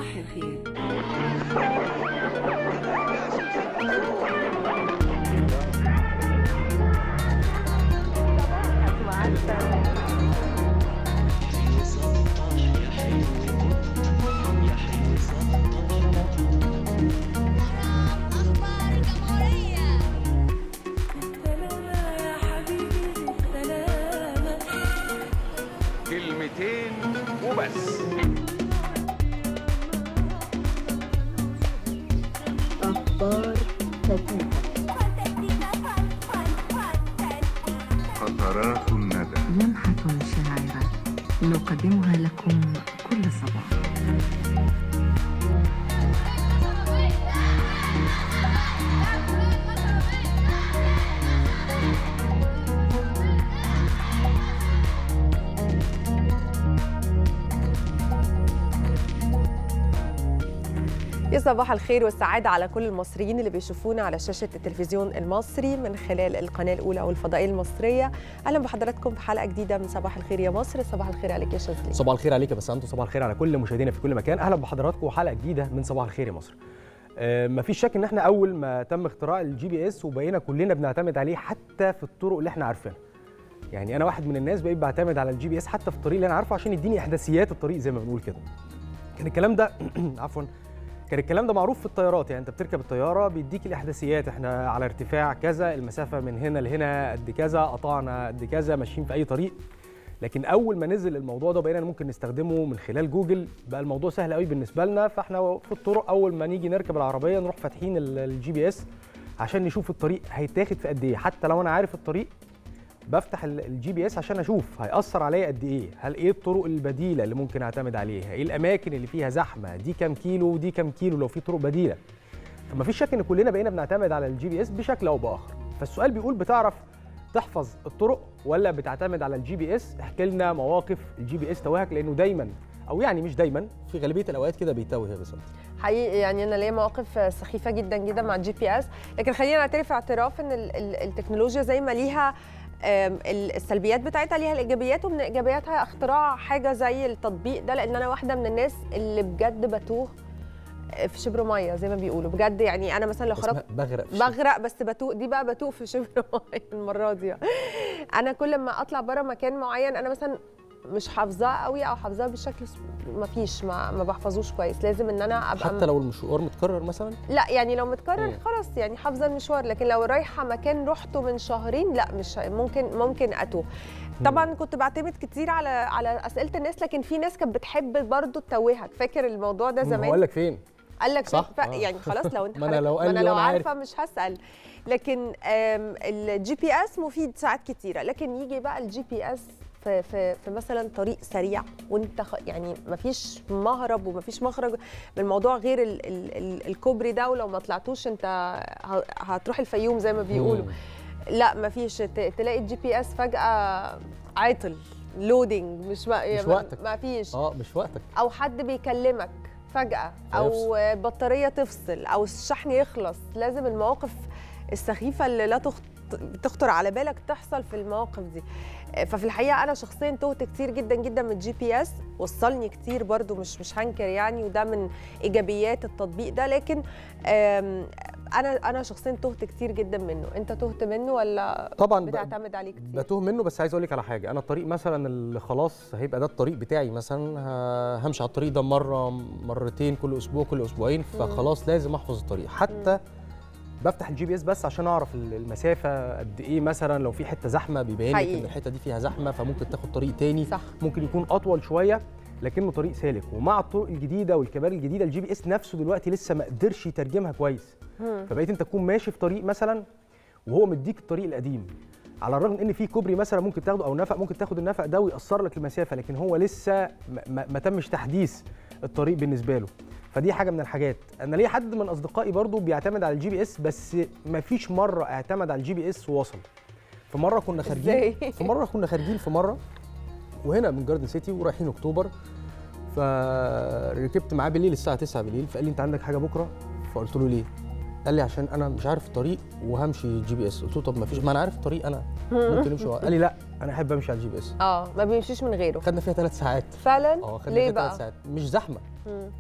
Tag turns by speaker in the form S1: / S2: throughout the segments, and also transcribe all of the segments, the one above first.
S1: صباح الخير
S2: أخبار الجمهورية
S1: سلامة يا حبيبي سلامة
S3: كلمتين وبس
S4: أخبار خفيفة
S3: قطرات الندى
S5: لمحة شاعرة نقدمها لكم كل صباح
S6: يا صباح الخير والسعادة على كل المصريين اللي بيشوفونا على شاشة التلفزيون المصري من خلال القناة الأولى والفضائية المصرية أهلا بحضراتكم في حلقة جديدة من صباح الخير يا مصر صباح الخير عليك يا شاذلي
S7: صباح الخير عليك يا بسنت وصباح الخير على كل مشاهدينا في كل مكان اهلا بحضراتكم وحلقه جديده من صباح الخير يا مصر آه، مفيش شك ان احنا اول ما تم اختراع الجي بي اس وبقينا كلنا بنعتمد عليه حتى في الطرق اللي احنا عارفينها يعني انا واحد من الناس بقيت بعتمد على الجي بي اس حتى في الطريق اللي انا عارفه عشان يديني احداثيات الطريق زي ما بنقول كده كان الكلام ده عفوا كان الكلام ده معروف في الطيارات يعني انت بتركب الطياره بيديك الاحداثيات احنا على ارتفاع كذا المسافه من هنا لهنا قد كذا قطعنا قد كذا ماشيين في اي طريق لكن اول ما نزل الموضوع ده بقينا ممكن نستخدمه من خلال جوجل بقى الموضوع سهل قوي بالنسبه لنا فاحنا في الطرق اول ما نيجي نركب العربيه نروح فاتحين ال- الجي بي اس عشان نشوف الطريق هيتاخد في قد ايه حتى لو انا عارف الطريق بفتح ال- الجي بي اس عشان اشوف هيأثر عليا قد ايه هل ايه الطرق البديله اللي ممكن اعتمد عليها ايه الاماكن اللي فيها زحمه دي كام كيلو ودي كام كيلو لو في طرق بديله فما فيش شك ان كلنا بقينا بنعتمد على الجي بي اس بشكل او باخر فالسؤال بيقول بتعرف تحفظ الطرق ولا بتعتمد على الجي بي اس احكي لنا مواقف الجي بي اس توهك لانه دايما او يعني مش دايما في غالبيه الاوقات كده بيتوه يا بسنت
S6: حقيقي يعني انا ليا مواقف سخيفه جدا جدا مع الجي بي اس لكن خلينا نعترف اعتراف ان ال- ال- التكنولوجيا زي ما ليها آم، ال- السلبيات بتاعتها ليها الايجابيات ومن ايجابياتها اختراع حاجه زي التطبيق ده لان انا واحده من الناس اللي بجد بتوه في شبر ميه زي ما بيقولوا بجد يعني انا مثلا لو خرجت
S7: اسمها بغرق في الشارع.
S6: بغرق بس بتوق دي بقى بتوق في شبر ميه المره دي انا كل ما اطلع بره مكان معين انا مثلا مش حافظاه قوي او حافظاه بشكل ما فيش ما, ما بحفظوش كويس لازم ان انا ابقى
S7: حتى لو المشوار متكرر مثلا
S6: لا يعني لو متكرر
S7: مم.
S6: خلاص يعني حافظه المشوار لكن لو رايحه مكان رحته من شهرين لا مش ممكن ممكن اتوه طبعا كنت بعتمد كتير على على اسئله الناس لكن في ناس كانت بتحب برضو تتوهك فاكر الموضوع ده
S7: هو
S6: زمان
S7: قال لك فين
S6: قال لك
S7: صح؟
S6: ف...
S7: آه.
S6: يعني خلاص لو انت
S7: ما أنا
S6: حضرتك-
S7: لو قال
S6: ما انا
S7: لي
S6: لو
S7: وأنا عارف.
S6: عارفه مش هسال لكن الجي بي اس مفيد ساعات كتيره لكن يجي بقى الجي بي اس في في في مثلا طريق سريع وانت خ... يعني مفيش مهرب ومفيش مخرج من الموضوع غير ال... ال... ال... الكوبري ده ولو ما طلعتوش انت ه... هتروح الفيوم زي ما بيقولوا
S7: مم.
S6: لا مفيش ت... تلاقي الجي بي اس فجاه عاطل لودنج مش ما...
S7: مش وقتك.
S6: مفيش
S7: اه مش وقتك
S6: او حد بيكلمك فجاه او بطاريه تفصل او الشحن يخلص لازم المواقف السخيفه اللي لا تخط... تخطر على بالك تحصل في المواقف دي ففي الحقيقه انا شخصيا تهت كتير جدا جدا من الجي بي اس وصلني كتير برضو مش مش هنكر يعني وده من ايجابيات التطبيق ده لكن آم، انا انا شخصيا تهت كتير جدا منه انت تهت منه ولا
S7: طبعا ب-
S6: بتعتمد عليه كتير
S7: بتوه منه بس عايز اقول لك على حاجه انا الطريق مثلا اللي خلاص هيبقى ده الطريق بتاعي مثلا ه- همشي على الطريق ده مره مرتين كل اسبوع كل اسبوعين فخلاص لازم احفظ الطريق حتى بفتح الجي بي اس بس عشان اعرف ال- المسافه قد ايه مثلا لو في حته زحمه بيبين لك
S6: حقيقي.
S7: ان الحته دي فيها زحمه فممكن تاخد طريق تاني
S6: صح
S7: ممكن يكون اطول شويه لكنه طريق سالك ومع الطرق الجديده والكباري الجديده الجي بي اس نفسه دلوقتي لسه ما قدرش يترجمها كويس
S6: مم.
S7: فبقيت انت تكون ماشي في طريق مثلا وهو مديك الطريق القديم على الرغم ان في كوبري مثلا ممكن تاخده او نفق ممكن تاخد النفق ده ويأثر لك المسافه لكن هو لسه ما, ما, ما تمش تحديث الطريق بالنسبه له فدي حاجه من الحاجات انا ليا حد من اصدقائي برضو بيعتمد على الجي بي اس بس ما فيش مره اعتمد على الجي بي اس ووصل في مره كنا خارجين
S6: إزاي؟
S7: في مره كنا خارجين في مره وهنا من جاردن سيتي ورايحين اكتوبر فركبت معاه بالليل الساعه 9 بالليل فقال لي انت عندك حاجه بكره فقلت له ليه قال لي عشان انا مش عارف الطريق وهمشي جي بي اس قلت له طب ما فيش ما انا عارف الطريق انا ممكن نمشي ورا. قال لي لا انا احب امشي على الجي بي اس
S6: اه ما بيمشيش من غيره
S7: خدنا فيها ثلاث ساعات
S6: فعلا
S7: اه خدنا
S6: ليه
S7: فيها
S6: بقى
S7: ثلاث ساعات مش زحمه
S6: مم.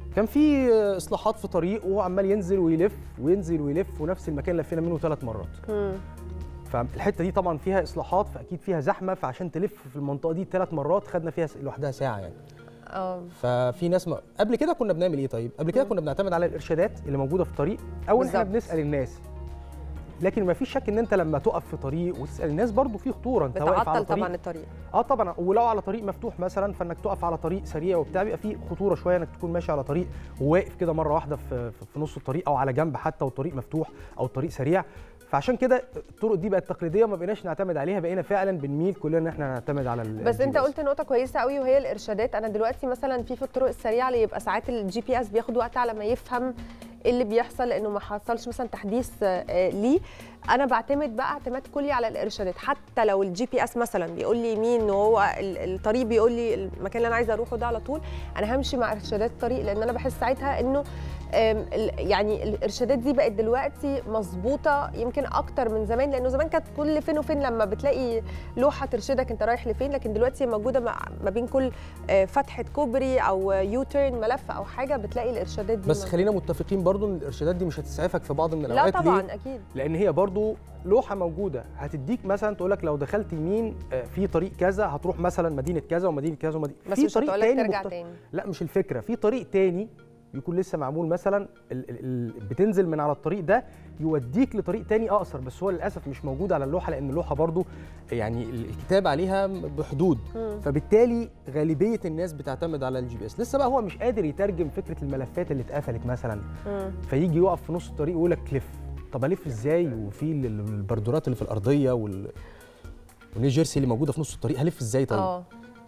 S7: كان في اصلاحات في طريق وهو عمال ينزل ويلف وينزل ويلف ونفس المكان لفينا منه ثلاث مرات
S6: مم.
S7: فالحته دي طبعا فيها اصلاحات فاكيد فيها زحمه فعشان تلف في المنطقه دي ثلاث مرات خدنا فيها س- لوحدها ساعه يعني
S6: اه
S7: ففي ناس ما قبل كده كنا بنعمل ايه طيب قبل كده كنا بنعتمد على الارشادات اللي موجوده في الطريق او إن احنا
S6: بالظبط.
S7: بنسال الناس لكن ما فيش شك ان انت لما تقف في طريق وتسال الناس برضو في خطوره انت واقف على
S6: بتعطل
S7: طريق
S6: طبعا الطريق
S7: اه طبعا ولو على طريق مفتوح مثلا فانك تقف على طريق سريع وبتاع بيبقى فيه خطوره شويه انك تكون ماشي على طريق وواقف كده مره واحده في في- في نص الطريق او على جنب حتى والطريق مفتوح او الطريق سريع فعشان كده الطرق دي بقت تقليديه وما بقيناش نعتمد عليها بقينا فعلا بنميل كلنا ان احنا نعتمد على ال-
S6: بس انت
S7: الGPS.
S6: قلت نقطه كويسه قوي وهي الارشادات انا دلوقتي مثلا في في الطرق السريعه اللي يبقى ساعات الجي بي اس بياخد وقت على ما يفهم ايه اللي بيحصل لانه ما حصلش مثلا تحديث آه، ليه انا بعتمد بقى اعتماد كلي على الارشادات حتى لو الجي بي اس مثلا بيقول لي يمين وهو ال- الطريق بيقول لي المكان اللي انا عايزه اروحه ده على طول انا همشي مع ارشادات الطريق لان انا بحس ساعتها انه آم، ال- يعني الارشادات دي بقت دلوقتي مظبوطه يمكن اكتر من زمان لانه زمان كانت كل فين وفين لما بتلاقي لوحه ترشدك انت رايح لفين لكن دلوقتي هي موجوده مع- ما بين كل آه، فتحه كوبري او يو تيرن ملف او حاجه بتلاقي الارشادات دي
S7: بس
S6: موجودة.
S7: خلينا متفقين برضو ان الارشادات دي مش هتسعفك في بعض من
S6: لا
S7: الاوقات
S6: طبعا
S7: ليه؟
S6: اكيد
S7: لان هي برضو لوحه موجوده هتديك مثلا تقول لك لو دخلت يمين آه، في طريق كذا هتروح مثلا مدينه كذا ومدينه كذا ومدينه
S6: بس
S7: في
S6: مش هتقول لك ترجع
S7: مخت-
S6: تاني
S7: لا مش الفكره في طريق تاني يكون لسه معمول مثلا ال ال ال بتنزل من على الطريق ده يوديك لطريق تاني اقصر بس هو للاسف مش موجود على اللوحه لان اللوحه برضو يعني ال- الكتاب عليها بحدود
S6: مم.
S7: فبالتالي غالبيه الناس بتعتمد على الجي بي اس لسه بقى هو مش قادر يترجم فكره الملفات اللي اتقفلت مثلا
S6: مم.
S7: فيجي يقف في نص الطريق ويقول لك لف طب الف ازاي وفي ال- ال- البردورات اللي في الارضيه وال والنيو جيرسي اللي موجوده في نص الطريق هلف ازاي طيب
S6: اه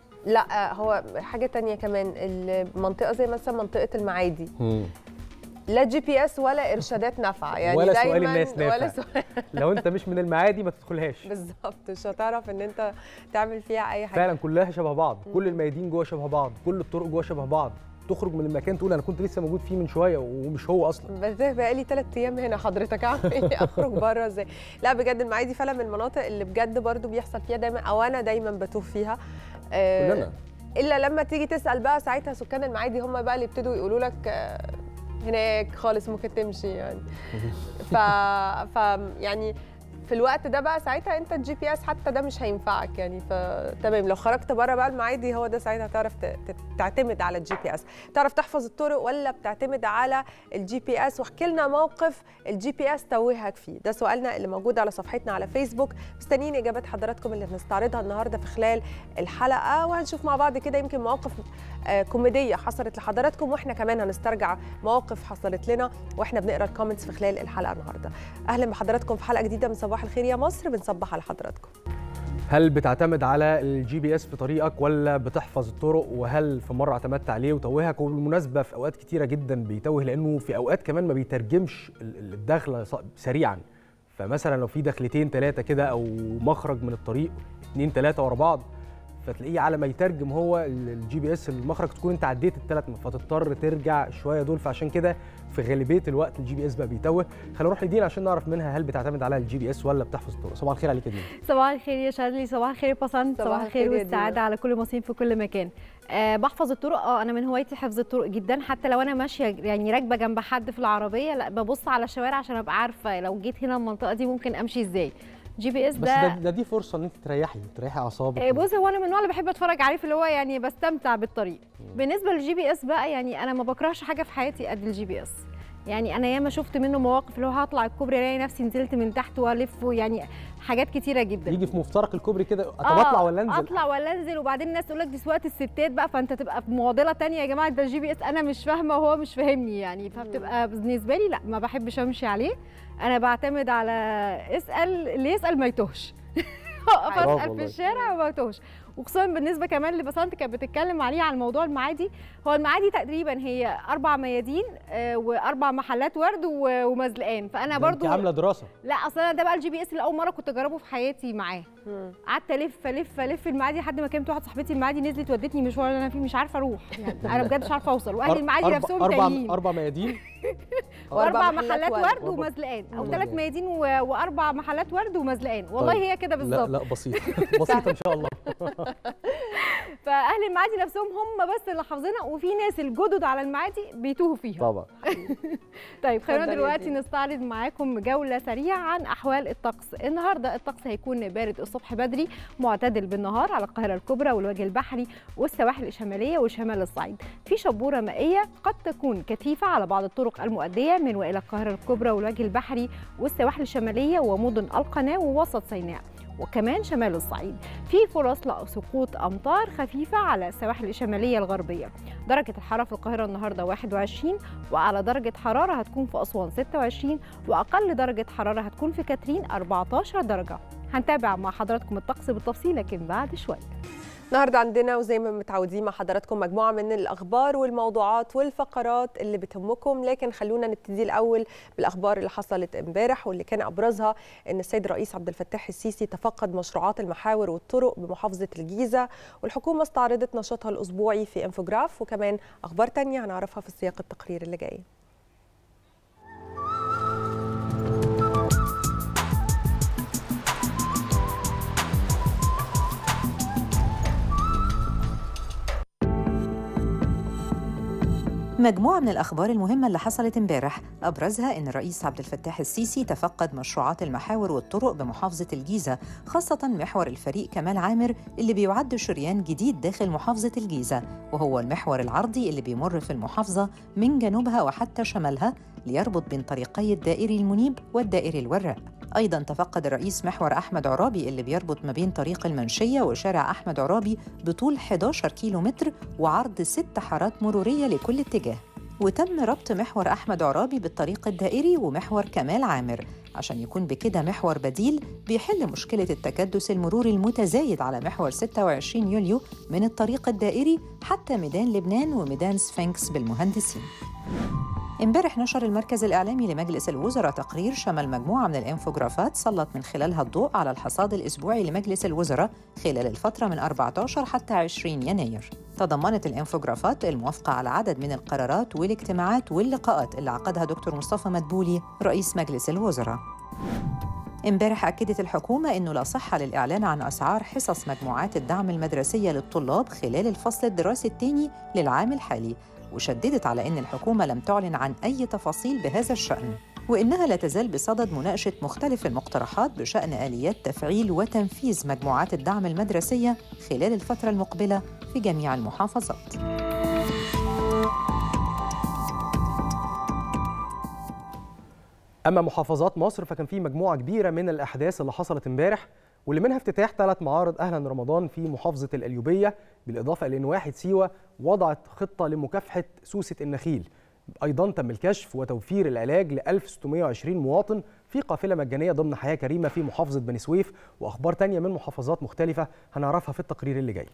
S6: لا هو حاجه تانية كمان المنطقه زي مثلا منطقه المعادي
S7: مم.
S6: لا جي بي اس ولا ارشادات نافعه يعني
S7: ولا سؤال
S6: دايما
S7: الناس نافع.
S6: ولا سؤال
S7: لو انت مش من المعادي ما تدخلهاش
S6: بالظبط مش هتعرف ان انت تعمل فيها اي حاجه
S7: فعلا كلها شبه بعض كل الميادين جوه شبه بعض كل الطرق جوه شبه بعض تخرج من المكان تقول انا كنت لسه موجود فيه من شويه ومش هو اصلا
S6: بس ده بقالي ثلاث ايام هنا حضرتك اعمل ايه اخرج بره ازاي لا بجد المعادي فعلا من المناطق اللي بجد برضو بيحصل فيها دايما او انا دايما بتوه فيها آه،
S7: كلنا
S6: الا لما تيجي تسال بقى ساعتها سكان المعادي هم بقى اللي يبتدوا يقولوا لك آه، هناك خالص ممكن تمشي يعني ف... ف يعني في الوقت ده بقى ساعتها انت الجي بي اس حتى ده مش هينفعك يعني فتمام لو خرجت بره بقى المعادي هو ده ساعتها تعرف ت- ت- تعتمد على الجي بي اس تعرف تحفظ الطرق ولا بتعتمد على الجي بي اس واحكي لنا موقف الجي بي اس توهك فيه ده سؤالنا اللي موجود على صفحتنا على فيسبوك مستنيين اجابات حضراتكم اللي بنستعرضها النهارده في خلال الحلقه وهنشوف مع بعض كده يمكن مواقف آه، كوميديه حصلت لحضراتكم واحنا كمان هنسترجع مواقف حصلت لنا واحنا بنقرا الكومنتس في خلال الحلقه النهارده اهلا بحضراتكم في حلقه جديده من صباح الخير يا مصر بنصبح على حضراتكم
S7: هل بتعتمد على الجي بي اس في طريقك ولا بتحفظ الطرق وهل في مره اعتمدت عليه وتوهك وبالمناسبه في اوقات كتيره جدا بيتوه لانه في اوقات كمان ما بيترجمش ال- ال- الدخله ص- سريعا فمثلا لو في دخلتين ثلاثه كده او مخرج من الطريق اثنين ثلاثه ورا بعض فتلاقيه على ما يترجم هو ال- الجي بي اس المخرج تكون انت عديت الثلاث فتضطر ترجع شويه دول فعشان كده في غالبيه الوقت الجي بي اس بقى بيتوه خلينا نروح لدينا عشان نعرف منها هل بتعتمد على الجي بي اس ولا بتحفظ الطرق صباح الخير عليك يا دينا
S2: صباح الخير يا شارلي صباح الخير يا بسنت
S6: صباح
S2: صباح
S6: الخير
S2: الخير
S6: يا
S2: والسعاده
S6: دينا.
S2: على كل المصريين في كل مكان أه بحفظ الطرق اه انا من هوايتي حفظ الطرق جدا حتى لو انا ماشيه يعني راكبه جنب حد في العربيه لا ببص على الشوارع عشان ابقى عارفه لو جيت هنا المنطقه دي ممكن امشي ازاي جي بي اس
S7: بس
S2: ده
S7: ده, ده دي فرصه ان انت تريحي تريحي اعصابك
S2: آه، بص هو انا من النوع اللي بحب اتفرج عليه في اللي هو يعني بستمتع بالطريق بالنسبه للجي بي اس بقى يعني انا ما بكرهش حاجه في حياتي قد الجي بي اس يعني انا ياما شفت منه مواقف اللي هو هطلع الكوبري الاقي نفسي نزلت من تحت والف يعني حاجات كتيره جدا
S7: يجي في مفترق الكوبري كده طب
S2: آه،
S7: اطلع ولا انزل
S2: اطلع ولا انزل وبعدين الناس تقول لك دي سواقه الستات بقى فانت تبقى في معضله تانية يا جماعه ده الجي بي اس انا مش فاهمه وهو مش فاهمني يعني فبتبقى بالنسبه لي لا ما بحبش امشي عليه انا بعتمد على اسال اللي يسال ما يتوهش اقف
S7: برافو
S2: اسال في
S7: والله.
S2: الشارع وما يتوهش وخصوصا بالنسبه كمان لبسنت كانت بتتكلم عليه على الموضوع المعادي هو المعادي تقريبا هي اربع ميادين آه، واربع محلات ورد و- ومزلقان فانا
S7: ده انت
S2: برضو
S7: عامله دراسه
S2: لا اصل انا ده بقى الجي بي اس اللي اول مره كنت اجربه في حياتي معاه
S6: مم.
S2: قعدت الف الف الف المعادي لحد ما كانت واحده صاحبتي المعادي نزلت ودتني مشوار اللي انا فيه مش عارفه اروح يعني انا بجد مش عارفه اوصل واهل
S7: أر-
S2: المعادي
S7: أربع-
S2: نفسهم
S7: اربع
S2: تايهين
S7: اربع ميادين
S2: واربع
S6: محلات
S2: محلات
S6: ورد.
S2: ورد
S7: وأربع-
S2: ومزلقان او
S7: ومزلقان.
S2: ثلاث ميادين و... واربع محلات ورد ومزلقان والله
S7: طيب.
S2: هي كده
S7: لا
S2: بالظبط
S7: لا بسيطه بسيطه ان شاء الله
S2: فاهل المعادي نفسهم هم بس اللي حافظينها وفي ناس الجدد على المعادي بيتوهوا فيها
S7: طبعا
S2: طيب خلينا
S6: اتفضل يا
S2: دلوقتي
S6: دينا.
S2: نستعرض معاكم جوله سريعه عن احوال الطقس النهارده الطقس هيكون بارد الصبح بدري معتدل بالنهار على القاهره الكبرى والوجه البحري والسواحل الشماليه وشمال الصعيد في شبوره مائيه قد تكون كثيفه على بعض الطرق المؤديه من والى القاهره الكبرى والوجه البحري والسواحل الشماليه ومدن القناه ووسط سيناء وكمان شمال الصعيد في فرص لسقوط امطار خفيفه على السواحل الشماليه الغربيه درجه الحراره في القاهره النهارده 21 واعلى درجه حراره هتكون في اسوان 26 واقل درجه حراره هتكون في كاترين 14 درجه هنتابع مع حضراتكم الطقس بالتفصيل لكن بعد شويه
S6: النهارده عندنا وزي ما متعودين مع حضراتكم مجموعه من الاخبار والموضوعات والفقرات اللي بتهمكم لكن خلونا نبتدي الاول بالاخبار اللي حصلت امبارح واللي كان ابرزها ان السيد الرئيس عبد الفتاح السيسي تفقد مشروعات المحاور والطرق بمحافظه الجيزه والحكومه استعرضت نشاطها الاسبوعي في انفوجراف وكمان اخبار تانية هنعرفها في سياق التقرير اللي جاي
S8: مجموعة من الأخبار المهمة اللي حصلت امبارح أبرزها إن الرئيس عبد الفتاح السيسي تفقد مشروعات المحاور والطرق بمحافظة الجيزة خاصة محور الفريق كمال عامر اللي بيعد شريان جديد داخل محافظة الجيزة وهو المحور العرضي اللي بيمر في المحافظة من جنوبها وحتى شمالها ليربط بين طريقي الدائري المنيب والدائري الوراق أيضا تفقد الرئيس محور أحمد عرابي اللي بيربط ما بين طريق المنشية وشارع أحمد عرابي بطول 11 كيلو متر وعرض ست حارات مرورية لكل اتجاه وتم ربط محور أحمد عرابي بالطريق الدائري ومحور كمال عامر عشان يكون بكده محور بديل بيحل مشكلة التكدس المروري المتزايد على محور 26 يوليو من الطريق الدائري حتى ميدان لبنان وميدان سفنكس بالمهندسين امبارح نشر المركز الإعلامي لمجلس الوزراء تقرير شمل مجموعة من الإنفوجرافات سلط من خلالها الضوء على الحصاد الأسبوعي لمجلس الوزراء خلال الفترة من 14 حتى 20 يناير تضمنت الإنفوجرافات الموافقة على عدد من القرارات والاجتماعات واللقاءات اللي عقدها دكتور مصطفى مدبولي رئيس مجلس الوزراء امبارح أكدت الحكومة أنه لا صحة للإعلان عن أسعار حصص مجموعات الدعم المدرسية للطلاب خلال الفصل الدراسي الثاني للعام الحالي وشددت على أن الحكومة لم تعلن عن أي تفاصيل بهذا الشأن وإنها لا تزال بصدد مناقشة مختلف المقترحات بشأن آليات تفعيل وتنفيذ مجموعات الدعم المدرسية خلال الفترة المقبلة في جميع المحافظات
S7: اما محافظات مصر فكان في مجموعه كبيره من الاحداث اللي حصلت امبارح واللي منها افتتاح ثلاث معارض اهلا رمضان في محافظه القليوبيه بالاضافه الى ان واحد سيوه وضعت خطه لمكافحه سوسه النخيل ايضا تم الكشف وتوفير العلاج ل 1620 مواطن في قافله مجانيه ضمن حياه كريمه في محافظه بني سويف واخبار تانية من محافظات مختلفه هنعرفها في التقرير اللي جاي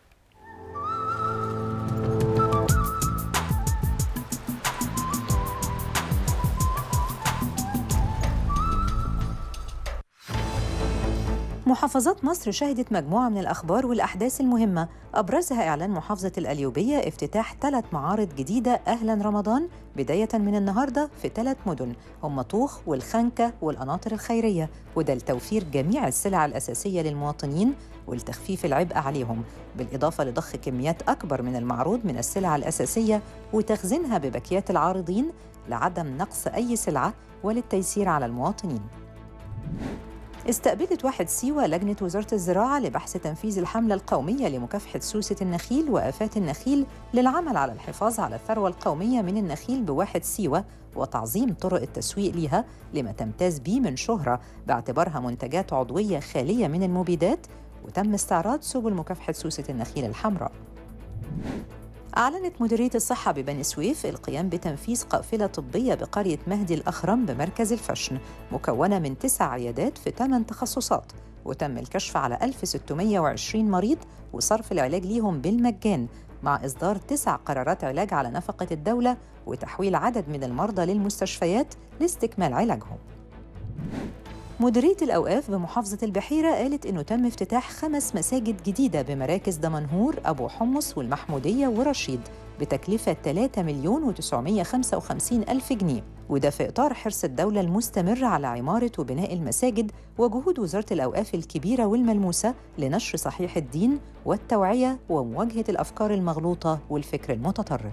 S8: محافظات مصر شهدت مجموعة من الأخبار والأحداث المهمة أبرزها إعلان محافظة القليوبية افتتاح ثلاث معارض جديدة أهلا رمضان بداية من النهاردة في ثلاث مدن هم طوخ والخنكة والقناطر الخيرية وده لتوفير جميع السلع الأساسية للمواطنين ولتخفيف العبء عليهم بالإضافة لضخ كميات أكبر من المعروض من السلع الأساسية وتخزينها ببكيات العارضين لعدم نقص أي سلعة وللتيسير على المواطنين استقبلت واحد سيوة لجنة وزارة الزراعة لبحث تنفيذ الحملة القومية لمكافحة سوسة النخيل وآفات النخيل للعمل على الحفاظ على الثروة القومية من النخيل بواحد سيوة وتعظيم طرق التسويق لها لما تمتاز به من شهرة باعتبارها منتجات عضوية خالية من المبيدات وتم استعراض سبل مكافحة سوسة النخيل الحمراء أعلنت مديرية الصحة ببني سويف القيام بتنفيذ قافلة طبية بقرية مهدي الأخرم بمركز الفشن مكونة من تسع عيادات في ثمان تخصصات وتم الكشف على 1620 مريض وصرف العلاج ليهم بالمجان مع إصدار تسع قرارات علاج على نفقة الدولة وتحويل عدد من المرضى للمستشفيات لاستكمال علاجهم مديرية الأوقاف بمحافظة البحيرة قالت إنه تم افتتاح خمس مساجد جديدة بمراكز دمنهور، أبو حمص والمحمودية ورشيد بتكلفة 3 مليون و955 ألف جنيه وده في إطار حرص الدولة المستمر على عمارة وبناء المساجد وجهود وزارة الأوقاف الكبيرة والملموسة لنشر صحيح الدين والتوعية ومواجهة الأفكار المغلوطة والفكر المتطرف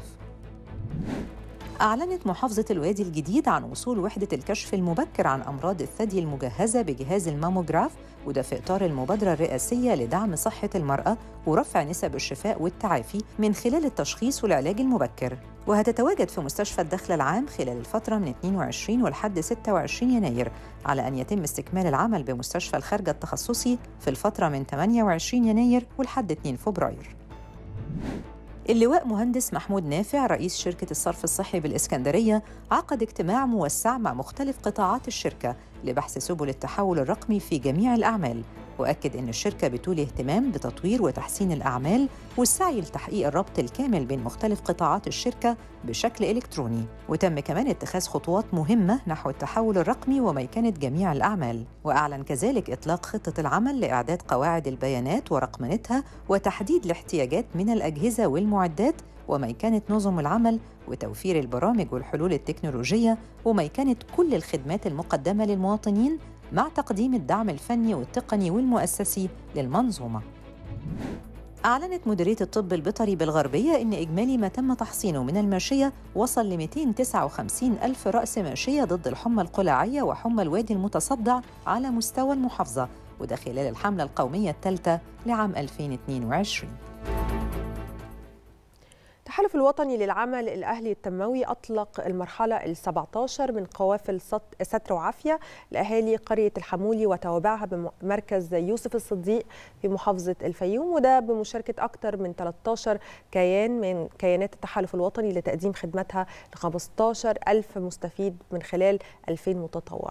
S8: أعلنت محافظة الوادي الجديد عن وصول وحدة الكشف المبكر عن أمراض الثدي المجهزة بجهاز الماموجراف وده في إطار المبادرة الرئاسية لدعم صحة المرأة ورفع نسب الشفاء والتعافي من خلال التشخيص والعلاج المبكر وهتتواجد في مستشفى الدخل العام خلال الفترة من 22 ولحد 26 يناير على أن يتم استكمال العمل بمستشفى الخارجة التخصصي في الفترة من 28 يناير ولحد 2 فبراير اللواء مهندس محمود نافع رئيس شركة الصرف الصحي بالإسكندرية عقد اجتماع موسع مع مختلف قطاعات الشركة لبحث سبل التحول الرقمي في جميع الأعمال وأكد أن الشركة بتولي اهتمام بتطوير وتحسين الأعمال والسعي لتحقيق الربط الكامل بين مختلف قطاعات الشركة بشكل إلكتروني وتم كمان اتخاذ خطوات مهمة نحو التحول الرقمي وميكنة جميع الأعمال وأعلن كذلك إطلاق خطة العمل لإعداد قواعد البيانات ورقمنتها وتحديد الاحتياجات من الأجهزة والمعدات وميكنة نظم العمل وتوفير البرامج والحلول التكنولوجية وميكنة كل الخدمات المقدمة للمواطنين مع تقديم الدعم الفني والتقني والمؤسسي للمنظومة. أعلنت مديرية الطب البيطري بالغربية إن إجمالي ما تم تحصينه من الماشية وصل ل 259 ألف رأس ماشية ضد الحمى القلاعية وحمى الوادي المتصدع على مستوى المحافظة وده خلال الحملة القومية الثالثة لعام 2022
S6: التحالف الوطني للعمل الأهلي التنموي أطلق المرحلة ال 17 من قوافل سط- ستر وعافية لأهالي قرية الحمولي وتوابعها بمركز يوسف الصديق في محافظة الفيوم وده بمشاركة أكثر من 13 كيان من كيانات التحالف الوطني لتقديم خدماتها ل 15 ألف مستفيد من خلال 2000 متطوع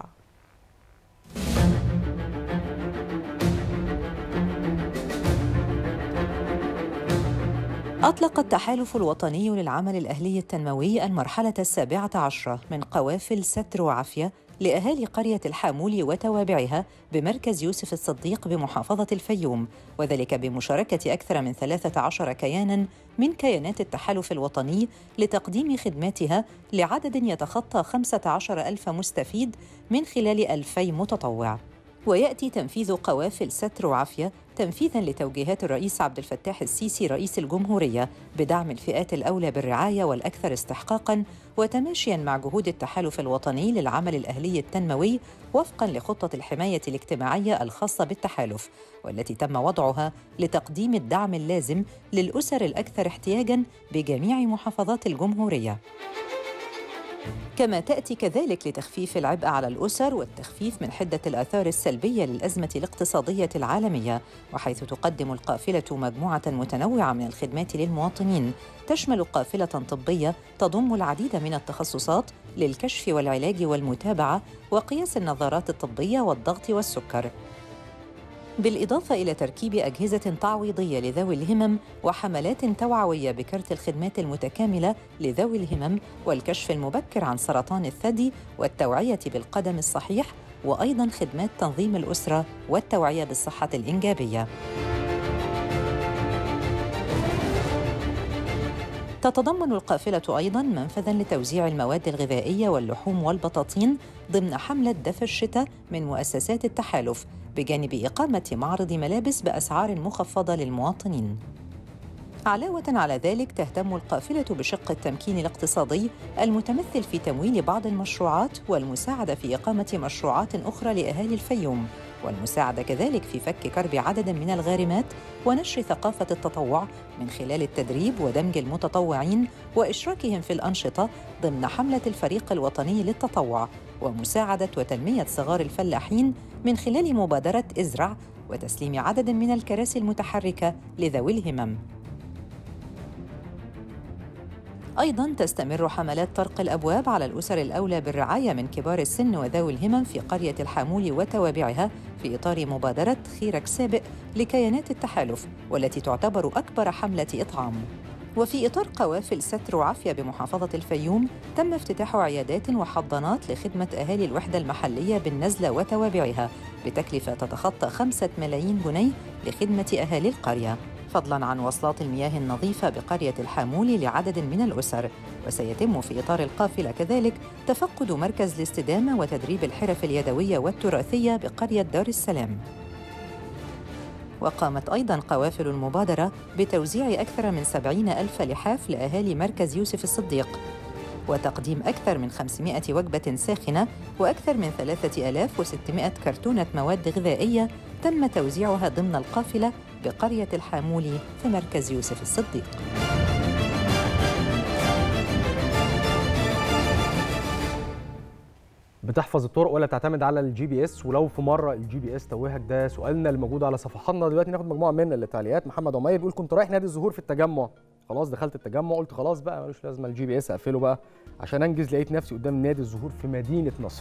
S8: أطلق التحالف الوطني للعمل الأهلي التنموي المرحلة السابعة عشرة من قوافل ستر وعافية لأهالي قرية الحامول وتوابعها بمركز يوسف الصديق بمحافظة الفيوم وذلك بمشاركة أكثر من 13 كياناً من كيانات التحالف الوطني لتقديم خدماتها لعدد يتخطى 15 ألف مستفيد من خلال ألفي متطوع وياتي تنفيذ قوافل ستر وعافيه تنفيذا لتوجيهات الرئيس عبد الفتاح السيسي رئيس الجمهوريه بدعم الفئات الاولى بالرعايه والاكثر استحقاقا وتماشيا مع جهود التحالف الوطني للعمل الاهلي التنموي وفقا لخطه الحمايه الاجتماعيه الخاصه بالتحالف والتي تم وضعها لتقديم الدعم اللازم للاسر الاكثر احتياجا بجميع محافظات الجمهوريه كما تأتي كذلك لتخفيف العبء على الأسر والتخفيف من حدة الآثار السلبية للأزمة الاقتصادية العالمية وحيث تقدم القافلة مجموعة متنوعة من الخدمات للمواطنين تشمل قافلة طبية تضم العديد من التخصصات للكشف والعلاج والمتابعة وقياس النظارات الطبية والضغط والسكر بالإضافة إلى تركيب أجهزة تعويضية لذوي الهمم وحملات توعوية بكرت الخدمات المتكاملة لذوي الهمم والكشف المبكر عن سرطان الثدي والتوعية بالقدم الصحيح وأيضاً خدمات تنظيم الأسرة والتوعية بالصحة الإنجابية. تتضمن القافلة أيضاً منفذاً لتوزيع المواد الغذائية واللحوم والبطاطين ضمن حملة دفى الشتاء من مؤسسات التحالف بجانب إقامة معرض ملابس بأسعار مخفضة للمواطنين. علاوة على ذلك تهتم القافلة بشق التمكين الاقتصادي المتمثل في تمويل بعض المشروعات والمساعدة في إقامة مشروعات أخرى لأهالي الفيوم والمساعدة كذلك في فك كرب عدد من الغارمات ونشر ثقافة التطوع من خلال التدريب ودمج المتطوعين وإشراكهم في الأنشطة ضمن حملة الفريق الوطني للتطوع ومساعدة وتنمية صغار الفلاحين من خلال مبادرة ازرع وتسليم عدد من الكراسي المتحركة لذوي الهمم أيضاً تستمر حملات طرق الأبواب على الأسر الأولى بالرعاية من كبار السن وذوي الهمم في قرية الحامول وتوابعها في إطار مبادرة خيرك سابق لكيانات التحالف والتي تعتبر أكبر حملة إطعام. وفي إطار قوافل ستر وعافية بمحافظة الفيوم تم افتتاح عيادات وحضانات لخدمة أهالي الوحدة المحلية بالنزلة وتوابعها بتكلفة تتخطى خمسة ملايين جنيه لخدمة أهالي القرية. فضلا عن وصلات المياه النظيفة بقرية الحامول لعدد من الأسر وسيتم في إطار القافلة كذلك تفقد مركز الاستدامة وتدريب الحرف اليدوية والتراثية بقرية دار السلام وقامت أيضاً قوافل المبادرة بتوزيع أكثر من سبعين ألف لحاف لأهالي مركز يوسف الصديق وتقديم أكثر من 500 وجبة ساخنة وأكثر من 3600 كرتونة مواد غذائية تم توزيعها ضمن القافلة بقرية الحامولي في مركز يوسف الصديق
S7: بتحفظ الطرق ولا بتعتمد على الجي بي اس ولو في مره الجي بي اس توهك ده سؤالنا اللي موجود على صفحاتنا دلوقتي ناخد مجموعه من التعليقات محمد عمير بيقول كنت رايح نادي الزهور في التجمع خلاص دخلت التجمع قلت خلاص بقى ملوش لازمه الجي بي اس اقفله بقى عشان انجز لقيت نفسي قدام نادي الزهور في مدينه نصر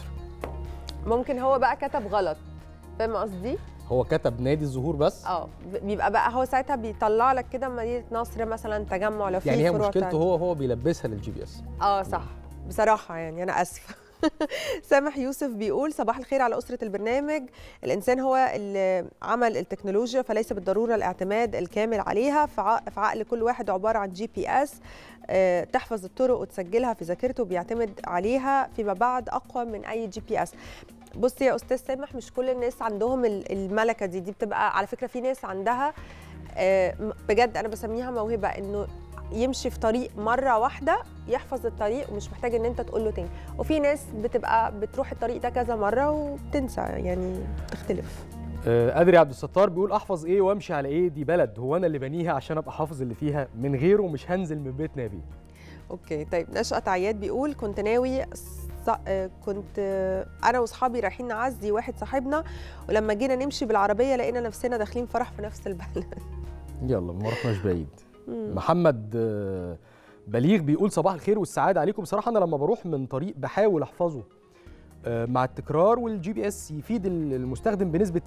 S6: ممكن هو بقى كتب غلط فاهم قصدي؟
S7: هو كتب نادي الزهور بس
S6: اه بيبقى بقى هو ساعتها بيطلع لك كده مدينه نصر مثلا تجمع لو في
S7: يعني هي
S6: فروع
S7: مشكلته
S6: تانية.
S7: هو هو بيلبسها للجي بي اس
S6: اه صح بصراحه يعني انا اسفه سامح يوسف بيقول صباح الخير على أسرة البرنامج الإنسان هو اللي عمل التكنولوجيا فليس بالضرورة الاعتماد الكامل عليها فع- في عقل كل واحد عبارة عن جي بي اس آه، تحفظ الطرق وتسجلها في ذاكرته بيعتمد عليها فيما بعد أقوى من أي جي بي اس بصي يا أستاذ سامح مش كل الناس عندهم ال- الملكة دي دي بتبقى على فكرة في ناس عندها آه، م- بجد أنا بسميها موهبة إنه يمشي في طريق مرة واحدة يحفظ الطريق ومش محتاج ان انت تقول له تاني وفي ناس بتبقى بتروح الطريق ده كذا مرة وبتنسى يعني تختلف
S7: آه، ادري عبد الستار بيقول احفظ ايه وامشي على ايه دي بلد هو انا اللي بنيها عشان ابقى حافظ اللي فيها من غيره مش هنزل من بيتنا بيه
S6: اوكي طيب نشأة عياد بيقول كنت ناوي ص... آه، كنت آه، انا واصحابي رايحين نعزي واحد صاحبنا ولما جينا نمشي بالعربية لقينا نفسنا داخلين فرح في نفس البلد
S7: يلا ما رحناش بعيد محمد آه، بليغ بيقول صباح الخير والسعاده عليكم بصراحه انا لما بروح من طريق بحاول احفظه آه، مع التكرار والجي بي اس يفيد ال- المستخدم بنسبه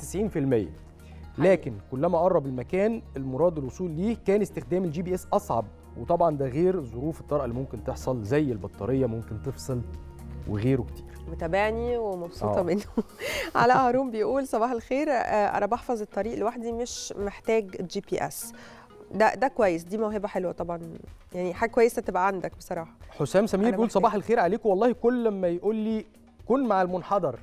S7: 90% لكن كلما قرب المكان المراد الوصول ليه كان استخدام الجي بي اس اصعب وطبعا ده غير ظروف الطارئه اللي ممكن تحصل زي البطاريه ممكن تفصل وغيره كتير
S6: متابعني ومبسوطه
S7: آه.
S6: منه علاء هارون بيقول صباح الخير آه، انا بحفظ الطريق لوحدي مش محتاج جي بي اس ده ده كويس دي موهبه حلوه طبعا يعني حاجه كويسه تبقى عندك بصراحه
S7: حسام سمير
S6: أنا
S7: بيقول
S6: محتاج.
S7: صباح الخير عليكم والله كل لما يقول لي كن مع المنحدر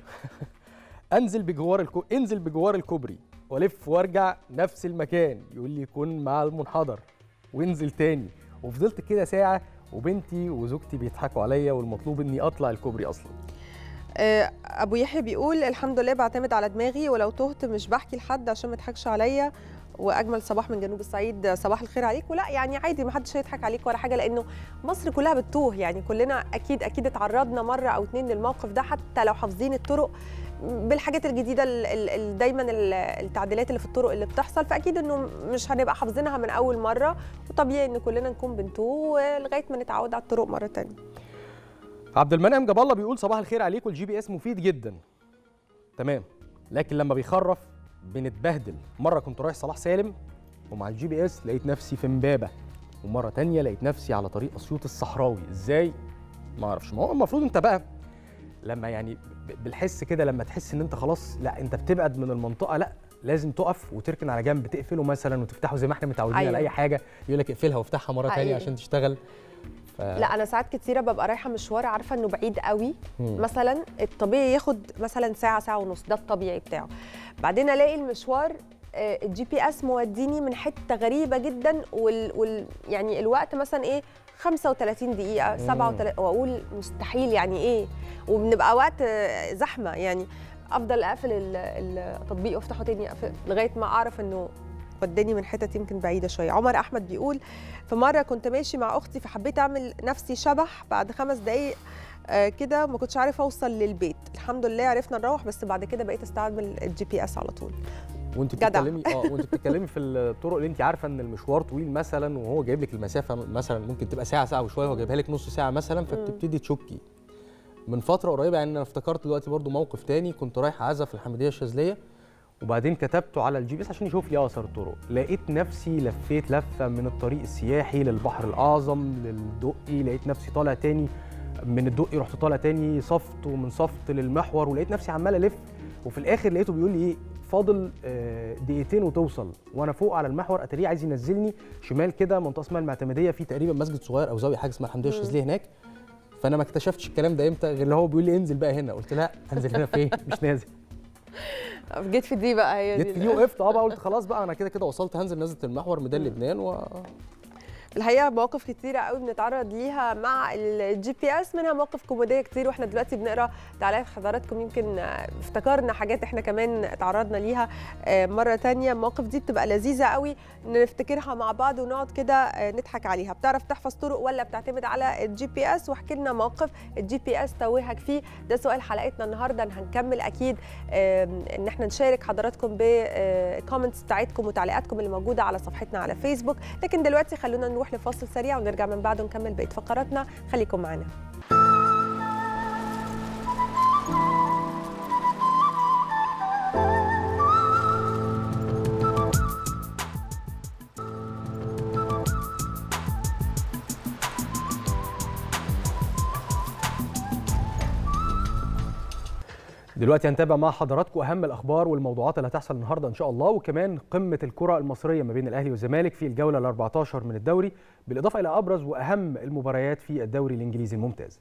S7: انزل بجوار الكو... انزل بجوار الكوبري والف وارجع نفس المكان يقول لي كن مع المنحدر وانزل تاني وفضلت كده ساعه وبنتي وزوجتي بيضحكوا عليا والمطلوب اني اطلع الكوبري اصلا
S6: آه، ابو يحيى بيقول الحمد لله بعتمد على دماغي ولو تهت مش بحكي لحد عشان ما يضحكش عليا واجمل صباح من جنوب الصعيد صباح الخير عليك ولا يعني عادي ما حدش هيضحك عليك ولا حاجه لانه مصر كلها بتتوه يعني كلنا اكيد اكيد اتعرضنا مره او اتنين للموقف ده حتى لو حافظين الطرق بالحاجات الجديده ال- ال- ال- دايما ال- التعديلات اللي في الطرق اللي بتحصل فاكيد انه مش هنبقى حافظينها من اول مره وطبيعي ان كلنا نكون بنتوه لغايه ما نتعود على الطرق مره تانية
S7: عبد المنعم جاب الله بيقول صباح الخير عليكم الجي بي اس مفيد جدا تمام لكن لما بيخرف بنتبهدل مره كنت رايح صلاح سالم ومع الجي بي اس لقيت نفسي في امبابه ومره تانية لقيت نفسي على طريق اسيوط الصحراوي ازاي ما اعرفش ما هو المفروض انت بقى لما يعني ب- بالحس كده لما تحس ان انت خلاص لا انت بتبعد من المنطقه لا لازم تقف وتركن على جنب تقفله مثلا وتفتحه زي ما احنا متعودين
S6: أيوة.
S7: على اي حاجه يقول لك اقفلها وافتحها مره تانية
S6: حقيقي.
S7: عشان تشتغل ف...
S6: لا انا ساعات كتيره ببقى رايحه مشوار عارفه انه بعيد قوي
S7: مم.
S6: مثلا الطبيعي ياخد مثلا ساعه ساعه ونص ده الطبيعي بتاعه بعدين الاقي المشوار آه، الجي بي اس موديني من حته غريبه جدا وال, وال يعني الوقت مثلا ايه 35 دقيقه 37 واقول مستحيل يعني ايه وبنبقى وقت آه، زحمه يعني افضل اقفل ال- التطبيق وافتحه تاني أقفل لغايه ما اعرف انه وداني من حتت يمكن بعيده شويه عمر احمد بيقول في مره كنت ماشي مع اختي فحبيت اعمل نفسي شبح بعد خمس دقايق آه، كده ما كنتش عارفه اوصل للبيت الحمد لله عرفنا نروح بس بعد كده بقيت استعمل الجي بي اس على طول
S7: وانت
S6: جدع.
S7: بتتكلمي اه وانت بتتكلمي في الطرق اللي انت عارفه ان المشوار طويل مثلا وهو جايب لك المسافه مثلا ممكن تبقى ساعه ساعه وشويه هو جايبها لك نص ساعه مثلا فبتبتدي تشكي من فتره قريبه يعني انا افتكرت دلوقتي برضو موقف تاني كنت رايح عزا في الحمديه الشاذليه وبعدين كتبته على الجي بي اس عشان يشوف لي اثر الطرق لقيت نفسي لفيت لفه من الطريق السياحي للبحر الاعظم للدقي لقيت نفسي طالع تاني من الدقي رحت طالع تاني صفت ومن صفت للمحور ولقيت نفسي عمال الف وفي الاخر لقيته بيقول لي ايه فاضل آه، دقيقتين وتوصل وانا فوق على المحور اتاريه عايز ينزلني شمال كده منطقه اسمها المعتمديه في تقريبا مسجد صغير او زاويه حاجه اسمها الحمديه الشاذليه هناك فانا ما اكتشفتش الكلام ده امتى غير اللي هو بيقول لي انزل بقى هنا قلت لا انزل هنا فين مش نازل
S6: جيت في دي بقى هي
S7: جيت في دي وقفت اه بقى قلت خلاص بقى انا كده كده وصلت هنزل نزلت المحور ميدان لبنان و
S6: الحقيقه مواقف كتيره قوي بنتعرض ليها مع الجي بي اس منها مواقف كوميديه كتير واحنا دلوقتي بنقرا تعليقات حضراتكم يمكن آه، افتكرنا حاجات احنا كمان تعرضنا ليها آه، مره تانية المواقف دي بتبقى لذيذه قوي نفتكرها مع بعض ونقعد كده آه، نضحك عليها بتعرف تحفظ طرق ولا بتعتمد على الجي بي اس واحكي لنا موقف الجي بي اس توهك فيه ده سؤال حلقتنا النهارده هنكمل اكيد آم، ان احنا نشارك حضراتكم بكومنتس بتاعتكم وتعليقاتكم اللي موجوده على صفحتنا على فيسبوك لكن دلوقتي خلونا نروح لفاصل سريع ونرجع من بعده نكمل بقيه فقراتنا خليكم معانا
S7: دلوقتي هنتابع مع حضراتكم اهم الاخبار والموضوعات اللي هتحصل النهارده ان شاء الله وكمان قمه الكره المصريه ما بين الاهلي والزمالك في الجوله ال 14 من الدوري بالاضافه الى ابرز واهم المباريات في الدوري الانجليزي الممتاز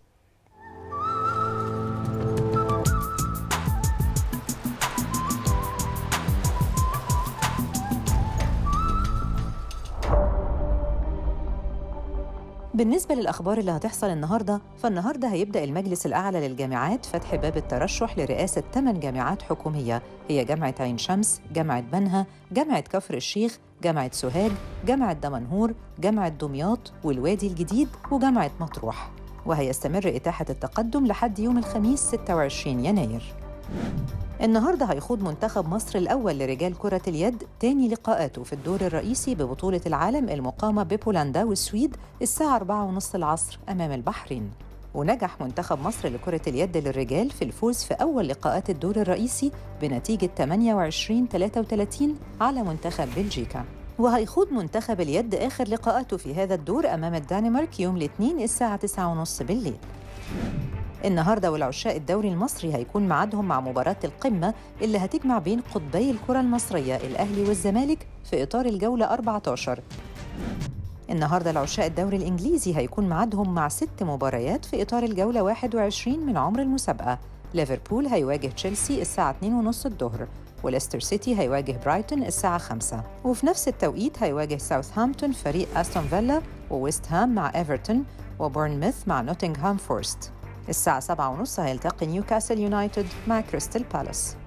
S8: بالنسبة للأخبار اللي هتحصل النهاردة فالنهاردة هيبدأ المجلس الأعلى للجامعات فتح باب الترشح لرئاسة 8 جامعات حكومية هي جامعة عين شمس، جامعة بنها، جامعة كفر الشيخ، جامعة سوهاج، جامعة دمنهور، جامعة دمياط والوادي الجديد وجامعة مطروح وهيستمر إتاحة التقدم لحد يوم الخميس 26 يناير النهارده هيخوض منتخب مصر الأول لرجال كرة اليد تاني لقاءاته في الدور الرئيسي ببطولة العالم المقامة ببولندا والسويد الساعة 4:30 العصر أمام البحرين. ونجح منتخب مصر لكرة اليد للرجال في الفوز في أول لقاءات الدور الرئيسي بنتيجة 28-33 على منتخب بلجيكا. وهيخوض منتخب اليد آخر لقاءاته في هذا الدور أمام الدنمارك يوم الاثنين الساعة 9:30 بالليل. النهارده والعشاء الدوري المصري هيكون ميعادهم مع مباراة القمة اللي هتجمع بين قطبي الكرة المصرية الأهلي والزمالك في إطار الجولة 14 النهارده العشاء الدوري الإنجليزي هيكون ميعادهم مع ست مباريات في إطار الجولة 21 من عمر المسابقة ليفربول هيواجه تشيلسي الساعة 2:30 الظهر وليستر سيتي هيواجه برايتون الساعة 5 وفي نفس التوقيت هيواجه ساوثهامبتون فريق أستون فيلا وويست هام مع إيفرتون وبورنموث مع نوتنغهام فورست الساعة 7:30 هيلتقي نيوكاسل يونايتد مع كريستال بالاس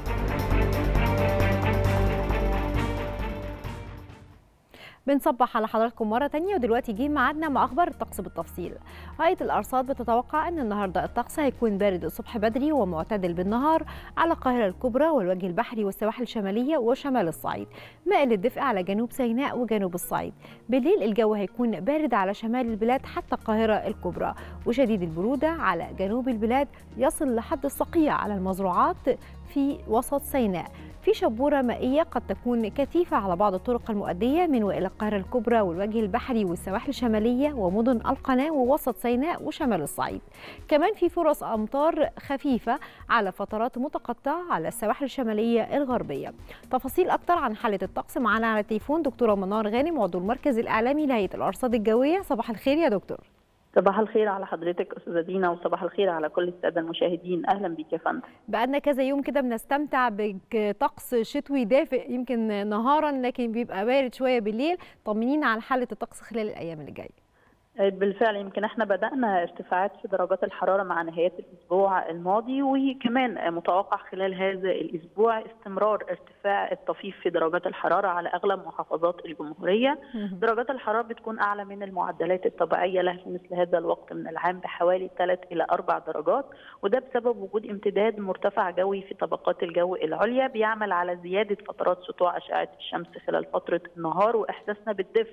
S2: بنصبح على حضراتكم مرة تانية ودلوقتي جه ميعادنا مع أخبار الطقس بالتفصيل. هيئة الأرصاد بتتوقع أن النهاردة الطقس هيكون بارد الصبح بدري ومعتدل بالنهار على القاهرة الكبرى والوجه البحري والسواحل الشمالية وشمال الصعيد. مائل الدفء على جنوب سيناء وجنوب الصعيد. بالليل الجو هيكون بارد على شمال البلاد حتى القاهرة الكبرى وشديد البرودة على جنوب البلاد يصل لحد الصقيع على المزروعات في وسط سيناء. في شبورة مائية قد تكون كثيفة على بعض الطرق المؤدية من وإلى القاهرة الكبرى والوجه البحري والسواحل الشمالية ومدن القناة ووسط سيناء وشمال الصعيد كمان في فرص أمطار خفيفة على فترات متقطعة على السواحل الشمالية الغربية تفاصيل أكتر عن حالة الطقس معنا على التليفون دكتورة منار غانم عضو المركز الإعلامي لهيئة الأرصاد الجوية صباح الخير يا دكتور
S9: صباح الخير على حضرتك استاذه دينا وصباح الخير على كل الساده المشاهدين اهلا بيك يا فندم
S2: بقالنا كذا يوم كده بنستمتع بطقس شتوي دافئ يمكن نهارا لكن بيبقى بارد شويه بالليل طمنينا على حاله الطقس خلال الايام اللي جايه
S9: بالفعل يمكن احنا بدأنا ارتفاعات في درجات الحرارة مع نهاية الأسبوع الماضي وكمان متوقع خلال هذا الأسبوع استمرار ارتفاع الطفيف في درجات الحرارة على أغلب محافظات الجمهورية درجات الحرارة بتكون أعلى من المعدلات الطبيعية لها في مثل هذا الوقت من العام بحوالي 3 إلى 4 درجات وده بسبب وجود امتداد مرتفع جوي في طبقات الجو العليا بيعمل على زيادة فترات سطوع أشعة الشمس خلال فترة النهار وإحساسنا بالدفء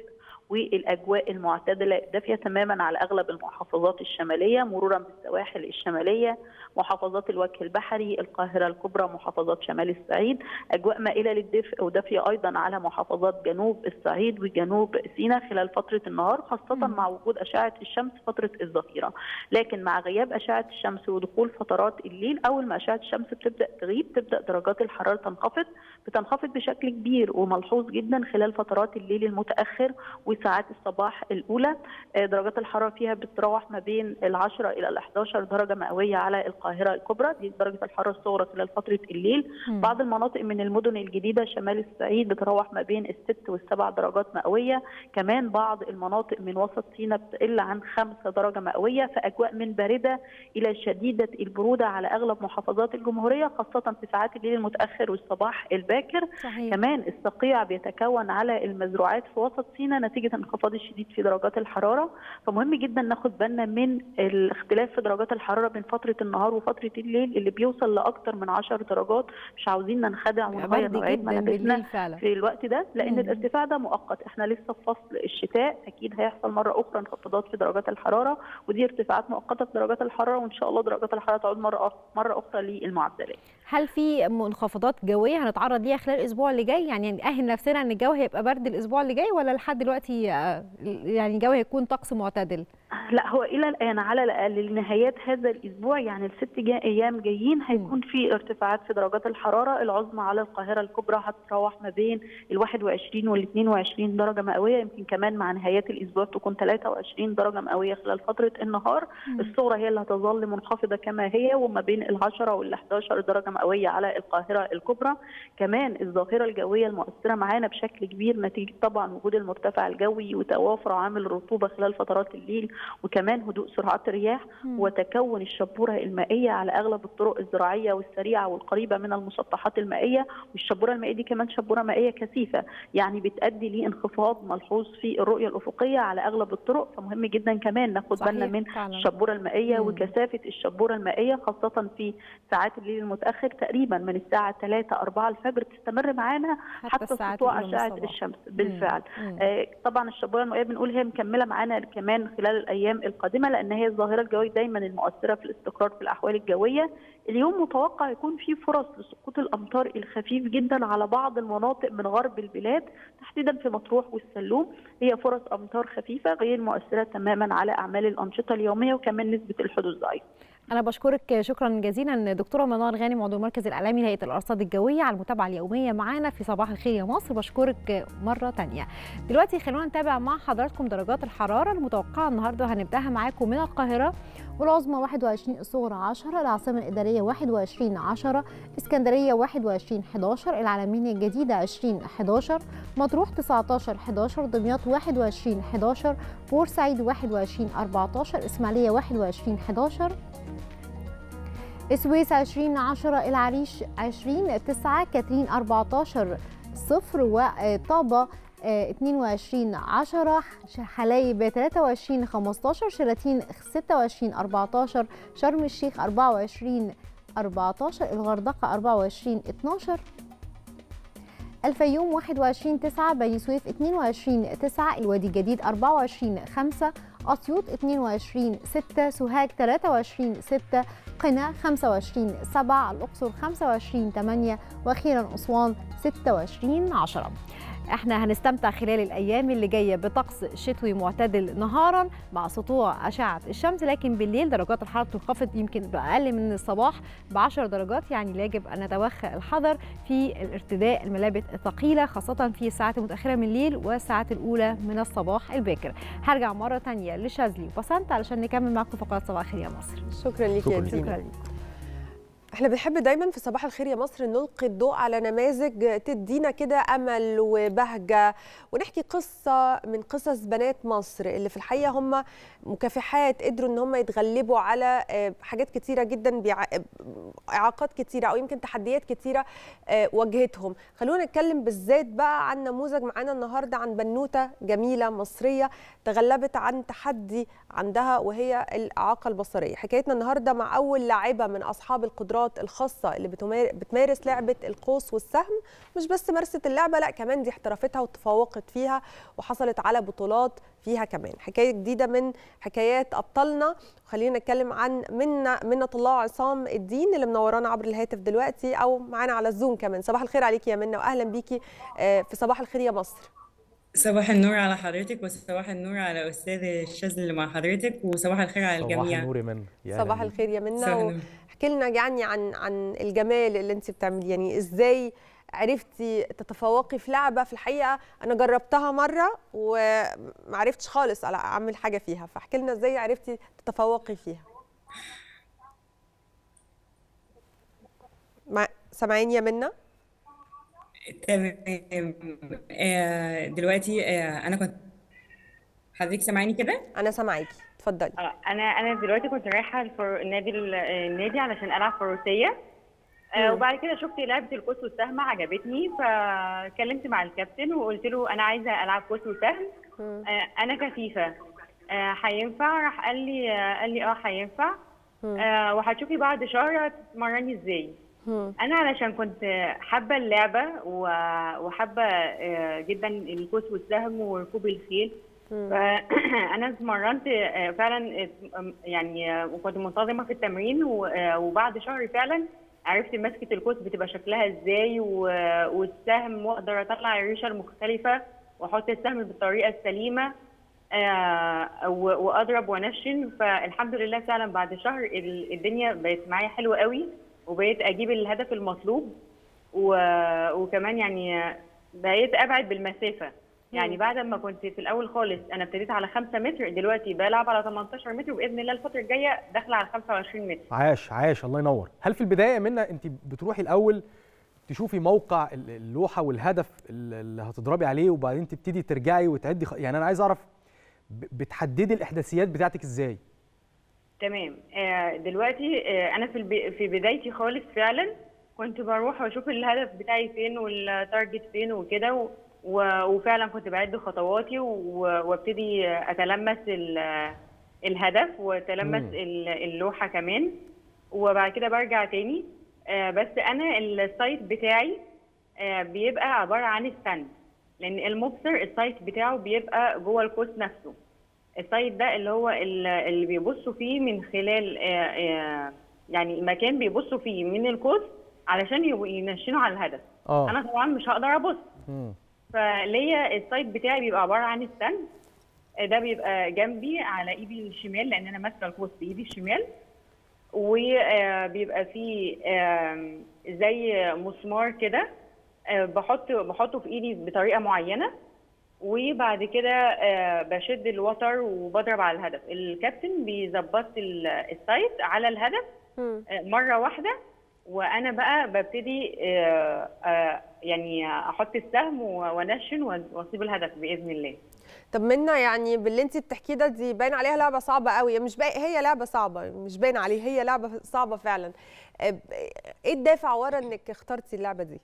S9: والاجواء المعتدله الدافيه تماما على اغلب المحافظات الشماليه مرورا بالسواحل الشماليه محافظات الوجه البحري القاهره الكبرى محافظات شمال الصعيد اجواء مائله للدفء ودافيه ايضا على محافظات جنوب الصعيد وجنوب سيناء خلال فتره النهار خاصه مع وجود اشعه الشمس فتره الظهيره لكن مع غياب اشعه الشمس ودخول فترات الليل اول ما اشعه الشمس بتبدا تغيب تبدا درجات الحراره تنخفض بتنخفض بشكل كبير وملحوظ جدا خلال فترات الليل المتاخر وساعات الصباح الاولى آه، درجات الحراره فيها بتتراوح ما بين ال10 الى ال11 درجه مئويه على القاهره الكبرى دي درجه الحراره الصغرى خلال فتره الليل
S2: مم.
S9: بعض المناطق من المدن الجديده شمال الصعيد بتتراوح ما بين الست والسبع درجات مئويه كمان بعض المناطق من وسط سيناء بتقل عن خمسة درجه مئويه فاجواء من بارده الى شديده البروده على اغلب محافظات الجمهوريه خاصه في ساعات الليل المتاخر والصباح الباكر
S2: صحيح
S9: كمان الصقيع بيتكون على المزروعات في وسط سيناء نتيجه انخفاض الشديد في درجات الحراره فمهم جدا ناخد بالنا من الاختلاف في درجات الحراره بين فتره النهار وفتره الليل اللي بيوصل لاكثر من 10 درجات مش عاوزين ننخدع ونغير
S2: برد
S9: نوعيه
S2: جدا
S9: ملابسنا
S2: بالليل فعلا
S9: في الوقت ده لان
S2: مم.
S9: الارتفاع ده مؤقت احنا لسه في فصل الشتاء اكيد هيحصل مره اخرى انخفاضات في درجات الحراره ودي ارتفاعات مؤقته في درجات الحراره وان شاء الله درجات الحراره تعود مره أخ- مره اخرى للمعدلات
S2: هل في منخفضات جويه هنتعرض ليها خلال الاسبوع اللي جاي يعني نأهل نفسنا ان الجو هيبقى برد الاسبوع اللي جاي ولا لحد دلوقتي آه، يعني الجو هيكون طقس معتدل
S9: لا هو الى الان على الاقل لنهايات هذا الاسبوع يعني الست جا ايام جايين هيكون في ارتفاعات في درجات الحراره العظمى على القاهره الكبرى هتتراوح ما بين ال 21 وال 22 درجه مئويه يمكن كمان مع نهايات الاسبوع تكون 23 درجه مئويه خلال فتره النهار الصغرى هي اللي هتظل منخفضه كما هي وما بين ال 10 وال 11 درجه مئويه على القاهره الكبرى كمان الظاهره الجويه المؤثره معانا بشكل كبير نتيجه طبعا وجود المرتفع الجوي وتوافر عامل الرطوبه خلال فترات الليل وكمان هدوء سرعات الرياح وتكون الشبوره المائيه على اغلب الطرق الزراعيه والسريعه والقريبه من المسطحات المائيه والشبوره المائيه دي كمان شبوره مائيه كثيفه يعني بتؤدي لانخفاض ملحوظ في الرؤيه الافقيه على اغلب الطرق فمهم جدا كمان ناخد بالنا
S2: صحيح
S9: من
S2: فعلا.
S9: الشبوره المائيه
S2: مم.
S9: وكثافه الشبوره المائيه خاصه في ساعات الليل المتاخر تقريبا من الساعه 3 4 الفجر تستمر معانا حتى,
S2: الساعات
S9: سطوع
S2: الأولى من
S9: اشعه
S2: الصباح.
S9: الشمس بالفعل
S2: مم.
S9: آه، طبعا الشبوره المائيه بنقول هي مكمله معانا كمان خلال الايام القادمه لان هي الظاهره الجويه دايما المؤثره في الاستقرار في الاحوال الجويه اليوم متوقع يكون في فرص لسقوط الامطار الخفيف جدا على بعض المناطق من غرب البلاد تحديدا في مطروح والسلوم هي فرص امطار خفيفه غير مؤثره تماما على اعمال الانشطه اليوميه وكمان نسبه الحدوث ضعيفه
S2: انا بشكرك شكرا جزيلا دكتوره منار غانم عضو المركز الاعلامي لهيئه الارصاد الجويه على المتابعه اليوميه معانا في صباح الخير يا مصر بشكرك مره تانية دلوقتي خلونا نتابع مع حضراتكم درجات الحراره المتوقعه النهارده هنبداها معاكم من القاهره والعظمى 21 الصغرى 10 العاصمه الاداريه 21 10 اسكندريه 21 11 العلمين الجديده 20 11 مطروح 19 11 دمياط 21 11 بورسعيد 21 14 اسماعيليه 21 11 السويس 20 10 العريش 20 9 كاترين 14 صفر وطابة آه، 22 10 حلايب 23 15 شلاتين 26 14 شرم الشيخ 24 14 الغردقة 24 12 الفيوم 21 9 بني سويف 22 9 الوادي الجديد 24 5 أسيوط 22 6 سوهاج 23 6 قنا 25 7 الأقصر 25 8 وأخيرا أسوان 26 10 احنا هنستمتع خلال الايام اللي جايه بطقس شتوي معتدل نهارا مع سطوع اشعه الشمس لكن بالليل درجات الحراره تنخفض يمكن باقل من الصباح ب 10 درجات يعني يجب ان نتوخى الحذر في الارتداء الملابس الثقيله خاصه في الساعات المتاخره من الليل والساعات الاولى من الصباح الباكر هرجع مره تانية لشاذلي وبسنت علشان نكمل معاكم فقرات صباح الخير يا مصر
S6: شكرا ليك يا
S7: شكراً.
S6: دينا
S2: شكرا لك
S6: احنا بنحب دايما في صباح الخير يا مصر نلقي الضوء على نماذج تدينا كده امل وبهجه ونحكي قصه من قصص بنات مصر اللي في الحقيقه هم مكافحات قدروا ان هم يتغلبوا على آه، حاجات كتيره جدا بيع- اعاقات كتيره او يمكن تحديات كتيره آه، واجهتهم خلونا نتكلم بالذات بقى عن نموذج معانا النهارده عن بنوته جميله مصريه تغلبت عن تحدي عندها وهي الاعاقه البصريه حكايتنا النهارده مع اول لاعبه من اصحاب القدرات البطولات الخاصه اللي بتمار- بتمارس لعبه القوس والسهم مش بس مارست اللعبه لا كمان دي احترفتها وتفوقت فيها وحصلت على بطولات فيها كمان حكايه جديده من حكايات ابطالنا خلينا نتكلم عن منة منة الله عصام الدين اللي منورانا عبر الهاتف دلوقتي او معانا على الزوم كمان صباح الخير عليكي يا منة واهلا بيكي آه، في صباح الخير يا مصر
S10: صباح النور على حضرتك وصباح النور على أستاذ الشاذلي اللي مع حضرتك وصباح الخير على
S7: صباح
S10: الجميع
S7: النور يا منى يا أهلا
S6: صباح
S7: بيك.
S6: الخير يا منى
S10: صباح النور.
S6: واحكي لنا يعني عن عن الجمال اللي انت بتعمليه يعني ازاي عرفتي تتفوقي في لعبه في الحقيقه انا جربتها مره وما عرفتش خالص على اعمل حاجه فيها فاحكي لنا ازاي عرفتي تتفوقي فيها مع... سامعيني يا منى
S10: تمام آه، دلوقتي آه، أنا كنت حضرتك سامعاني كده؟
S6: انا سامعاكي اتفضلي
S11: اه انا انا دلوقتي كنت رايحه الفر... النادي ال- النادي علشان العب فروسيه آه
S6: مم.
S11: وبعد كده شفت لعبه القوس والسهم عجبتني فكلمت مع الكابتن وقلت له انا عايزه العب قوس وسهم
S6: مم.
S11: آه انا كفيفه آه هينفع راح قال لي آه قال لي اه هينفع
S6: مم.
S11: آه وهتشوفي بعد شهر هتتمرني ازاي
S6: مم.
S11: انا علشان كنت حابه اللعبه و- وحابه آه، جدا القوس والسهم وركوب الخيل
S6: مم.
S11: فانا اتمرنت آه، فعلا آه، يعني آه، وكنت منتظمه في التمرين و- آه، وبعد شهر فعلا عرفت مسكه القوس بتبقى شكلها ازاي و- والسهم واقدر اطلع الريشه المختلفه واحط السهم بالطريقه السليمه آه، و- واضرب وانشن فالحمد لله فعلا بعد شهر ال- الدنيا بقت معايا حلوه قوي وبقيت اجيب الهدف المطلوب و- وكمان يعني بقيت ابعد بالمسافه يعني
S6: مم.
S11: بعد ما كنت في الاول خالص انا ابتديت على 5 متر دلوقتي بلعب على 18 متر وباذن الله الفتره الجايه داخله على 25 متر
S7: عاش عاش الله ينور هل في البدايه يا منى انت بتروحي الاول تشوفي موقع ال- اللوحه والهدف ال- اللي هتضربي عليه وبعدين تبتدي ترجعي وتعدي خ... يعني انا عايز اعرف ب- بتحددي الاحداثيات بتاعتك ازاي
S11: تمام آه، دلوقتي آه، انا في الب... في بدايتي خالص فعلا كنت بروح واشوف الهدف بتاعي فين والتارجت فين وكده و... و... وفعلا كنت بعد خطواتي و... وابتدي اتلمس ال... الهدف واتلمس
S7: مم.
S11: ال- اللوحه كمان وبعد كده برجع تاني آه، بس انا السايت بتاعي آه، بيبقى عباره عن السن لان المبصر السايت بتاعه بيبقى جوه القوس نفسه السايت ده اللي هو ال- اللي بيبصوا فيه من خلال آه، آه، يعني مكان بيبصوا فيه من القوس علشان يبقوا ينشنوا على الهدف
S7: اه
S11: انا طبعا مش هقدر ابص
S7: مم.
S11: فليا السايت بتاعي بيبقى عباره عن السن آه، ده بيبقى جنبي على ايدي الشمال لان انا ماسكه القوس بايدي الشمال وبيبقى فيه آم، زي مسمار كده آه، بحط بحطه في ايدي بطريقه معينه وبعد كده آه، بشد الوتر وبضرب على الهدف الكابتن بيظبط ال- السايت على الهدف
S6: مم.
S11: آه، مره واحده وانا بقى ببتدي آه، آه، يعني احط السهم و- وانشن واصيب الهدف باذن الله
S6: طب منا يعني باللي انت بتحكيه ده دي باين عليها لعبه صعبه قوي مش باين هي لعبه صعبه مش باين عليها هي لعبه صعبه فعلا آه، ب- ايه الدافع ورا انك اخترتي اللعبه دي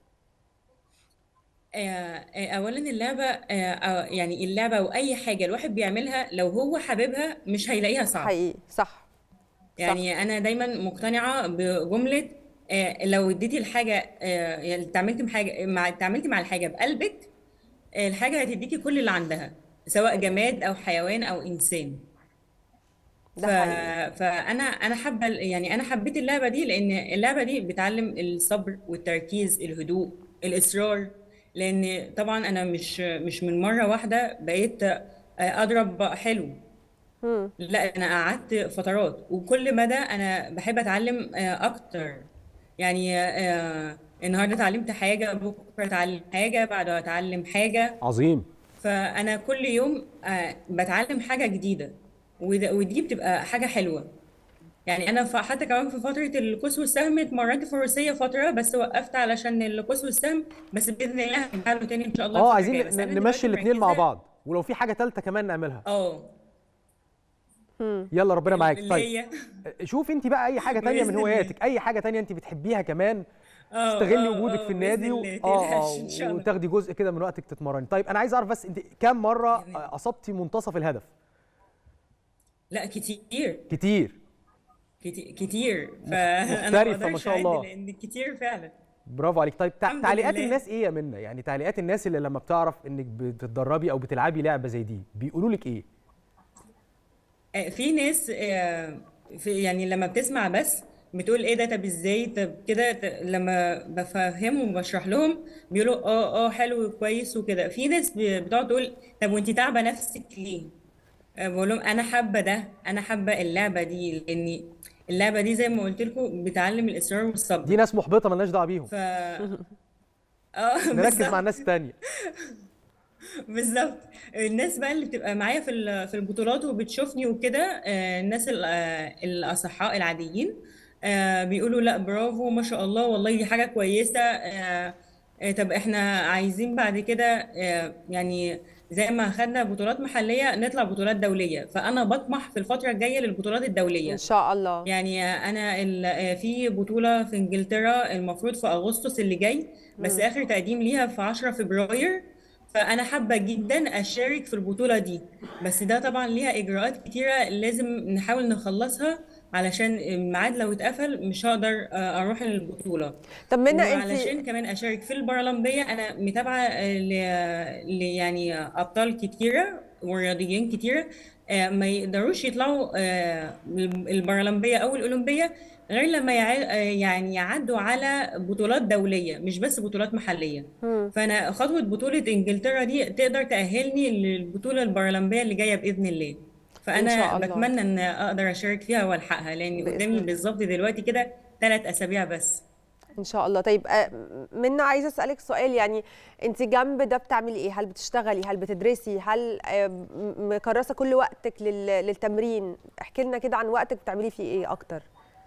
S10: آه، آه، اولا اللعبه آه، آه، يعني اللعبه واي حاجه الواحد بيعملها لو هو حاببها مش هيلاقيها صعبه
S6: حقيقي صح
S10: يعني انا دايما مقتنعه بجمله آه، لو اديتي الحاجه آه، يعني اتعاملتي مع حاجه مع اتعاملتي مع الحاجه بقلبك آه، الحاجه هتديكي كل اللي عندها سواء جماد او حيوان او انسان ف...
S6: ده حقيقي
S10: فانا انا حابه يعني انا حبيت اللعبه دي لان اللعبه دي بتعلم الصبر والتركيز الهدوء الاصرار لان طبعا انا مش مش من مره واحده بقيت آه، اضرب حلو
S6: مم.
S10: لا انا قعدت فترات وكل مدى انا بحب اتعلم آه، اكتر يعني آه، النهارده اتعلمت حاجه بكره اتعلم حاجه بعده اتعلم حاجه
S7: عظيم
S10: فانا كل يوم آه، بتعلم حاجه جديده وده- ودي بتبقى حاجه حلوه يعني انا ف- حتى كمان في فتره القوس والسهم اتمرنت فروسيه فتره بس وقفت علشان القوس والسهم بس باذن الله هرجع له تاني ان شاء الله
S7: اه
S10: الفترة
S7: عايزين
S10: الجاية. بس أنا
S7: ن- نمشي
S10: دلوقتي
S7: الاثنين مع
S10: مركزة-
S7: بعض ولو في حاجه ثالثه كمان نعملها
S10: اه
S6: مم.
S7: يلا ربنا معاك
S10: اللي
S7: طيب
S10: هي
S7: شوف انت بقى اي حاجه تانية من
S10: بإذن الله.
S7: هواياتك اي حاجه تانية انت بتحبيها كمان
S10: اه
S7: تستغلي
S10: اه
S7: وجودك
S10: اه
S7: في النادي
S10: بإذن
S7: و...
S10: الله
S7: اه
S10: تقلقش ان شاء
S7: اه
S10: الله
S7: وتاخدي جزء كده من وقتك تتمرني طيب انا عايز اعرف بس انت كام مره
S10: جميل.
S7: اصبتي منتصف الهدف
S10: لا كتير
S7: كتير
S10: كتي- كتير فانا
S7: مختلفة ما
S10: بقدرش
S7: شاء
S10: أعد
S7: الله.
S10: لان كتير فعلا
S7: برافو عليك طيب تع-
S10: الحمد
S7: تعليقات
S10: لله.
S7: الناس ايه يا منى يعني تعليقات الناس اللي لما بتعرف انك بتتدربي او بتلعبي لعبه زي دي بيقولوا لك ايه
S10: آه، في ناس آه، في يعني لما بتسمع بس بتقول ايه ده طب ازاي طب كده ت- لما بفهمهم وبشرح لهم بيقولوا اه اه حلو كويس وكده في ناس ب- بتقعد تقول طب وانت تعبه نفسك ليه آه، بقول لهم انا حابه ده انا حابه اللعبه دي لان اللعبه دي زي ما قلت لكم بتعلم الاصرار والصبر
S7: دي ناس محبطه مالناش دعوه بيهم
S10: ف اه
S7: نركز
S10: بالظبط.
S7: مع الناس التانية
S10: بالظبط الناس بقى اللي بتبقى معايا في ال- في البطولات وبتشوفني وكده آه، الناس ال- آه، الاصحاء العاديين آه، بيقولوا لا برافو ما شاء الله والله دي حاجه كويسه آه، آه، طب احنا عايزين بعد كده آه، يعني زي ما خدنا بطولات محليه نطلع بطولات دوليه فانا بطمح في الفتره الجايه للبطولات الدوليه
S6: ان شاء الله
S10: يعني انا ال- آه، في بطوله في انجلترا المفروض في اغسطس اللي جاي بس
S6: مم.
S10: اخر تقديم ليها في 10 فبراير فانا حابه جدا اشارك في البطوله دي بس ده طبعا ليها اجراءات كتيره لازم نحاول نخلصها علشان الميعاد لو اتقفل مش هقدر آه، اروح البطوله
S6: طب منى
S10: وعلشان
S6: انت
S10: كمان اشارك في البارالمبيه انا متابعه آه، ل ل- يعني ابطال كتيره ورياضيين كتيره آه، ما يقدروش يطلعوا آه، البارالمبيه او الاولمبيه غير لما يع- آه، يعني يعدوا على بطولات دوليه مش بس بطولات محليه
S6: مم.
S10: فانا خطوه بطوله انجلترا دي تقدر تاهلني للبطوله البارالمبيه اللي جايه باذن الله
S6: إن
S10: فانا
S6: شاء الله.
S10: بتمنى ان اقدر اشارك فيها والحقها لان
S6: بإذن
S10: قدامي
S6: الله.
S10: بالظبط دلوقتي كده ثلاث اسابيع بس
S6: ان شاء الله طيب آه، منى عايزه اسالك سؤال يعني انت جنب ده بتعملي ايه هل بتشتغلي هل بتدرسي هل آه، م- مكرسه كل وقتك لل- للتمرين احكي لنا كده عن وقتك بتعملي فيه ايه اكتر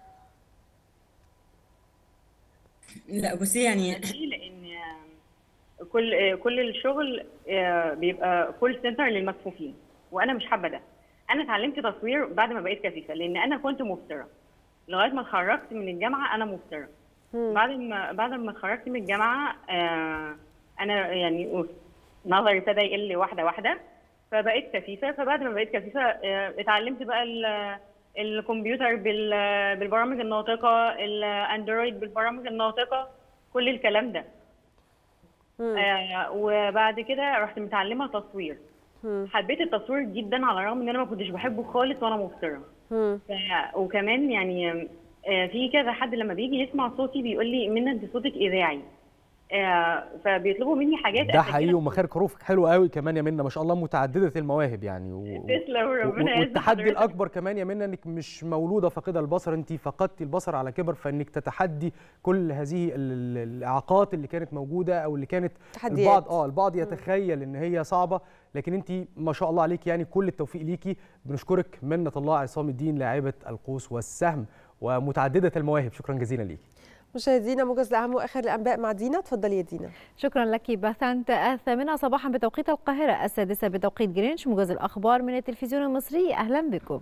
S10: لا بصي يعني
S11: ليه؟ لان كل كل الشغل آه، بيبقى كول سنتر للمكفوفين وانا مش حابه ده انا اتعلمت تصوير بعد ما بقيت كفيفه لان انا كنت مبصره لغايه ما اتخرجت من الجامعه انا مبصره بعد ما بعد ما اتخرجت من الجامعه آه، انا يعني نظري ابتدى يقل واحده واحده فبقيت كفيفه فبعد ما بقيت كفيفه آه، اتعلمت بقى ال- الكمبيوتر بال- بالبرامج الناطقه الاندرويد بالبرامج الناطقه كل الكلام ده آه وبعد كده رحت متعلمه تصوير حبيت التصوير جدا على الرغم ان انا ما كنتش بحبه خالص وانا مبصره ف- وكمان يعني آه، في كذا حد لما بيجي يسمع صوتي بيقول لي منى انت صوتك اذاعي آه، فبيطلبوا مني حاجات
S7: ده
S6: أسجلها
S7: حقيقي ومخارج حروفك حلوه قوي كمان يا منى ما شاء الله متعدده المواهب يعني و...
S11: تسلم ربنا
S7: و-
S11: يعز
S7: والتحدي
S11: حضرتك.
S7: الاكبر كمان يا منى انك مش مولوده فاقده البصر انت فقدتي البصر على كبر فانك تتحدي كل هذه ال- ال- الاعاقات اللي كانت موجوده او اللي كانت
S6: تحديات.
S7: البعض اه البعض يتخيل ان هي صعبه لكن انت ما شاء الله عليك يعني كل التوفيق ليكي بنشكرك منى الله عصام الدين لاعبه القوس والسهم ومتعدده المواهب شكرا جزيلا ليكي
S6: مشاهدينا موجز لاهم واخر الانباء مع دينا اتفضلي يا دينا
S2: شكرا لك بثنت الثامنة صباحا بتوقيت القاهرة السادسة بتوقيت جرينتش موجز الأخبار من التلفزيون المصري أهلا بكم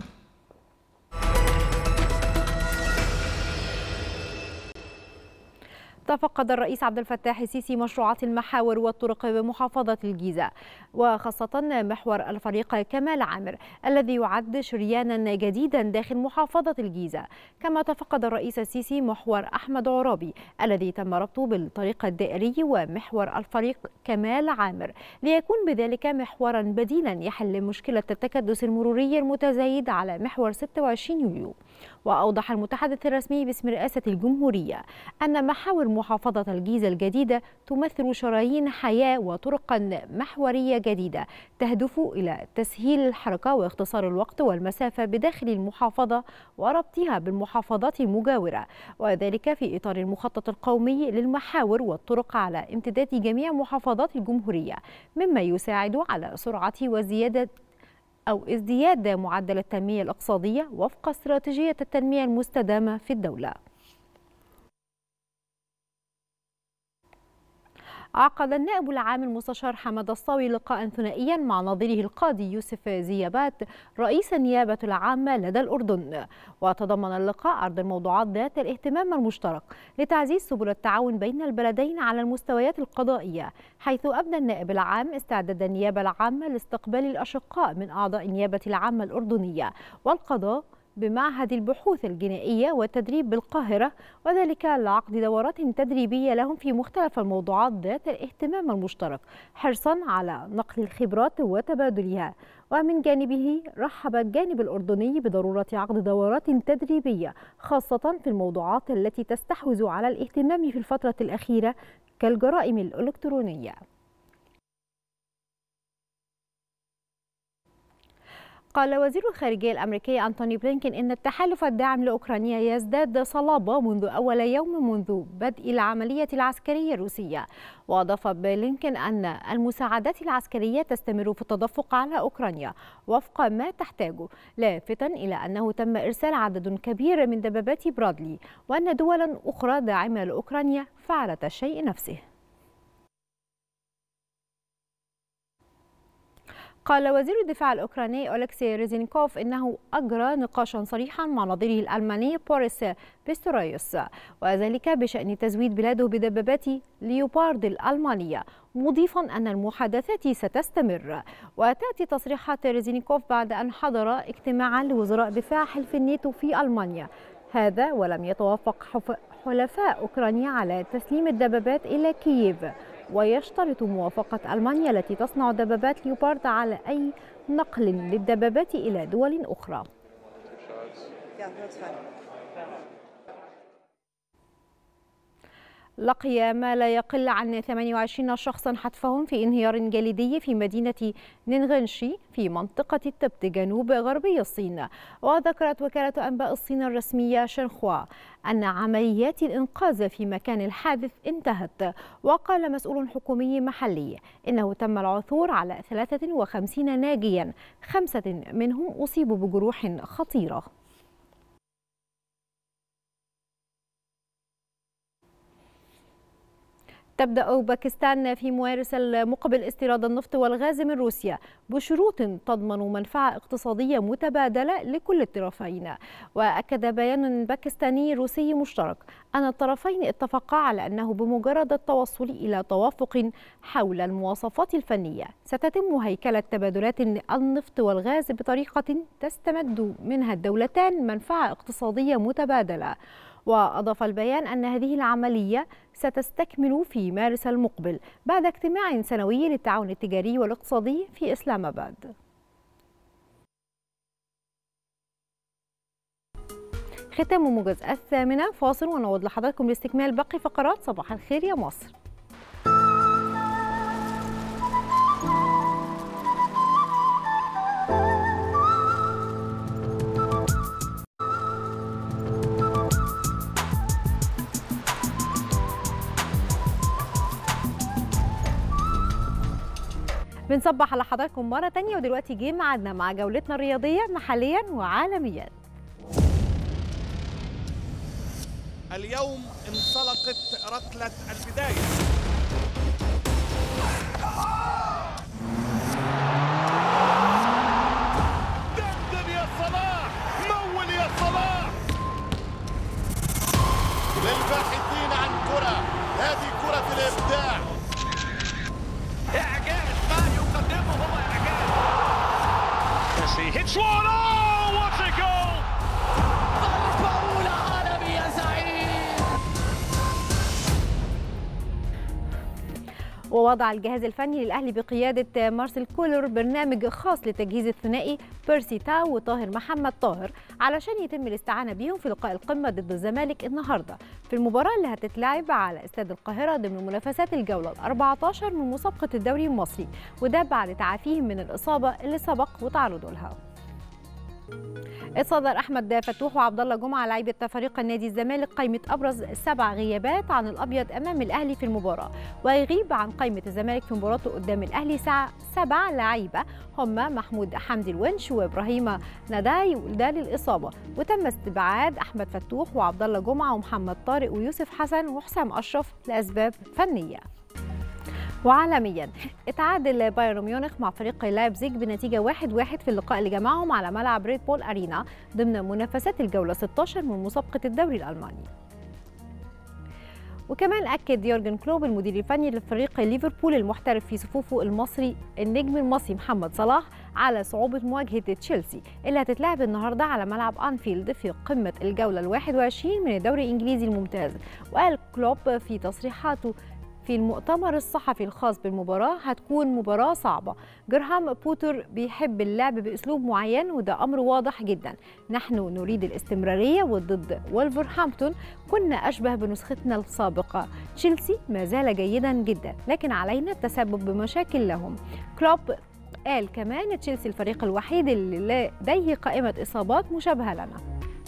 S2: تفقد الرئيس عبد الفتاح السيسي مشروعات المحاور والطرق بمحافظة الجيزة وخاصة محور الفريق كمال عامر الذي يعد شريانا جديدا داخل محافظة الجيزة كما تفقد الرئيس السيسي محور أحمد عرابي الذي تم ربطه بالطريق الدائري ومحور الفريق كمال عامر ليكون بذلك محورا بديلا يحل مشكلة التكدس المروري المتزايد على محور 26 يوليو وأوضح المتحدث الرسمي باسم رئاسة الجمهورية أن محاور محافظة الجيزة الجديدة تمثل شرايين حياة وطرقا محورية جديدة تهدف إلى تسهيل الحركة واختصار الوقت والمسافة بداخل المحافظة وربطها بالمحافظات المجاورة وذلك في إطار المخطط القومي للمحاور والطرق على امتداد جميع محافظات الجمهورية مما يساعد على سرعة وزيادة أو ازدياد معدل التنمية الاقتصادية وفق استراتيجية التنمية المستدامة في الدولة. عقد النائب العام المستشار حمد الصاوي لقاء ثنائيا مع نظيره القاضي يوسف زيابات رئيس النيابة العامة لدى الأردن وتضمن اللقاء عرض الموضوعات ذات الاهتمام المشترك لتعزيز سبل التعاون بين البلدين على المستويات القضائية حيث أبدى النائب العام استعداد النيابة العامة لاستقبال الأشقاء من أعضاء النيابة العامة الأردنية والقضاء بمعهد البحوث الجنائية والتدريب بالقاهرة وذلك لعقد دورات تدريبية لهم في مختلف الموضوعات ذات الاهتمام المشترك حرصا على نقل الخبرات وتبادلها ومن جانبه رحب الجانب الأردني بضرورة عقد دورات تدريبية خاصة في الموضوعات التي تستحوذ على الاهتمام في الفترة الأخيرة كالجرائم الإلكترونية قال وزير الخارجية الأمريكي أنتوني بلينكين إن التحالف الداعم لأوكرانيا يزداد صلابة منذ أول يوم منذ بدء العملية العسكرية الروسية وأضاف بلينكين أن المساعدات العسكرية تستمر في التدفق على أوكرانيا وفق ما تحتاجه لافتا إلى أنه تم إرسال عدد كبير من دبابات برادلي وأن دولا أخرى داعمة لأوكرانيا فعلت الشيء نفسه قال وزير الدفاع الأوكراني أولكسي ريزينكوف إنه أجرى نقاشا صريحا مع نظيره الألماني بوريس بيستورايوس وذلك بشأن تزويد بلاده بدبابات ليوبارد الألمانية مضيفا أن المحادثات ستستمر وتأتي تصريحات ريزينكوف بعد أن حضر اجتماعا لوزراء دفاع حلف الناتو في ألمانيا هذا ولم يتوافق حلفاء أوكرانيا على تسليم الدبابات إلى كييف ويشترط موافقة ألمانيا التي تصنع دبابات ليوبارد على أي نقل للدبابات إلى دول أخرى لقي ما لا يقل عن 28 شخصا حتفهم في انهيار جليدي في مدينة نينغنشي في منطقة التبت جنوب غربي الصين وذكرت وكالة أنباء الصين الرسمية شنخوا أن عمليات الإنقاذ في مكان الحادث انتهت وقال مسؤول حكومي محلي إنه تم العثور على 53 ناجيا خمسة منهم أصيبوا بجروح خطيرة تبدأ باكستان في مارس المقبل استيراد النفط والغاز من روسيا بشروط تضمن منفعة اقتصادية متبادلة لكل الطرفين وأكد بيان باكستاني روسي مشترك أن الطرفين اتفقا على أنه بمجرد التوصل إلى توافق حول المواصفات الفنية ستتم هيكلة تبادلات النفط والغاز بطريقة تستمد منها الدولتان منفعة اقتصادية متبادلة وأضاف البيان أن هذه العملية ستستكمل في مارس المقبل بعد اجتماع سنوي للتعاون التجاري والاقتصادي في إسلام آباد ختام موجز الثامنة فاصل ونعود لحضراتكم لاستكمال باقي فقرات صباح الخير يا مصر بنصبح على حضراتكم مرة تانية ودلوقتي جه ميعادنا مع جولتنا الرياضية محليا وعالميا
S12: اليوم انطلقت ركلة البداية دندن يا صلاح مول يا صلاح للباحثين عن كرة هذه كرة الإبداع
S3: إعجاز ما يقدمه هو إعجاز ميسي hits one oh what a goal
S1: ضربة أولى عالمي يا زعيم
S2: ووضع الجهاز الفني للأهلي بقيادة مارسيل كولر برنامج خاص لتجهيز الثنائي بيرسي تاو وطاهر محمد طاهر علشان يتم الاستعانة بيهم في لقاء القمة ضد الزمالك النهاردة في المباراة اللي هتتلعب على استاد القاهرة ضمن منافسات الجولة ال 14 من مسابقة الدوري المصري وده بعد تعافيهم من الإصابة اللي سبق وتعرضوا لها اتصدر احمد فتوح وعبد الله جمعه لعيبه فريق النادي الزمالك قائمه ابرز سبع غيابات عن الابيض امام الاهلي في المباراه ويغيب عن قائمه الزمالك في مباراته قدام الاهلي ساعة سبع لعيبه هم محمود حمدي الونش وابراهيم نداي وده للاصابه وتم استبعاد احمد فتوح وعبد الله جمعه ومحمد طارق ويوسف حسن وحسام اشرف لاسباب فنيه وعالميا اتعادل بايرن ميونخ مع فريق لايبزيج بنتيجة 1-1 في اللقاء اللي جمعهم على ملعب ريد بول أرينا ضمن منافسات الجولة 16 من مسابقة الدوري الألماني وكمان أكد يورجن كلوب المدير الفني لفريق ليفربول المحترف في صفوفه المصري النجم المصري محمد صلاح على صعوبة مواجهة تشيلسي اللي هتتلعب النهاردة على ملعب أنفيلد في قمة الجولة ال 21 من الدوري الإنجليزي الممتاز وقال كلوب في تصريحاته في المؤتمر الصحفي الخاص بالمباراة هتكون مباراة صعبة جرهام بوتر بيحب اللعب بأسلوب معين وده أمر واضح جدا نحن نريد الاستمرارية وضد ولفرهامبتون كنا أشبه بنسختنا السابقة تشيلسي ما زال جيدا جدا لكن علينا التسبب بمشاكل لهم كلوب قال كمان تشيلسي الفريق الوحيد اللي لديه قائمة إصابات مشابهة لنا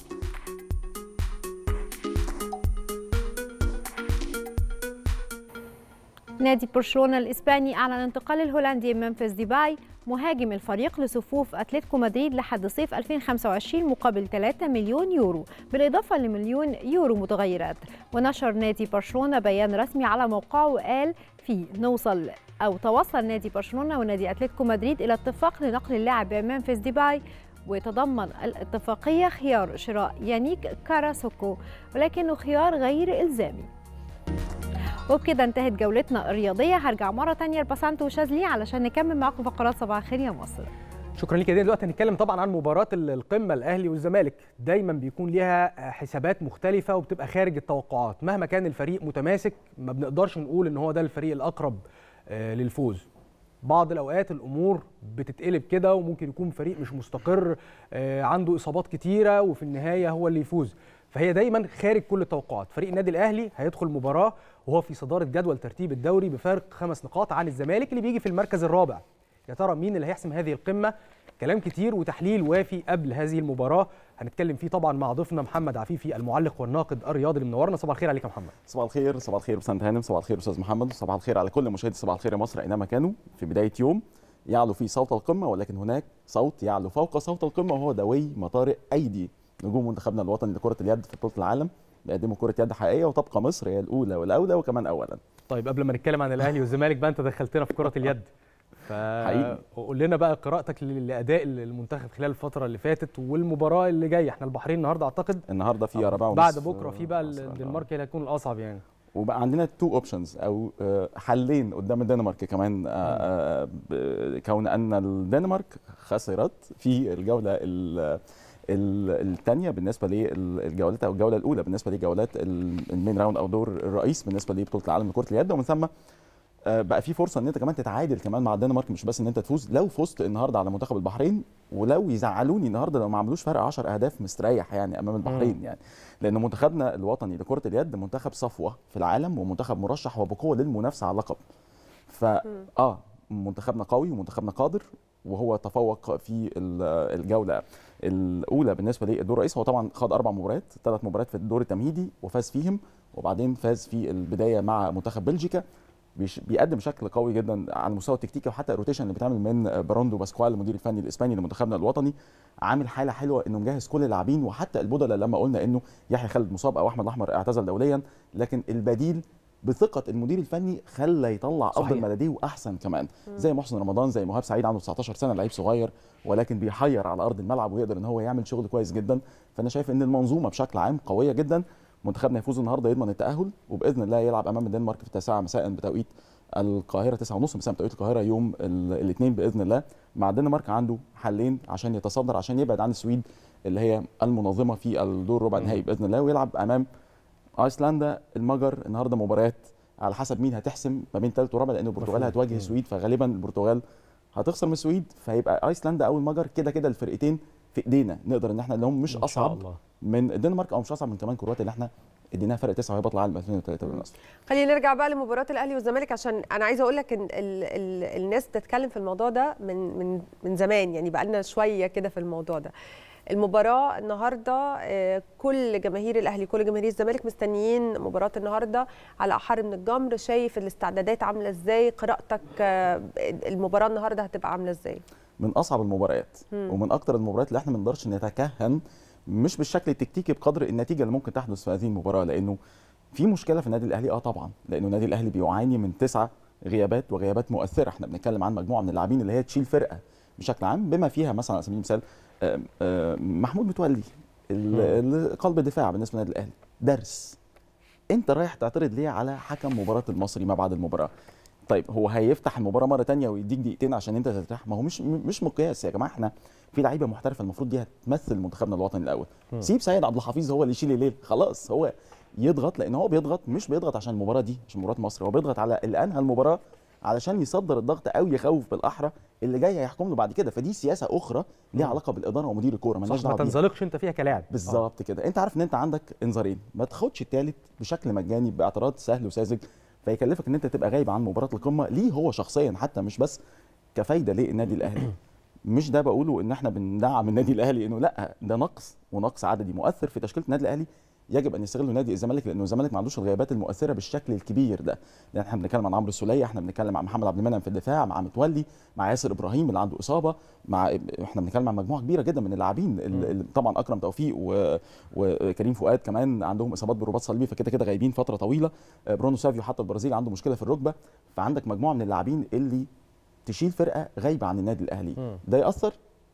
S2: نادي برشلونة الإسباني أعلن انتقال الهولندي منفذ ديباي مهاجم الفريق لصفوف أتلتيكو مدريد لحد صيف 2025 مقابل 3 مليون يورو بالإضافة لمليون يورو متغيرات ونشر نادي برشلونة بيان رسمي على موقعه وقال فيه نوصل أو توصل نادي برشلونة ونادي أتلتيكو مدريد إلى اتفاق لنقل اللاعب منفذ ديباي ويتضمن الاتفاقية خيار شراء يانيك كاراسوكو ولكنه خيار غير إلزامي وبكده انتهت جولتنا الرياضية هرجع مرة تانية لباسانتو وشاذلي علشان نكمل معاكم فقرات صباح الخير يا مصر
S7: شكرا ليك يا دينا دلوقتي هنتكلم طبعا عن مباراه القمه الاهلي والزمالك دايما بيكون ليها حسابات مختلفه وبتبقى خارج التوقعات مهما كان الفريق متماسك ما بنقدرش نقول ان هو ده الفريق الاقرب آه، للفوز بعض الاوقات الامور بتتقلب كده وممكن يكون فريق مش مستقر آه، عنده اصابات كتيره وفي النهايه هو اللي يفوز فهي دايما خارج كل التوقعات فريق النادي الاهلي هيدخل مباراه وهو في صداره جدول ترتيب الدوري بفارق خمس نقاط عن الزمالك اللي بيجي في المركز الرابع يا ترى مين اللي هيحسم هذه القمه كلام كتير وتحليل وافي قبل هذه المباراه هنتكلم فيه طبعا مع ضيفنا محمد عفيفي المعلق والناقد الرياضي اللي منورنا صباح الخير عليك يا محمد
S13: صباح الخير صباح الخير بسنت هانم صباح الخير استاذ محمد صباح الخير على كل مشاهدي صباح الخير يا مصر اينما كانوا في بدايه يوم يعلو فيه صوت القمه ولكن هناك صوت يعلو فوق صوت القمه وهو دوي مطارق ايدي نجوم منتخبنا الوطني لكره اليد في بطوله العالم بيقدموا كره يد حقيقيه وتبقى مصر هي الاولى والاولى وكمان اولا
S7: طيب قبل ما نتكلم عن الاهلي والزمالك بقى انت دخلتنا في كره اليد
S13: حقيقي.
S7: فقول لنا بقى قراءتك لاداء المنتخب خلال الفتره اللي فاتت والمباراه اللي جايه احنا البحرين النهارده اعتقد
S13: النهارده في اربعه ونص
S7: بعد بكره في بقى الدنمارك اللي هتكون الاصعب يعني
S13: وبقى عندنا تو اوبشنز او آه، حلين قدام الدنمارك كمان آه، آه، ب- كون ان الدنمارك خسرت في الجوله الثانيه بالنسبه للجولات او الجوله الاولى بالنسبه لجولات ال- المين راوند او دور الرئيس بالنسبه لبطوله العالم لكره اليد ومن ثم آه، بقى في فرصه ان انت كمان تتعادل كمان مع الدنمارك مش بس ان انت تفوز لو فزت النهارده على منتخب البحرين ولو يزعلوني النهارده لو ما عملوش فرق 10 اهداف مستريح يعني امام البحرين يعني لان منتخبنا الوطني لكره اليد منتخب صفوه في العالم ومنتخب مرشح وبقوه للمنافسه على اللقب فا اه منتخبنا قوي ومنتخبنا قادر وهو تفوق في ال- الجوله الاولى بالنسبه للدور الرئيسي هو طبعا خاض اربع مباريات ثلاث مباريات في الدور التمهيدي وفاز فيهم وبعدين فاز في البدايه مع منتخب بلجيكا بيش- بيقدم بشكل قوي جدا على المستوى التكتيكي وحتى الروتيشن اللي بيتعمل من باروندو باسكوال المدير الفني الاسباني لمنتخبنا الوطني عامل حاله حلوه انه مجهز كل اللاعبين وحتى البدلاء لما قلنا انه يحيى خالد مصاب او احمد الاحمر اعتزل دوليا لكن البديل بثقه المدير الفني خلى يطلع
S7: صحيح.
S13: افضل ما لديه واحسن كمان زي محسن رمضان زي مهاب سعيد عنده 19 سنه لعيب صغير ولكن بيحير على ارض الملعب ويقدر ان هو يعمل شغل كويس جدا فانا شايف ان المنظومه بشكل عام قويه جدا منتخبنا يفوز النهارده يضمن التاهل وباذن الله يلعب امام الدنمارك في التاسعه مساء بتوقيت القاهره 9 ونص مساء بتوقيت القاهره يوم الاثنين باذن الله مع الدنمارك عنده حلين عشان يتصدر عشان يبعد عن السويد اللي هي المنظمه في الدور ربع النهائي باذن الله ويلعب امام ايسلندا المجر النهارده مباريات على حسب مين هتحسم ما بين ثالث ورابع لان البرتغال
S7: مفهوم.
S13: هتواجه السويد فغالبا البرتغال هتخسر من السويد فهيبقى ايسلندا او المجر كده كده الفرقتين في ايدينا نقدر ان احنا اللي هم مش
S7: إن شاء
S13: اصعب
S7: الله.
S13: من الدنمارك او مش اصعب من كمان كرواتيا اللي احنا اديناها فرق تسعه وهي بطل العالم 2003 بالمناسبه
S6: خلينا نرجع بقى لمباراه الاهلي والزمالك عشان انا عايزه اقول لك ان ال ال الناس بتتكلم في الموضوع ده من من من زمان يعني بقى لنا شويه كده في الموضوع ده المباراه النهارده آه، كل جماهير الاهلي كل جماهير الزمالك مستنيين مباراه النهارده على احر من الجمر شايف الاستعدادات عامله ازاي قراءتك آه، المباراه النهارده هتبقى عامله ازاي
S13: من اصعب المباريات
S6: مم.
S13: ومن اكتر المباريات اللي احنا ما نقدرش نتكهن مش بالشكل التكتيكي بقدر النتيجه اللي ممكن تحدث في هذه المباراه لانه في مشكله في النادي الاهلي اه طبعا لانه النادي الاهلي بيعاني من تسعه غيابات وغيابات مؤثره احنا بنتكلم عن مجموعه من اللاعبين اللي هي تشيل فرقه بشكل عام بما فيها مثلا على سبيل المثال آم، آم، محمود متولي ال- ال- قلب الدفاع بالنسبه للنادي الاهلي درس انت رايح تعترض ليه على حكم مباراه المصري ما بعد المباراه طيب هو هيفتح المباراه مره تانية ويديك دقيقتين عشان انت ترتاح ما هو مش مش مقياس يا جماعه احنا في لعيبه محترفه المفروض دي هتمثل منتخبنا الوطني الاول
S7: مم.
S13: سيب سيد عبد الحفيظ هو اللي يشيل الليل خلاص هو يضغط لان هو بيضغط مش بيضغط عشان المباراه دي عشان مباراه مصر هو بيضغط على اللي انهى المباراه علشان يصدر الضغط او يخوف بالاحرى اللي جاي هيحكم له بعد كده فدي سياسه اخرى ليها
S7: مم.
S13: علاقه بالاداره ومدير الكوره مالناش
S7: صح ما
S13: دعوه بيها.
S7: تنزلقش انت فيها كلاعب
S13: بالظبط كده انت عارف ان انت عندك انذارين ما تاخدش الثالث بشكل مجاني باعتراض سهل وساذج فيكلفك ان انت تبقى غايب عن مباراه القمه ليه هو شخصيا حتى مش بس كفايده للنادي الاهلي مش ده بقوله ان احنا بندعم النادي الاهلي انه لا ده نقص ونقص عددي مؤثر في تشكيله النادي الاهلي يجب ان يستغله نادي الزمالك لانه الزمالك ما عندوش الغيابات المؤثره بالشكل الكبير ده لان احنا بنتكلم عن عمرو السوليه احنا بنتكلم عن محمد عبد المنعم في الدفاع مع متولي مع ياسر ابراهيم اللي عنده اصابه مع احنا بنتكلم عن مجموعه كبيره جدا من اللاعبين ال- ال- طبعا اكرم توفيق و... وكريم فؤاد كمان عندهم اصابات برباط صليبي فكده كده غايبين فتره طويله آه، برونو سافيو حتى البرازيل عنده مشكله في الركبه فعندك مجموعه من اللاعبين اللي تشيل فرقه غايبه عن النادي الاهلي
S7: مم.
S13: ده ياثر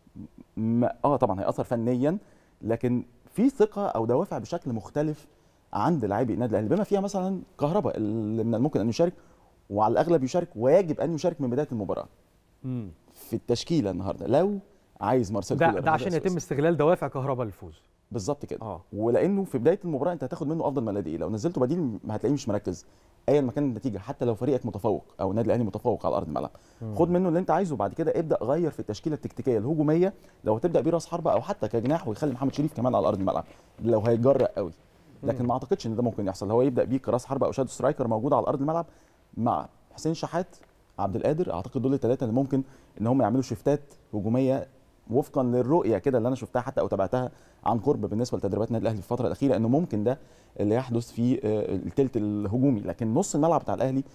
S13: م- اه طبعا هياثر فنيا لكن في ثقه او دوافع بشكل مختلف عند لاعبي النادي الاهلي بما فيها مثلا كهرباء اللي من الممكن ان يشارك وعلى الاغلب يشارك ويجب ان يشارك من بدايه المباراه
S7: مم.
S13: في التشكيله النهارده لو عايز مارسيل
S7: ده
S13: كولر
S7: ده
S13: هذا
S7: عشان يتم
S13: أساسي.
S7: استغلال دوافع كهرباء للفوز
S13: بالظبط كده
S7: اه
S13: ولانه في بدايه المباراه انت هتاخد منه افضل ما لديه لو نزلته بديل هتلاقيه مش مركز ايا ما كانت النتيجه حتى لو فريقك متفوق او النادي الاهلي متفوق على ارض الملعب
S7: مم.
S13: خد منه اللي انت عايزه بعد كده ابدا غير في التشكيله التكتيكيه الهجوميه لو هتبدا بيه راس حربه او حتى كجناح ويخلي محمد شريف كمان على ارض الملعب لو هيتجرأ قوي لكن
S7: مم.
S13: ما اعتقدش ان ده ممكن يحصل هو يبدا بيه كراس حربه او شادو سترايكر موجود على ارض الملعب مع حسين شحات عبد القادر اعتقد دول الثلاثه اللي ممكن ان هم يعملوا شيفتات هجوميه وفقا للرؤيه كده اللي انا شفتها حتى او تابعتها عن قرب بالنسبه لتدريبات النادي الاهلي في الفتره الاخيره انه ممكن ده اللي يحدث في آه، الثلث الهجومي لكن نص الملعب بتاع الاهلي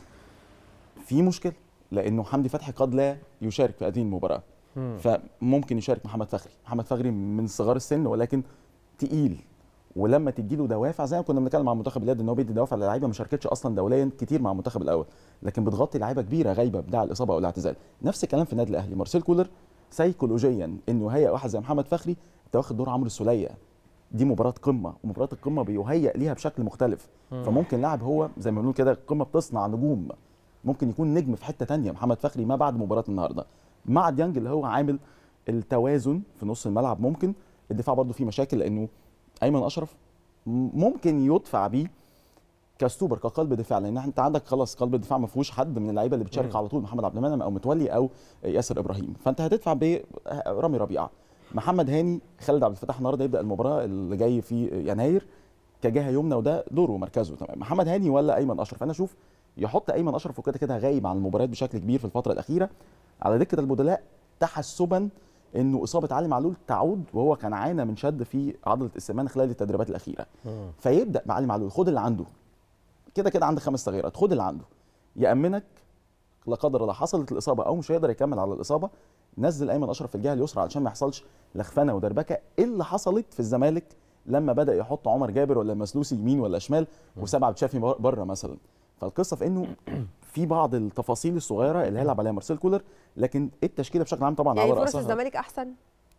S13: في مشكله لانه حمدي فتحي قد لا يشارك في هذه المباراه
S7: مم.
S13: فممكن يشارك محمد فخري محمد فخري من صغار السن ولكن تقيل ولما تديله دوافع زي ما كنا بنتكلم عن منتخب اليد ان هو بيدي دوافع للعيبه ما شاركتش اصلا دوليا كتير مع المنتخب الاول لكن بتغطي لعيبه كبيره غايبه بداعي الاصابه او الاعتزال نفس الكلام في النادي الاهلي مارسيل كولر سيكولوجيا انه هيئ واحد زي محمد فخري انت واخد دور عمرو السوليه دي مباراه قمه ومباراه القمه بيهيئ ليها بشكل مختلف
S7: مم.
S13: فممكن لاعب هو زي ما بنقول كده القمه بتصنع نجوم ممكن يكون نجم في حته تانية محمد فخري ما بعد مباراه النهارده مع ديانج اللي هو عامل التوازن في نص الملعب ممكن الدفاع برضه فيه مشاكل لانه ايمن اشرف م- ممكن يدفع بيه كستوبر كقلب دفاع لان انت عندك خلاص قلب الدفاع ما فيهوش حد من اللعيبه اللي بتشارك
S7: مم.
S13: على طول محمد عبد المنعم او متولي او ياسر ابراهيم فانت هتدفع برامي ربيعه محمد هاني خالد عبد الفتاح النهارده يبدا المباراه اللي جاي في يناير كجهه يمنى وده دوره ومركزه تمام محمد هاني ولا ايمن اشرف انا اشوف يحط ايمن اشرف وكده كده غايب عن المباريات بشكل كبير في الفتره الاخيره على دكه البدلاء تحسبا انه اصابه علي معلول تعود وهو كان عانى من شد في عضله السمانه خلال التدريبات الاخيره
S7: مم.
S13: فيبدا مع علي معلول خد اللي عنده كده كده عندك خمس تغييرات خد اللي عنده يامنك لا قدر الله حصلت الاصابه او مش هيقدر يكمل على الاصابه نزل ايمن اشرف في الجهه اليسرى علشان ما يحصلش لخفنه ودربكه اللي حصلت في الزمالك لما بدا يحط عمر جابر ولا مسلوسي يمين ولا شمال وساب عبد الشافي بره مثلا فالقصه في انه في بعض التفاصيل الصغيره اللي هيلعب عليها مارسيل كولر لكن التشكيله بشكل عام طبعا
S6: يعني
S13: على
S6: فرص
S13: راسها
S6: الزمالك احسن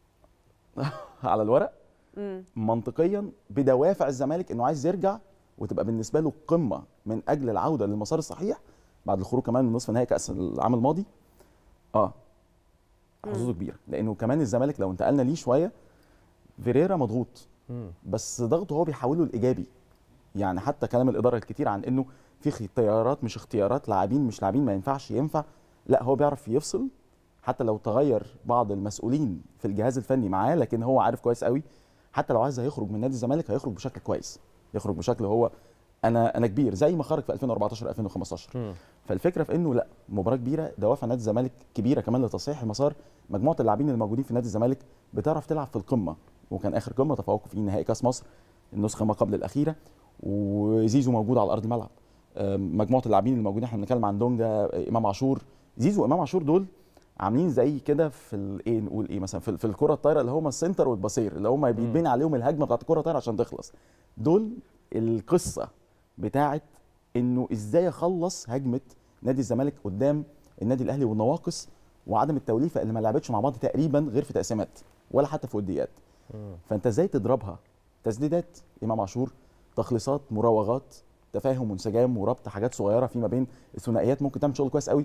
S13: على الورق
S6: مم.
S13: منطقيا بدوافع الزمالك انه عايز يرجع وتبقى بالنسبه له قمه من اجل العوده للمسار الصحيح بعد الخروج كمان من نصف نهائي كاس العام الماضي اه حظوظه كبيره لانه كمان الزمالك لو انتقلنا ليه شويه فيريرا مضغوط
S7: مم.
S13: بس ضغطه هو بيحوله الايجابي يعني حتى كلام الاداره الكتير عن انه في اختيارات مش اختيارات لاعبين مش لاعبين ما ينفعش ينفع لا هو بيعرف يفصل حتى لو تغير بعض المسؤولين في الجهاز الفني معاه لكن هو عارف كويس قوي حتى لو عايز هيخرج من نادي الزمالك هيخرج بشكل كويس يخرج بشكل هو انا انا كبير زي ما خرج في 2014 2015
S7: مم.
S13: فالفكره في انه لا مباراه كبيره دوافع نادي الزمالك كبيره كمان لتصحيح المسار مجموعه اللاعبين الموجودين في نادي الزمالك بتعرف تلعب في القمه وكان اخر قمه تفوقوا في نهائي كاس مصر النسخه ما قبل الاخيره وزيزو موجود على ارض الملعب أم، مجموعه اللاعبين الموجودين احنا بنتكلم عن دونجا امام عاشور زيزو وامام عاشور دول عاملين زي كده في الايه نقول ايه مثلا في, في الكره الطايره اللي هم السنتر والبصير اللي هم بيتبني عليهم الهجمه بتاعت الكره الطايره عشان تخلص دول القصه بتاعت انه ازاي اخلص هجمه نادي الزمالك قدام النادي الاهلي والنواقص وعدم التوليفه اللي ما لعبتش مع بعض تقريبا غير في تقسيمات ولا حتى في وديات
S7: مم.
S13: فانت ازاي تضربها تسديدات امام عاشور تخليصات مراوغات تفاهم وانسجام وربط حاجات صغيره فيما بين الثنائيات ممكن تعمل شغل كويس قوي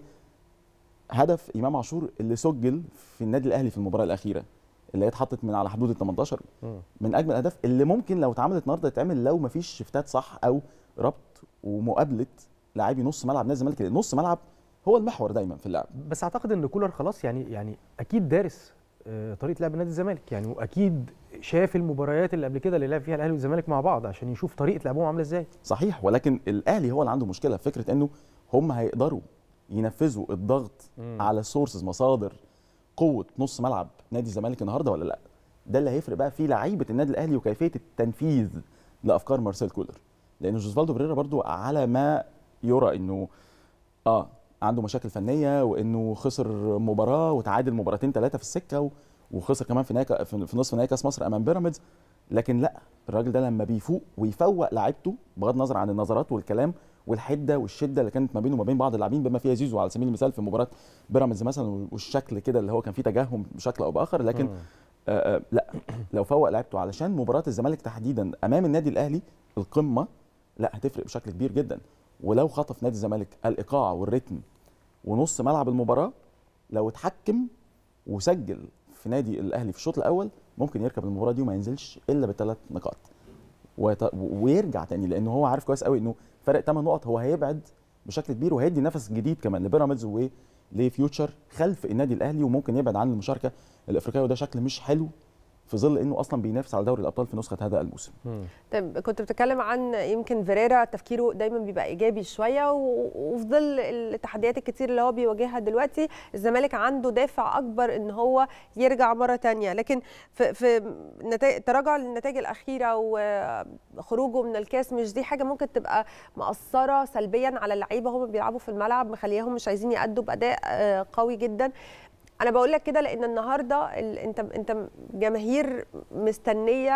S13: هدف امام عاشور اللي سجل في النادي الاهلي في المباراه الاخيره اللي هي اتحطت من على حدود ال 18 من اجمل الاهداف اللي ممكن لو اتعملت النهارده تتعمل لو ما فيش شفتات صح او ربط ومقابله لاعبي نص ملعب نادي الزمالك لأن نص ملعب هو المحور دايما في اللعب
S7: بس اعتقد ان كولر خلاص يعني يعني اكيد دارس آه، طريقه لعب نادي الزمالك يعني واكيد شاف المباريات اللي قبل كده اللي لعب فيها الاهلي والزمالك مع بعض عشان يشوف طريقه لعبهم عامله ازاي
S13: صحيح ولكن الاهلي هو اللي عنده مشكله فكره انه هم هيقدروا ينفذوا الضغط
S7: مم.
S13: على سورسز مصادر قوه نص ملعب نادي الزمالك النهارده ولا لا ده اللي هيفرق بقى في لعيبه النادي الاهلي وكيفيه التنفيذ لافكار مارسيل كولر لان جوزفالدو بريرا برضو على ما يرى انه اه عنده مشاكل فنيه وانه خسر مباراه وتعادل مباراتين ثلاثه في السكه و- وخسر كمان في نهائي في في نصف نهائي كاس مصر امام بيراميدز لكن لا الراجل ده لما بيفوق ويفوق لعيبته بغض النظر عن النظرات والكلام والحده والشده اللي كانت ما بينه وما بين بعض اللاعبين بما فيها زيزو على سبيل المثال في مباراه بيراميدز مثلا والشكل كده اللي هو كان فيه تجاهم بشكل او باخر لكن
S7: مم.
S13: آه آه لا لو فوق لعيبته علشان مباراه الزمالك تحديدا امام النادي الاهلي القمه لا هتفرق بشكل كبير جدا ولو خطف نادي الزمالك الايقاع والريتم ونص ملعب المباراه لو اتحكم وسجل في نادي الاهلي في الشوط الاول ممكن يركب المباراه دي وما ينزلش الا بثلاث نقاط ويت... ويرجع تاني لانه هو عارف كويس قوي انه فرق 8 نقط هو هيبعد بشكل كبير وهيدي نفس جديد كمان لبيراميدز ولفيوتشر خلف النادي الاهلي وممكن يبعد عن المشاركه الافريقيه وده شكل مش حلو في ظل انه اصلا بينافس على دوري الابطال في نسخه هذا الموسم
S6: طيب كنت بتتكلم عن يمكن فيريرا تفكيره دايما بيبقى ايجابي شويه و- وفي ظل التحديات الكتير اللي هو بيواجهها دلوقتي الزمالك عنده دافع اكبر ان هو يرجع مره تانية لكن في في نتائج تراجع النتائج الاخيره وخروجه من الكاس مش دي حاجه ممكن تبقى مأثره سلبيا على اللعيبه هم بيلعبوا في الملعب مخليهم مش عايزين يأدوا باداء آه، قوي جدا انا بقول لك كده لان النهارده ال- انت انت جماهير مستنيه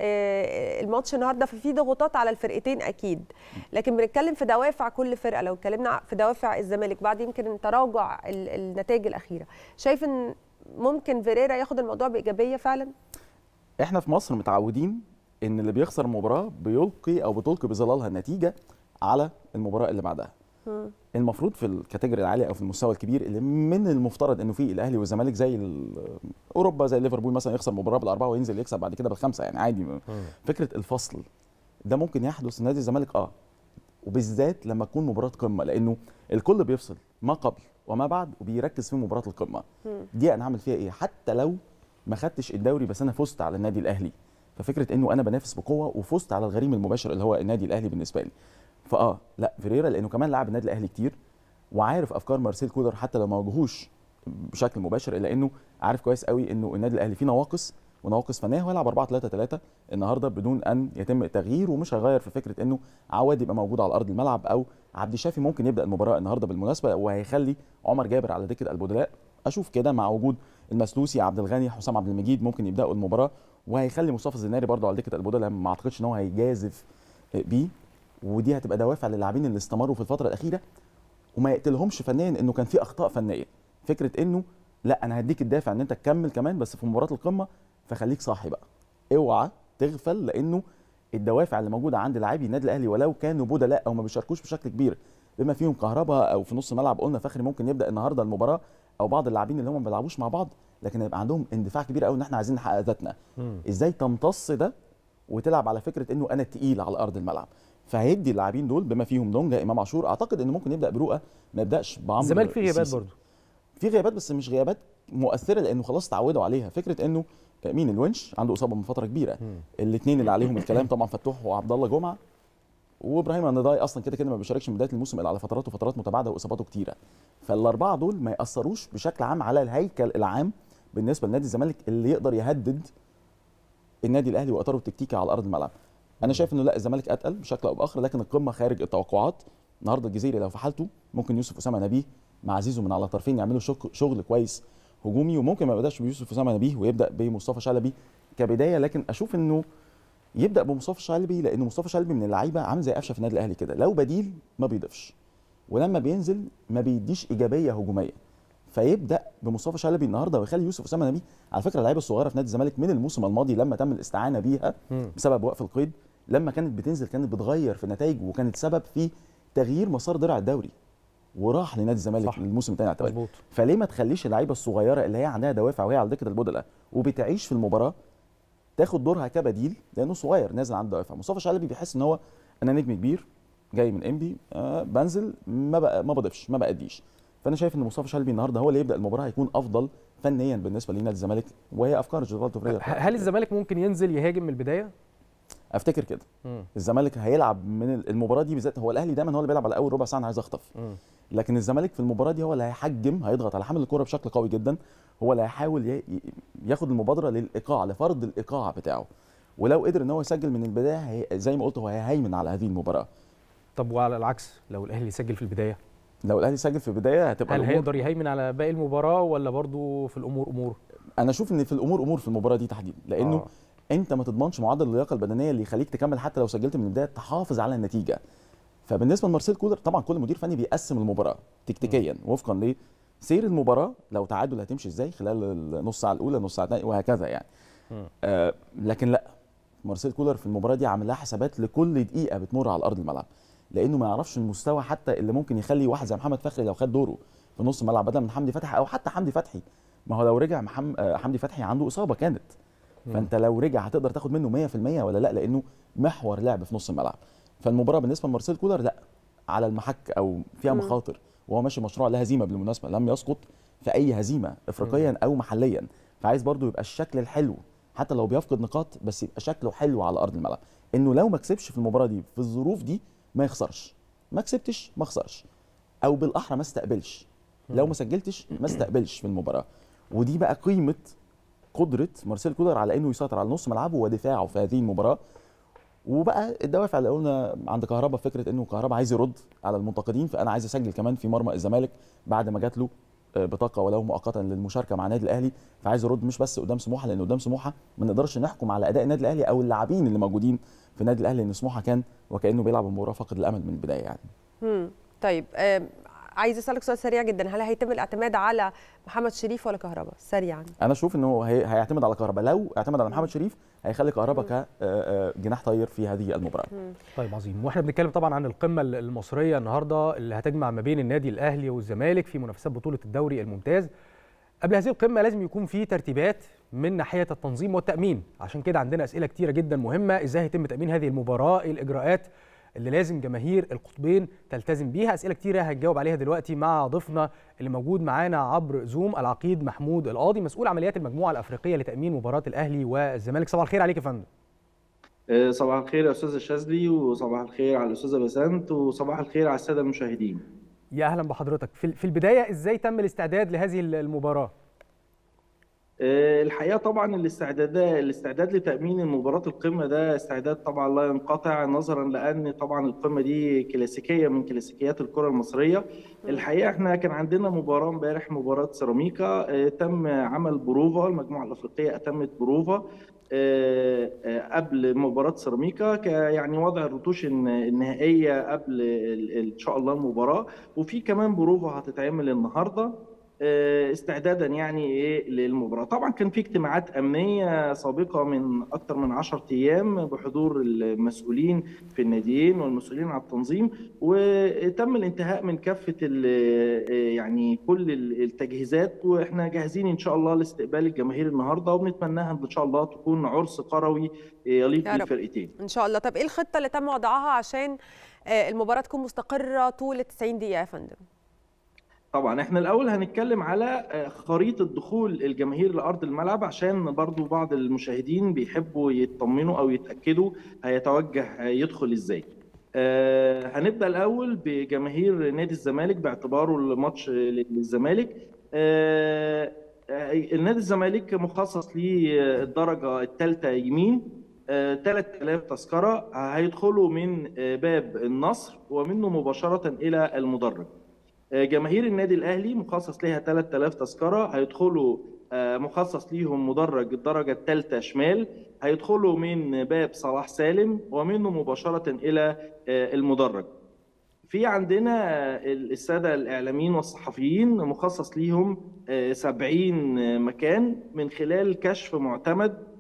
S6: آه، الماتش النهارده ففي ضغوطات على الفرقتين اكيد لكن بنتكلم في دوافع كل فرقه لو اتكلمنا في دوافع الزمالك بعد يمكن تراجع ال- النتائج الاخيره شايف ان ممكن فيريرا ياخد الموضوع بايجابيه فعلا
S13: احنا في مصر متعودين ان اللي بيخسر مباراه بيلقي او بتلقي بظلالها النتيجه على المباراه اللي بعدها
S6: مم.
S13: المفروض في الكاتيجوري العالي او في المستوى الكبير اللي من المفترض انه فيه الاهلي والزمالك زي ال- اوروبا زي ليفربول مثلا يخسر مباراه بالاربعه وينزل يكسب بعد كده بالخمسه يعني عادي فكره الفصل ده ممكن يحدث نادي الزمالك اه وبالذات لما تكون مباراه قمه لانه الكل بيفصل ما قبل وما بعد وبيركز في مباراه القمه دي انا هعمل فيها ايه حتى لو ما خدتش الدوري بس انا فزت على النادي الاهلي ففكره انه انا بنافس بقوه وفزت على الغريم المباشر اللي هو النادي الاهلي بالنسبه لي فاه لا فيريرا لانه كمان لعب النادي الاهلي كتير وعارف افكار مارسيل كولر حتى لو ما واجهوش بشكل مباشر الا انه عارف كويس قوي انه النادي الاهلي فيه نواقص ونواقص فنيه هو يلعب 4 3 3 النهارده بدون ان يتم التغيير ومش هيغير في فكره انه عواد يبقى موجود على ارض الملعب او عبد الشافي ممكن يبدا المباراه النهارده بالمناسبه وهيخلي عمر جابر على دكه البدلاء اشوف كده مع وجود المسلوسي عبد الغني حسام عبد المجيد ممكن يبداوا المباراه وهيخلي مصطفى الزناري برضه على دكه البدلاء ما اعتقدش ان هو هيجازف بيه ودي هتبقى دوافع للاعبين اللي استمروا في الفتره الاخيره وما يقتلهمش فنيا انه كان في اخطاء فنيه فكره انه لا انا هديك الدافع ان انت تكمل كمان بس في مباراه القمه فخليك صاحي بقى اوعى تغفل لانه الدوافع اللي موجوده عند لاعبي النادي الاهلي ولو كانوا بدلاء او ما بيشاركوش بشكل كبير بما فيهم كهربا او في نص ملعب قلنا فخري ممكن يبدا النهارده المباراه او بعض اللاعبين اللي هم ما بيلعبوش مع بعض لكن هيبقى عندهم اندفاع كبير قوي ان احنا عايزين نحقق ذاتنا ازاي تمتص ده وتلعب على فكره انه انا التقيل على ارض الملعب فهيدي اللاعبين دول بما فيهم دونجا امام عاشور اعتقد انه ممكن يبدا برؤى ما يبداش بعمرو
S7: الزمالك فيه غيابات
S13: السيسي.
S7: برضه
S13: في غيابات بس مش غيابات مؤثره لانه خلاص اتعودوا عليها فكره انه مين الونش عنده اصابه من فتره كبيره الاثنين اللي عليهم الكلام طبعا فتوح وعبد الله جمعه وابراهيم النضاي اصلا كده كده ما بيشاركش من بدايه الموسم الا على فترات وفترات متباعده واصاباته كتيره فالاربعه دول ما ياثروش بشكل عام على الهيكل العام بالنسبه لنادي الزمالك اللي يقدر يهدد النادي الاهلي واطاره التكتيكي على ارض الملعب انا شايف انه لا الزمالك اتقل بشكل او باخر لكن القمه خارج التوقعات النهارده الجزيري لو في حالته ممكن يوسف اسامه نبيه مع زيزو من على طرفين يعملوا شك- شغل كويس هجومي وممكن ما يبداش بيوسف اسامه نبيه ويبدا بمصطفى شلبي كبدايه لكن اشوف انه يبدا بمصطفى شلبي لان مصطفى شلبي من اللعيبه عامل زي قفشه في النادي الاهلي كده لو بديل ما بيضيفش ولما بينزل ما بيديش ايجابيه هجوميه فيبدا بمصطفى شلبي النهارده ويخلي يوسف اسامه نبيه على فكره اللعيبه الصغيره في نادي الزمالك من الموسم الماضي لما تم الاستعانه بيها
S7: مم.
S13: بسبب وقف القيد لما كانت بتنزل كانت بتغير في النتائج وكانت سبب في تغيير مسار درع الدوري وراح لنادي الزمالك الموسم الثاني على التوالي
S7: مظبوط
S13: فليه ما تخليش اللعيبه الصغيره اللي هي عندها دوافع وهي على دكه البدلاء وبتعيش في المباراه تاخد دورها كبديل لانه صغير نازل عنده دوافع مصطفى شلبي بيحس ان هو انا نجم كبير جاي من انبي آه بنزل ما بقى ما بضيفش ما بأديش فانا شايف ان مصطفى شلبي النهارده هو اللي يبدا المباراه هيكون افضل فنيا بالنسبه لنادي الزمالك وهي افكار جيرالدو فريرا
S7: هل الزمالك ممكن ينزل يهاجم من البدايه؟
S13: افتكر كده
S7: مم.
S13: الزمالك هيلعب من المباراه دي بالذات هو الاهلي دايما هو اللي بيلعب على اول ربع ساعه انا عايز اخطف
S7: مم.
S13: لكن الزمالك في المباراه دي هو اللي هيحجم هيضغط على حامل الكره بشكل قوي جدا هو اللي هيحاول ي- ي- ياخد المبادره للايقاع لفرض الايقاع بتاعه ولو قدر ان هو يسجل من البدايه هي زي ما قلت هو هيهيمن على هذه المباراه
S7: طب وعلى العكس لو الاهلي سجل في البدايه
S13: لو الاهلي سجل في البدايه هتبقى
S7: هل
S13: الأمور
S7: هيقدر يهيمن على باقي المباراه ولا برضو في الامور امور؟
S13: انا اشوف ان في الامور امور في المباراه دي تحديدا لانه
S7: آه.
S13: آه. انت ما تضمنش معدل اللياقه البدنيه اللي يخليك تكمل حتى لو سجلت من البدايه تحافظ على النتيجه فبالنسبه لمارسيل كولر طبعا كل مدير فني بيقسم المباراه تكتيكيا وفقا لسير المباراه لو تعادل هتمشي ازاي خلال النص ساعه الاولى نص ساعه الثانيه وهكذا يعني آه لكن لا مارسيل كولر في المباراه دي عامل لها حسابات لكل دقيقه بتمر على ارض الملعب لانه ما يعرفش المستوى حتى اللي ممكن يخلي واحد زي محمد فخري لو خد دوره في نص الملعب بدل من حمدي فتحي او حتى حمدي فتحي ما هو لو رجع محم... آه، حمدي فتحي عنده اصابه كانت فانت لو رجع هتقدر تاخد منه 100% ولا لا لانه محور لعب في نص الملعب فالمباراه بالنسبه لمارسيل كولر لا على المحك او فيها
S6: مم.
S13: مخاطر وهو ماشي مشروع لا هزيمه بالمناسبه لم يسقط في اي هزيمه افريقيا او محليا فعايز برضو يبقى الشكل الحلو حتى لو بيفقد نقاط بس يبقى شكله حلو على ارض الملعب انه لو ما كسبش في المباراه دي في الظروف دي ما يخسرش ما كسبتش ما خسرش او بالاحرى ما استقبلش لو ما سجلتش ما استقبلش في المباراه ودي بقى قيمه قدره مارسيل كولر على انه يسيطر على نص ملعبه ودفاعه في هذه المباراه وبقى الدوافع اللي قلنا عند كهربا فكره انه كهربا عايز يرد على المنتقدين فانا عايز اسجل كمان في مرمى الزمالك بعد ما جات له آه، بطاقه ولو مؤقتا للمشاركه مع النادي الاهلي فعايز يرد مش بس قدام سموحه لان قدام سموحه ما نقدرش نحكم على اداء النادي الاهلي او اللاعبين اللي موجودين في النادي الاهلي لان سموحه كان وكانه بيلعب المباراه فقد الامل من البدايه يعني
S6: مم. طيب آم، عايز اسالك سؤال سريع جدا هل هيتم الاعتماد على محمد شريف ولا كهربا سريعا
S13: انا اشوف ان هو هي- هيعتمد على كهربا لو اعتمد على محمد شريف هيخلي كهربا كجناح طاير في هذه المباراه
S7: طيب عظيم واحنا بنتكلم طبعا عن القمه المصريه النهارده اللي هتجمع ما بين النادي الاهلي والزمالك في منافسات بطوله الدوري الممتاز قبل هذه القمه لازم يكون في ترتيبات من ناحيه التنظيم والتامين عشان كده عندنا اسئله كتيره جدا مهمه ازاي هيتم تامين هذه المباراه ايه الاجراءات اللي لازم جماهير القطبين تلتزم بيها اسئله كتيره هنجاوب عليها دلوقتي مع ضيفنا اللي موجود معانا عبر زوم العقيد محمود القاضي مسؤول عمليات المجموعه الافريقيه لتامين مباراه الاهلي والزمالك صباح الخير عليك يا فندم
S14: آه، صباح الخير يا استاذ الشاذلي وصباح الخير على الاستاذه بسنت وصباح الخير على الساده المشاهدين
S7: يا اهلا بحضرتك في في البدايه ازاي تم الاستعداد لهذه المباراه
S14: آه، الحقيقه طبعا الاستعداد الاستعداد لتامين مباراه القمه ده استعداد طبعا لا ينقطع نظرا لان طبعا القمه دي كلاسيكيه من كلاسيكيات الكره المصريه الحقيقه احنا كان عندنا مباراه امبارح مباراه سيراميكا آه، تم عمل بروفا المجموعه الافريقيه اتمت بروفا آه، آه، قبل مباراه سيراميكا ك- يعني وضع الرتوش الن- النهائيه قبل ال- ال- ان شاء الله المباراه وفي كمان بروفا هتتعمل النهارده آه، استعدادا يعني ايه للمباراه طبعا كان في اجتماعات امنيه سابقه من اكثر من 10 ايام بحضور المسؤولين في الناديين والمسؤولين على التنظيم وتم الانتهاء من كافه ال- يعني كل ال- التجهيزات واحنا جاهزين ان شاء الله لاستقبال الجماهير النهارده وبنتمناها ان شاء الله تكون عرس كروي يليق
S6: يا رب.
S14: بالفرقتين
S6: ان شاء الله طب ايه الخطه اللي تم وضعها عشان آه، المباراه تكون مستقره طول ال 90 دقيقه يا فندم
S14: طبعا احنا الاول هنتكلم على آه، خريطه دخول الجماهير لارض الملعب عشان برضو بعض المشاهدين بيحبوا يطمنوا او يتاكدوا هيتوجه آه، يدخل ازاي آه، هنبدا الاول بجماهير نادي الزمالك باعتباره الماتش للزمالك آه، آه، النادي الزمالك مخصص للدرجه الثالثه يمين آه، 3000 تذكره هيدخلوا من آه، باب النصر ومنه مباشره الى المدرج آه، جماهير النادي الاهلي مخصص ليها 3000 تذكره هيدخلوا آه، مخصص ليهم مدرج الدرجه الثالثه شمال هيدخلوا من باب صلاح سالم ومنه مباشره الى آه، المدرج في عندنا آه، الساده الاعلاميين والصحفيين مخصص ليهم آه، 70 مكان من خلال كشف معتمد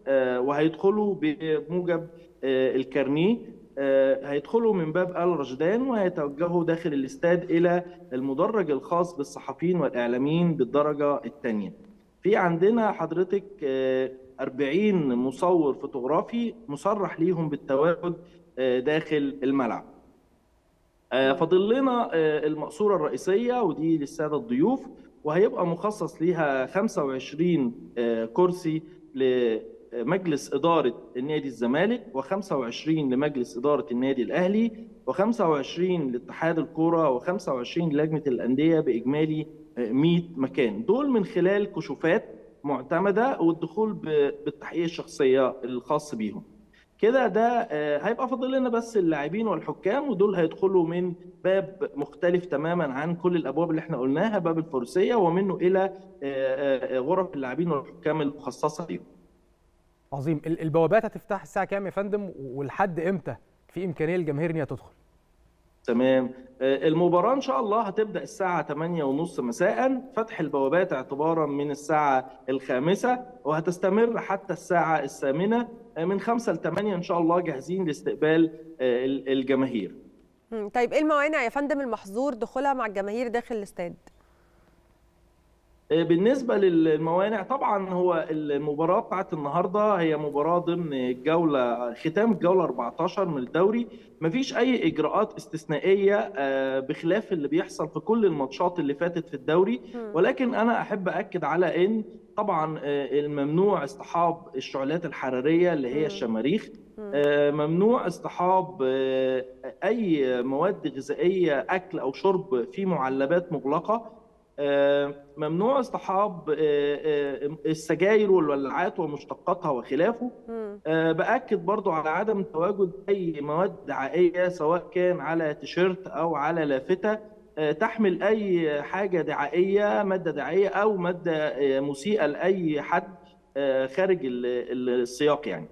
S14: آه، وهيدخلوا بموجب آه، الكارنيه آه، هيدخلوا من باب ال رشدان وهيتوجهوا داخل الاستاد الى المدرج الخاص بالصحفيين والاعلاميين بالدرجه الثانيه. في عندنا حضرتك آه، 40 مصور فوتوغرافي مصرح ليهم بالتواجد آه، داخل الملعب. آه، فاضل لنا آه، المقصوره الرئيسيه ودي للساده الضيوف وهيبقى مخصص ليها 25 آه، كرسي لمجلس اداره النادي الزمالك و25 لمجلس اداره النادي الاهلي و25 لاتحاد الكوره و25 لجنه الانديه باجمالي آه، 100 مكان دول من خلال كشوفات معتمده والدخول ب- بالتحقيق الشخصيه الخاص بيهم كده ده آه، هيبقى فاضل لنا بس اللاعبين والحكام ودول هيدخلوا من باب مختلف تماما عن كل الابواب اللي احنا قلناها باب الفروسيه ومنه الى آه، آه، غرف اللاعبين والحكام المخصصه ليهم
S7: عظيم ال- البوابات هتفتح الساعه كام يا فندم ولحد امتى في امكانيه للجماهير ان هي تدخل
S14: تمام آه، المباراة إن شاء الله هتبدأ الساعة 8:30 مساء فتح البوابات اعتبارا من الساعة الخامسة وهتستمر حتى الساعة الثامنة آه، من 5 ل 8 إن شاء الله جاهزين لاستقبال آه، ال- الجماهير
S6: مم. طيب ايه الموانع يا فندم المحظور دخولها مع الجماهير داخل الاستاد
S14: آه، بالنسبة للموانع طبعا هو المباراة بتاعت النهاردة هي مباراة ضمن الجولة ختام الجولة 14 من الدوري مفيش أي إجراءات استثنائية آه، بخلاف اللي بيحصل في كل الماتشات اللي فاتت في الدوري ولكن أنا أحب أكد على إن طبعا آه، الممنوع اصطحاب الشعلات الحرارية اللي هي الشماريخ آه، ممنوع اصطحاب آه، أي مواد غذائية أكل أو شرب في معلبات مغلقة آه، ممنوع اصطحاب آه، آه، السجاير والولاعات ومشتقاتها وخلافه آه، بأكد برضو على عدم تواجد أي مواد دعائية سواء كان على تيشيرت أو على لافتة آه، تحمل أي حاجة دعائية مادة دعائية أو مادة آه، مسيئة لأي حد آه، خارج ال- ال- السياق يعني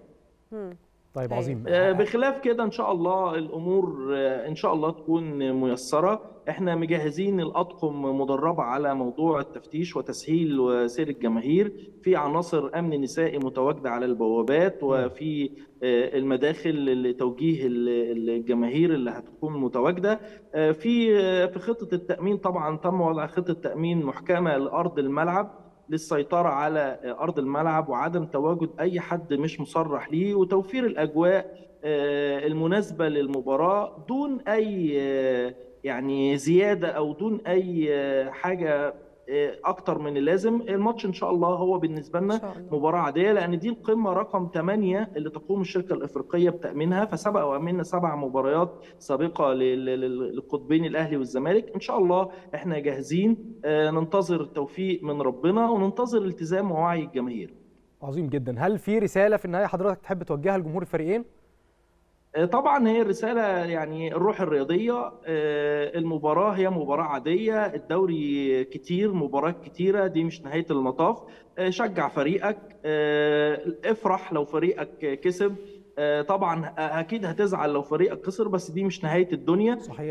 S7: طيب عظيم
S14: آه، بخلاف كده ان شاء الله الامور آه، ان شاء الله تكون ميسره احنا مجهزين الاطقم مدربه على موضوع التفتيش وتسهيل وسير الجماهير في عناصر امن نسائي متواجده على البوابات وفي آه، المداخل لتوجيه ال- الجماهير اللي هتكون متواجده آه، في آه، في خطه التامين طبعا تم وضع خطه تامين محكمه لارض الملعب للسيطرة على أرض الملعب وعدم تواجد أي حد مش مصرح ليه وتوفير الأجواء آه، المناسبة للمباراة دون أي آه، يعني زيادة أو دون أي آه، حاجة آه، أكتر من اللازم الماتش إن شاء الله هو بالنسبة لنا مباراة عادية لأن دي القمة رقم 8 اللي تقوم الشركة الإفريقية بتأمينها فسبق وأمنا سبع مباريات سابقة لل- لل- للقطبين الأهلي والزمالك إن شاء الله إحنا جاهزين آه، ننتظر التوفيق من ربنا وننتظر التزام ووعي الجماهير
S7: عظيم جدا هل في رساله في النهايه حضرتك تحب توجهها لجمهور الفريقين
S14: آه، طبعا هي الرسالة يعني الروح الرياضية آه، المباراة هي مباراة عادية الدوري كتير مباريات كتيرة دي مش نهاية المطاف آه، شجع فريقك آه، افرح لو فريقك كسب آه، طبعا اكيد هتزعل لو فريقك خسر بس دي مش نهايه الدنيا
S7: صحيح.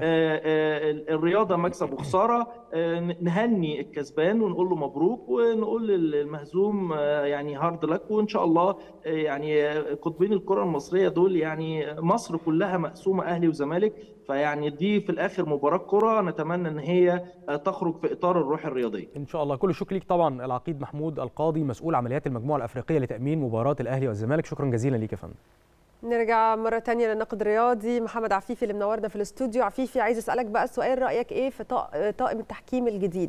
S14: الرياضه مكسب وخساره آه، نهني الكسبان ونقول له مبروك ونقول للمهزوم آه، يعني هارد لك وان شاء الله آه، يعني آه، قطبين الكره المصريه دول يعني مصر كلها مقسومه اهلي وزمالك فيعني دي في الاخر مباراه كره نتمنى ان هي آه، تخرج في اطار الروح الرياضيه
S7: ان شاء الله كل الشكر ليك طبعا العقيد محمود القاضي مسؤول عمليات المجموعه الافريقيه لتامين مباراه الاهلي والزمالك شكرا جزيلا ليك يا فندم
S6: نرجع مرة تانية للنقد الرياضي محمد عفيفي اللي منورنا في الاستوديو عفيفي عايز اسألك بقى سؤال رأيك ايه في طا- طاقم التحكيم الجديد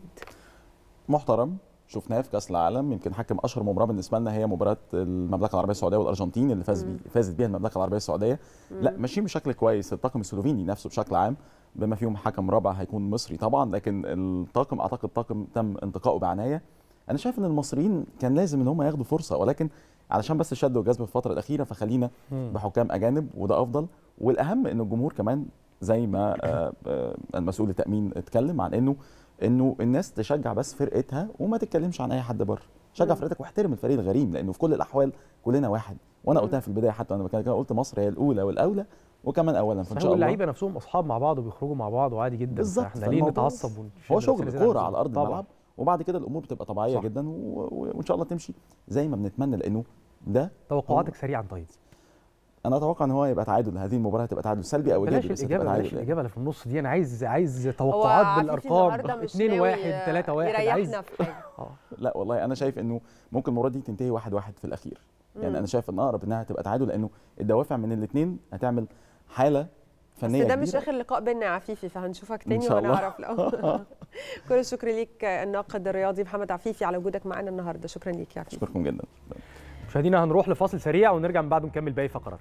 S13: محترم شفناه في كاس العالم يمكن حكم اشهر مباراه بالنسبه لنا هي مباراه المملكه العربيه السعوديه والارجنتين اللي فاز بي فازت بيها المملكه العربيه السعوديه لا
S15: مم.
S13: ماشيين بشكل كويس الطاقم السلوفيني نفسه بشكل عام بما فيهم حكم رابع هيكون مصري طبعا لكن الطاقم اعتقد طاقم تم انتقائه بعنايه انا شايف ان المصريين كان لازم ان هم ياخدوا فرصه ولكن علشان بس شد وجذب في الفتره الاخيره فخلينا
S7: مم.
S13: بحكام اجانب وده افضل والاهم ان الجمهور كمان زي ما آه، آه، المسؤول التامين اتكلم عن انه انه الناس تشجع بس فرقتها وما تتكلمش عن اي حد بره شجع
S15: مم.
S13: فرقتك واحترم الفريق الغريم لانه في كل الاحوال كلنا واحد وانا قلتها في البدايه حتى وانا بتكلم كده، قلت مصر هي الاولى والاولى وكمان اولا فان
S7: صحيح
S13: شاء الله
S7: واللعيبه نفسهم اصحاب مع بعض وبيخرجوا مع بعض وعادي جدا
S13: بالظبط
S7: احنا ليه
S13: فالموضوع
S7: نتعصب ونشد
S13: هو
S7: نفسنا
S13: شغل
S7: زيادة عن
S13: كوره
S7: اللزوم؟
S13: على ارض
S7: طبعاً.
S13: الملعب وبعد كده الامور بتبقى طبيعيه
S7: صح.
S13: جدا و... و- وان شاء الله تمشي زي ما بنتمنى لانه ده
S7: توقعاتك سريعا طيب
S13: انا اتوقع ان هو يبقى تعادل هذه المباراه هتبقى تعادل سلبي او
S7: بلاش
S13: ايجابي بس هتبقى
S7: الاجابه بلاش
S13: تعادل يعني.
S7: الاجابه اللي في النص دي انا عايز عايز
S6: هو
S7: توقعات
S6: عفيفي
S7: بالارقام
S6: النهارده مش
S7: 2
S6: ناوي
S7: 1 3 1 عايز
S6: يريحنا في حاجه
S13: لا والله انا شايف انه ممكن المباراه دي تنتهي واحد واحد في الاخير يعني
S6: مم.
S13: انا شايف ان اقرب انها تبقى تعادل لانه الدوافع من الاثنين هتعمل حاله فنيه
S6: بس ده مش
S13: كبيرة.
S6: اخر لقاء بينا يا عفيفي فهنشوفك
S13: إن
S6: تاني
S13: شاء الله.
S6: ونعرف لو كل الشكر ليك الناقد الرياضي محمد عفيفي على وجودك معانا النهارده شكرا ليك يا عفيفي
S13: اشكركم جدا
S7: مشاهدينا هنروح لفاصل سريع ونرجع من بعده نكمل باقي فقرات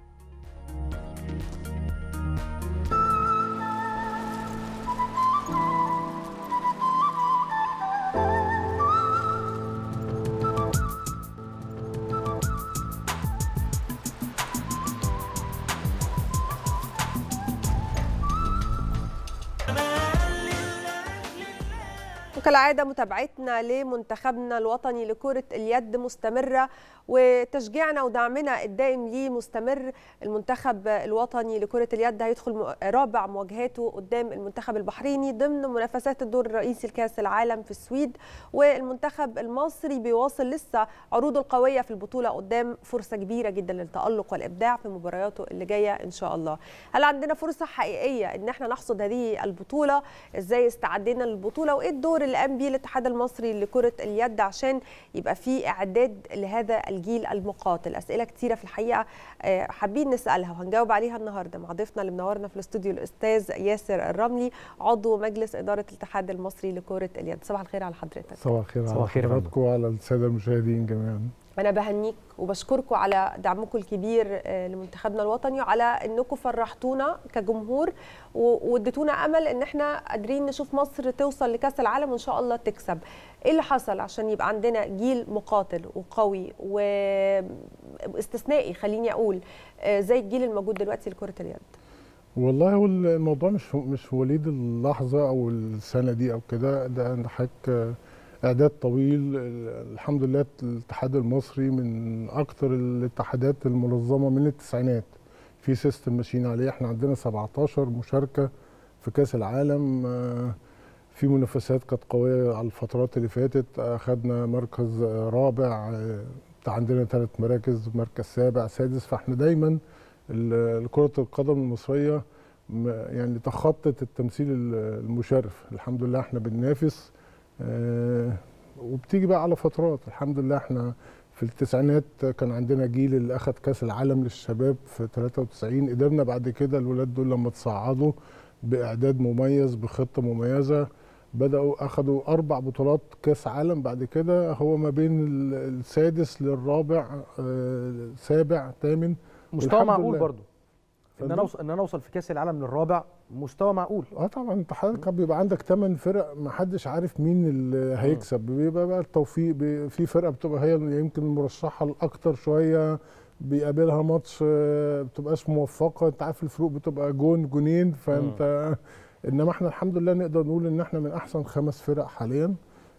S6: وكالعاده متابعتنا لمنتخبنا الوطني لكره اليد مستمره وتشجيعنا ودعمنا الدائم ليه مستمر المنتخب الوطني لكره اليد هيدخل م- رابع مواجهاته قدام المنتخب البحريني ضمن منافسات الدور الرئيسي لكاس العالم في السويد والمنتخب المصري بيواصل لسه عروضه القويه في البطوله قدام فرصه كبيره جدا للتالق والابداع في مبارياته اللي جايه ان شاء الله هل عندنا فرصه حقيقيه ان احنا نحصد هذه البطوله ازاي استعدينا للبطوله وايه الدور اللي قام بيه الاتحاد المصري لكره اليد عشان يبقى في اعداد لهذا الجيل المقاتل اسئله كتيره في الحقيقه آه، حابين نسالها وهنجاوب عليها النهارده مع ضيفنا اللي منورنا في الاستوديو الاستاذ ياسر الرملي عضو مجلس اداره الاتحاد المصري لكره اليد صباح الخير على حضرتك
S15: صباح الخير
S7: صباح
S15: على
S7: الخير يا فندم.
S15: حضراتكم وعلى الساده المشاهدين جميعا
S6: انا بهنيك وبشكركم على دعمكم الكبير آه، لمنتخبنا الوطني وعلى انكم فرحتونا كجمهور و- واديتونا امل ان احنا قادرين نشوف مصر توصل لكاس العالم وان شاء الله تكسب ايه اللي حصل عشان يبقى عندنا جيل مقاتل وقوي واستثنائي خليني اقول آه، زي الجيل الموجود دلوقتي لكره اليد
S15: والله هو الموضوع مش مش وليد اللحظه او السنه دي او كده ده عند حضرتك اعداد طويل الحمد لله الاتحاد المصري من اكتر الاتحادات المنظمه من التسعينات في سيستم ماشيين عليه احنا عندنا 17 مشاركه في كاس العالم آه، في منافسات كانت قويه على الفترات اللي فاتت اخذنا مركز آه، رابع آه، عندنا ثلاث مراكز مركز سابع سادس فاحنا دايما ال- كره القدم المصريه م- يعني تخطت التمثيل ال- المشرف الحمد لله احنا بننافس آه، وبتيجي بقى على فترات الحمد لله احنا في التسعينات كان عندنا جيل اللي اخذ كاس العالم للشباب في 93 قدرنا بعد كده الولاد دول لما تصعدوا باعداد مميز بخطه مميزه بداوا اخذوا اربع بطولات كاس عالم بعد كده هو ما بين ال- السادس للرابع آه، سابع ثامن
S7: مستوى
S15: والحمد
S7: معقول
S15: لله.
S7: برضو ان انا
S15: فندم؟
S7: اوصل ان انا اوصل في كاس العالم للرابع مستوى معقول
S15: اه طبعا انت حضرتك بيبقى عندك ثمان فرق ما حدش عارف مين اللي هيكسب بيبقى بقى التوفيق بي- في فرقه بتبقى هي اللي يمكن المرشحه الاكتر شويه بيقابلها ماتش آه، بتبقاش موفقه انت عارف الفروق بتبقى جون جونين فانت انما احنا الحمد لله نقدر نقول ان احنا من احسن خمس فرق حاليا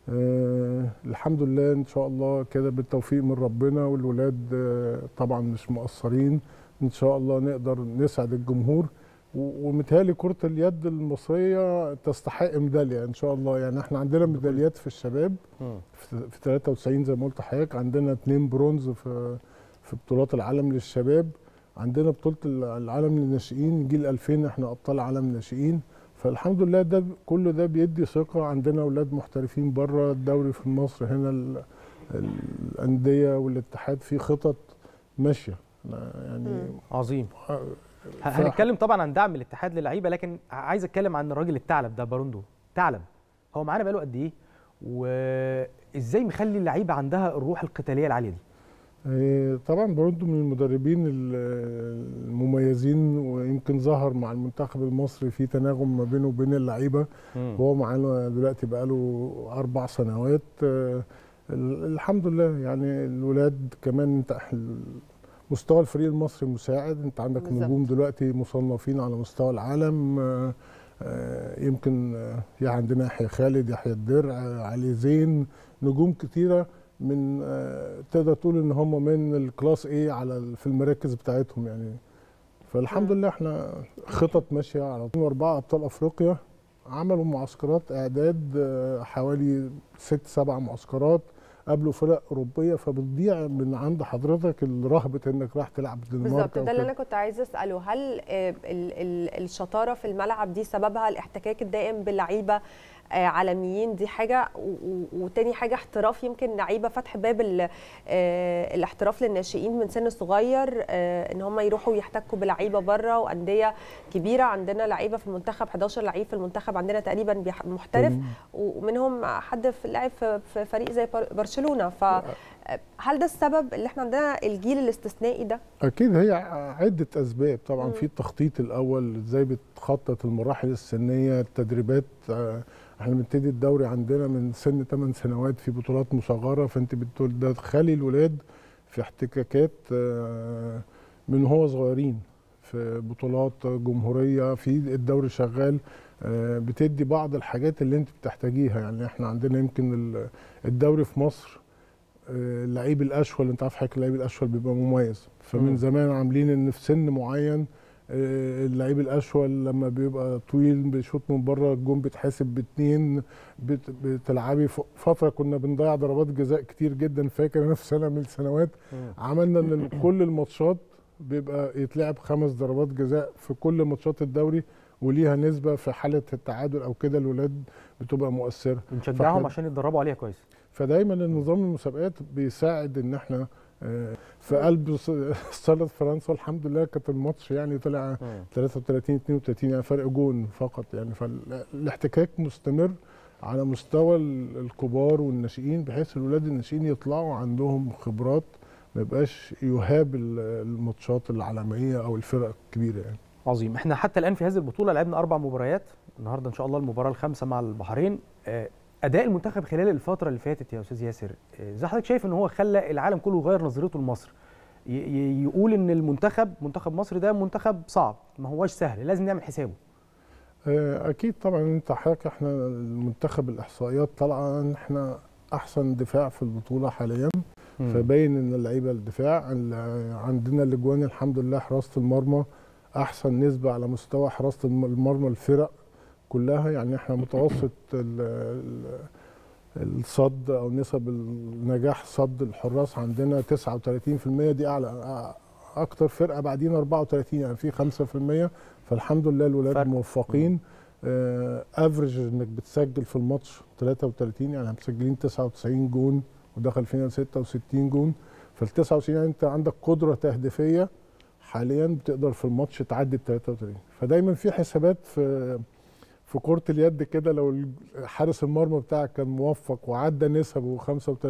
S15: آه الحمد لله ان شاء الله كده بالتوفيق من ربنا والولاد آه طبعا مش مقصرين ان شاء الله نقدر نسعد الجمهور و- ومتهيألي كرة اليد المصرية تستحق ميدالية إن شاء الله يعني إحنا عندنا ميداليات في الشباب في في 93 زي ما قلت لحضرتك عندنا اتنين برونز في في بطولات العالم للشباب عندنا بطولة العالم للناشئين جيل 2000 إحنا أبطال عالم ناشئين فالحمد لله ده كل ده بيدي ثقة عندنا أولاد محترفين بره الدوري في مصر هنا ال- الأندية والاتحاد في خطط ماشية يعني
S7: عظيم
S15: ف-
S7: هنتكلم طبعا عن دعم الاتحاد للعيبه لكن عايز اتكلم عن الراجل الثعلب ده باروندو ثعلب هو معانا بقاله قد ايه وازاي مخلي اللعيبه عندها الروح القتاليه العاليه دي
S15: إيه، طبعا برضو من المدربين ال- المميزين ويمكن ظهر مع المنتخب المصري في تناغم ما بينه وبين اللعيبه
S7: مم.
S15: هو معانا دلوقتي بقاله اربع سنوات آه، ال- الحمد لله يعني الولاد كمان انت ال- مستوى الفريق المصري مساعد انت عندك
S6: بالظبط.
S15: نجوم دلوقتي مصنفين على مستوى العالم آه، آه، يمكن آه، في عندنا يحيى خالد يحيى الدرع آه، علي زين نجوم كتيره من آه، تقدر تقول ان هم من الكلاس ايه على ال- في المراكز بتاعتهم يعني فالحمد لله احنا خطط ماشيه على طول اربعه ابطال افريقيا عملوا معسكرات اعداد آه، حوالي ست سبع معسكرات قابلوا فرق اوروبيه فبتضيع من عند حضرتك رهبه انك راح تلعب الدنمارك
S6: بالظبط
S15: أو
S6: ده اللي
S15: كده.
S6: انا كنت عايزه اساله هل آه، ال- ال- الشطاره في الملعب دي سببها الاحتكاك الدائم باللعيبه آه، عالميين دي حاجه و- و- وتاني حاجه احتراف يمكن لعيبه فتح باب ال- آه، الاحتراف للناشئين من سن صغير آه، ان هم يروحوا يحتكوا بلعيبه بره وانديه كبيره عندنا لعيبه في المنتخب 11 لعيب في المنتخب عندنا تقريبا بيح- محترف
S15: مم.
S6: ومنهم حد في لعب في في فريق زي بر- برشلونه فهل ده السبب اللي احنا عندنا الجيل الاستثنائي ده
S15: اكيد هي عده اسباب طبعا
S6: مم.
S15: في التخطيط الاول ازاي بتخطط المراحل السنيه التدريبات آه، احنا بنبتدي الدوري عندنا من سن 8 سنوات في بطولات مصغره فانت بتدخلي الولاد في احتكاكات آه، من هو صغيرين في بطولات جمهوريه في الدوري شغال آه، بتدي بعض الحاجات اللي انت بتحتاجيها يعني احنا عندنا يمكن ال- الدوري في مصر آه، اللعيب الاشول انت عارف حضرتك اللعيب الاشول بيبقى مميز فمن
S7: مم.
S15: زمان عاملين ان في سن معين آه، اللعيب الاشول لما بيبقى طويل بيشوط من بره الجون بيتحاسب باتنين بت- بتلعبي ف- فتره كنا بنضيع ضربات جزاء كتير جدا فاكر انا في سنه من السنوات
S7: مم.
S15: عملنا ان كل الماتشات بيبقى يتلعب خمس ضربات جزاء في كل ماتشات الدوري وليها نسبه في حاله التعادل او كده الولاد بتبقى مؤثره
S7: بنشجعهم
S15: فإحنا-
S7: عشان يتدربوا عليها كويس
S15: فدايما النظام المسابقات بيساعد ان احنا آه، في قلب ص- صاله فرنسا الحمد لله كانت الماتش يعني طلع 33 32 يعني فرق جون فقط يعني فالاحتكاك مستمر على مستوى ال- الكبار والناشئين بحيث الولاد الناشئين يطلعوا عندهم خبرات ما يبقاش يهاب ال- الماتشات العالميه او الفرق الكبيره يعني
S7: عظيم احنا حتى الان في هذه البطوله لعبنا اربع مباريات النهارده ان شاء الله المباراه الخامسه مع البحرين آه، اداء المنتخب خلال الفتره اللي فاتت يا استاذ ياسر آه، زي حضرتك شايف ان هو خلى العالم كله يغير نظرته لمصر ي- ي- يقول ان المنتخب منتخب مصر ده منتخب صعب ما هوش سهل لازم نعمل حسابه
S15: آه، اكيد طبعا انت حضرتك احنا المنتخب الاحصائيات طالعه ان احنا احسن دفاع في البطوله حاليا
S7: مم.
S15: فباين ان اللعيبه الدفاع ال- عندنا الاجوان الحمد لله حراسه المرمى احسن نسبه على مستوى حراسه الم- المرمى الفرق كلها يعني احنا متوسط ال- ال- الصد او نسب النجاح صد الحراس عندنا 39% دي اعلى اكتر فرقه بعدين 34 يعني في 5% فالحمد لله الولاد
S7: فرق.
S15: موفقين افريج انك بتسجل في الماتش 33 يعني مسجلين 99 جون ودخل فينا 66 جون فال 99 يعني انت عندك قدره تهديفيه حاليا بتقدر في الماتش تعدي ال 33 فدايما في حسابات في في كرة اليد كده لو ال- حارس المرمى بتاعك كان موفق وعدى نسبه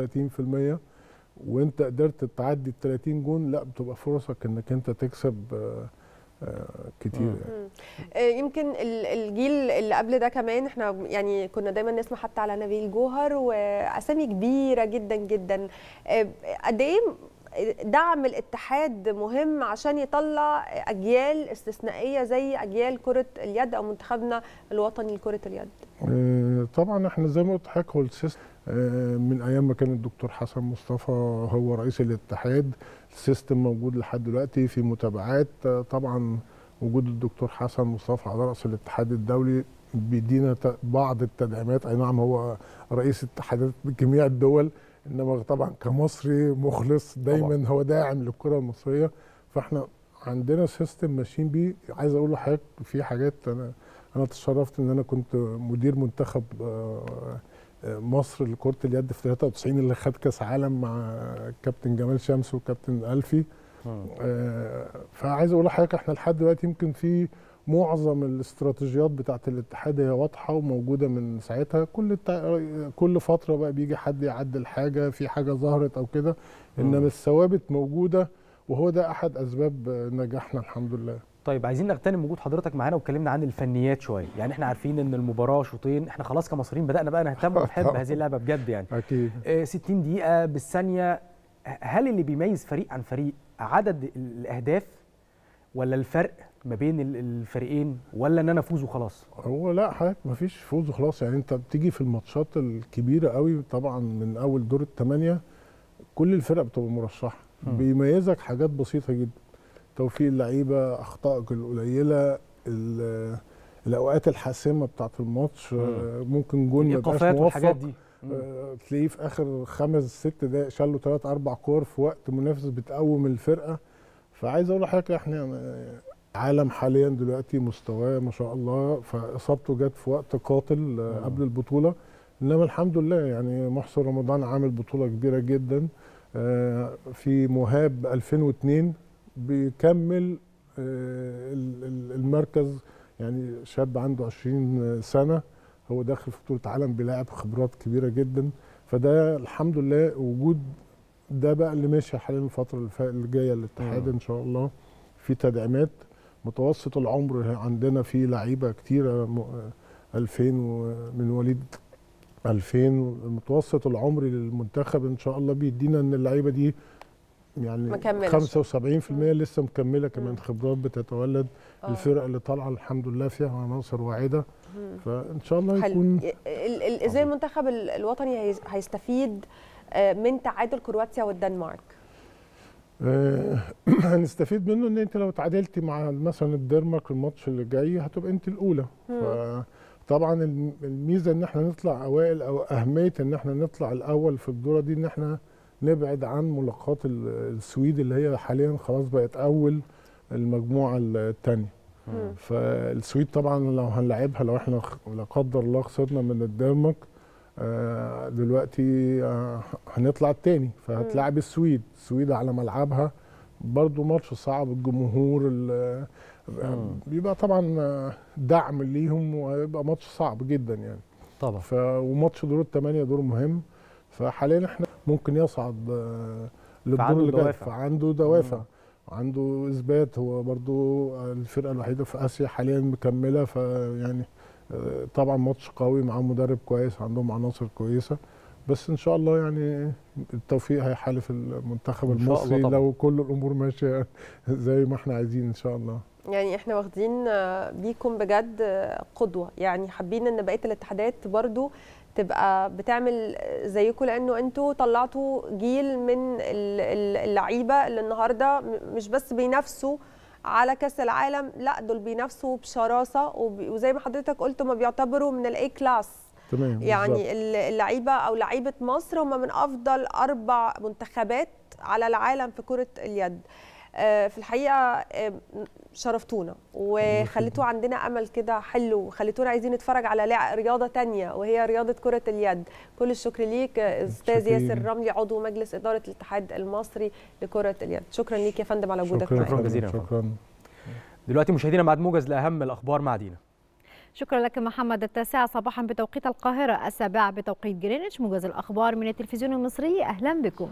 S15: 35% وانت قدرت تعدي ال 30 جون لا بتبقى فرصك انك انت تكسب آه، آه، كتير يعني.
S6: مم. آه، يمكن ال- الجيل اللي قبل ده كمان احنا يعني كنا دايما نسمع حتى على نبيل جوهر واسامي كبيره جدا جدا آه، قد ايه دعم الاتحاد مهم عشان يطلع اجيال استثنائيه زي اجيال كره اليد او منتخبنا الوطني لكره اليد
S15: آه، طبعا احنا زي ما قلت لحضرتك هو السيستم آه، من ايام ما كان الدكتور حسن مصطفى هو رئيس الاتحاد السيستم موجود لحد دلوقتي في متابعات آه، طبعا وجود الدكتور حسن مصطفى على راس الاتحاد الدولي بيدينا ت- بعض التدعيمات اي نعم هو رئيس اتحادات جميع الدول انما طبعا كمصري مخلص دايما
S7: طبعاً.
S15: هو داعم للكره المصريه فاحنا عندنا سيستم ماشيين بيه عايز اقول لحضرتك في حاجات انا انا تشرفت ان انا كنت مدير منتخب آه، آه، مصر لكره اليد في 93 اللي خد كاس عالم مع كابتن جمال شمس وكابتن الفي آه، فعايز اقول لحضرتك احنا لحد دلوقتي يمكن في معظم الاستراتيجيات بتاعه الاتحاد هي واضحه وموجوده من ساعتها كل التع... كل فتره بقى بيجي حد يعدل حاجه في حاجه ظهرت او كده انما الثوابت موجوده وهو ده احد اسباب نجاحنا الحمد لله
S7: طيب عايزين نغتنم وجود حضرتك معانا واتكلمنا عن الفنيات شويه يعني احنا عارفين ان المباراه شوطين احنا خلاص كمصريين بدانا بقى نهتم ونحب هذه اللعبه بجد يعني
S15: اكيد
S7: آه، 60 دقيقه بالثانيه هل اللي بيميز فريق عن فريق عدد الاهداف ولا الفرق ما بين ال- الفريقين ولا ان انا افوز وخلاص
S15: هو لا حضرتك مفيش فوز وخلاص يعني انت بتيجي في الماتشات الكبيره قوي طبعا من اول دور الثمانيه كل الفرق بتبقى مرشحه
S7: مم.
S15: بيميزك حاجات بسيطه جدا توفيق اللعيبه اخطائك القليله ال- الاوقات الحاسمه بتاعه الماتش آه، ممكن جون ما يبقاش
S7: الايقافات والحاجات
S15: موفق
S7: دي
S15: آه، تلاقيه في اخر خمس ست دقائق شال له ثلاث اربع كور في وقت منافس بتقوم الفرقه فعايز اقول لحضرتك احنا آه، عالم حاليا دلوقتي مستواه ما شاء الله فاصابته جت في وقت قاتل آه، قبل البطوله انما الحمد لله يعني محسن رمضان عامل بطوله كبيره جدا آه، في مهاب 2002 بيكمل آه، ال- ال- المركز يعني شاب عنده 20 سنه هو داخل في بطوله عالم بيلاعب خبرات كبيره جدا فده الحمد لله وجود ده بقى اللي ماشي حاليا الفتره اللي فا- اللي جايه الاتحاد
S7: مم.
S15: ان شاء الله في تدعيمات متوسط العمر عندنا في لعيبه كتيره م- 2000 و- من وليد 2000 متوسط العمر للمنتخب ان شاء الله بيدينا ان اللعيبه دي يعني
S6: مكملة.
S15: 75% لسه مكمله كمان خبرات بتتولد
S6: آه.
S15: الفرق اللي طالعه الحمد لله فيها عناصر واعده
S6: مم.
S15: فان شاء الله
S6: حلو
S15: يكون
S6: ال- ال- ازاي المنتخب ال- الوطني هيس- هيستفيد آه، من تعادل كرواتيا والدنمارك
S15: آه، هنستفيد منه ان انت لو تعادلتي مع مثلا الدنمارك الماتش اللي جاي هتبقى انت الاولى
S6: مم.
S15: فطبعا الم- الميزه ان احنا نطلع اوائل او اهميه ان احنا نطلع الاول في الدوره دي ان احنا نبعد عن ملاقات ال- السويد اللي هي حاليا خلاص بقت اول المجموعه الثانيه
S6: مم.
S15: فالسويد طبعا لو هنلعبها لو احنا خ- لا قدر الله خسرنا من الدنمارك آه، دلوقتي آه، هنطلع التاني فهتلاعب السويد السويد على ملعبها برضو ماتش صعب الجمهور ال- آه، بيبقى طبعا آه، دعم ليهم وهيبقى ماتش صعب جدا يعني
S7: طبعا
S15: ف وماتش دور الثمانيه دور مهم فحاليا احنا ممكن يصعد آه، للدور
S7: فعنده
S15: اللي جاي
S7: دوافع.
S15: فعنده دوافع عنده اثبات هو برضو الفرقه الوحيده في اسيا حاليا مكمله فيعني آه، طبعا ماتش قوي معاهم مدرب كويس عندهم عناصر كويسه بس ان شاء الله يعني التوفيق هيحالف المنتخب
S7: إن شاء الله
S15: المصري
S7: طبعاً.
S15: لو كل الامور ماشيه زي ما احنا عايزين ان شاء الله
S6: يعني احنا واخدين آه، بيكم بجد آه، قدوه يعني حابين ان بقيه الاتحادات برضو تبقى بتعمل زيكم لانه انتوا طلعتوا جيل من ال- ال- اللعيبه اللي النهارده م- مش بس بينافسوا على كاس العالم لا دول بينافسوا بشراسه وب- وزي ما حضرتك قلت هم بيعتبروا من الاي كلاس
S15: تمام
S6: يعني
S15: بالظبط.
S6: ال- اللعيبه او لعيبه مصر هم من افضل اربع منتخبات على العالم في كره اليد آه، في الحقيقه آه، شرفتونا وخليتوا عندنا امل كده حلو وخليتونا عايزين نتفرج على لع- رياضه تانية وهي رياضه كره اليد كل الشكر ليك آه، استاذ
S7: شكرا.
S6: ياسر رملي عضو مجلس اداره الاتحاد المصري لكره اليد شكرا ليك يا فندم على وجودك
S15: شكرا
S6: معانا
S7: شكراً جزيلاً.
S15: شكرا
S7: دلوقتي مشاهدينا ميعاد موجز لاهم الاخبار مع دينا
S2: شكرا لك محمد التاسعة صباحا بتوقيت القاهرة السابعة بتوقيت جرينتش موجز الأخبار من التلفزيون المصري أهلا بكم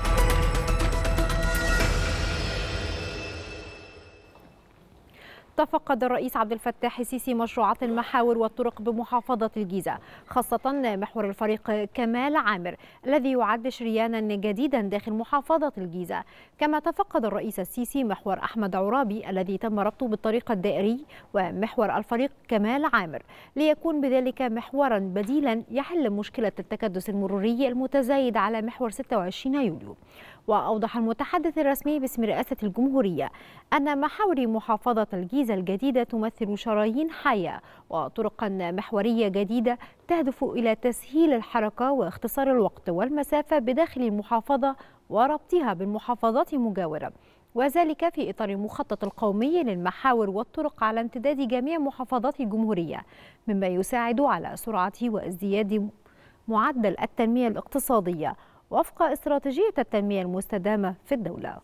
S2: تفقد الرئيس عبد الفتاح السيسي مشروعات المحاور والطرق بمحافظة الجيزة خاصة محور الفريق كمال عامر الذي يعد شريانا جديدا داخل محافظة الجيزة كما تفقد الرئيس السيسي محور أحمد عرابي الذي تم ربطه بالطريق الدائري ومحور الفريق كمال عامر ليكون بذلك محورا بديلا يحل مشكلة التكدس المروري المتزايد على محور 26 يوليو وأوضح المتحدث الرسمي باسم رئاسة الجمهورية أن محاور محافظة الجيزة الجديدة تمثل شرايين حية وطرقا محورية جديدة تهدف إلى تسهيل الحركة واختصار الوقت والمسافة بداخل المحافظة وربطها بالمحافظات المجاورة وذلك في إطار المخطط القومي للمحاور والطرق على امتداد جميع محافظات الجمهورية مما يساعد على سرعة وازدياد معدل التنمية الاقتصادية وفق استراتيجية التنمية المستدامة في الدولة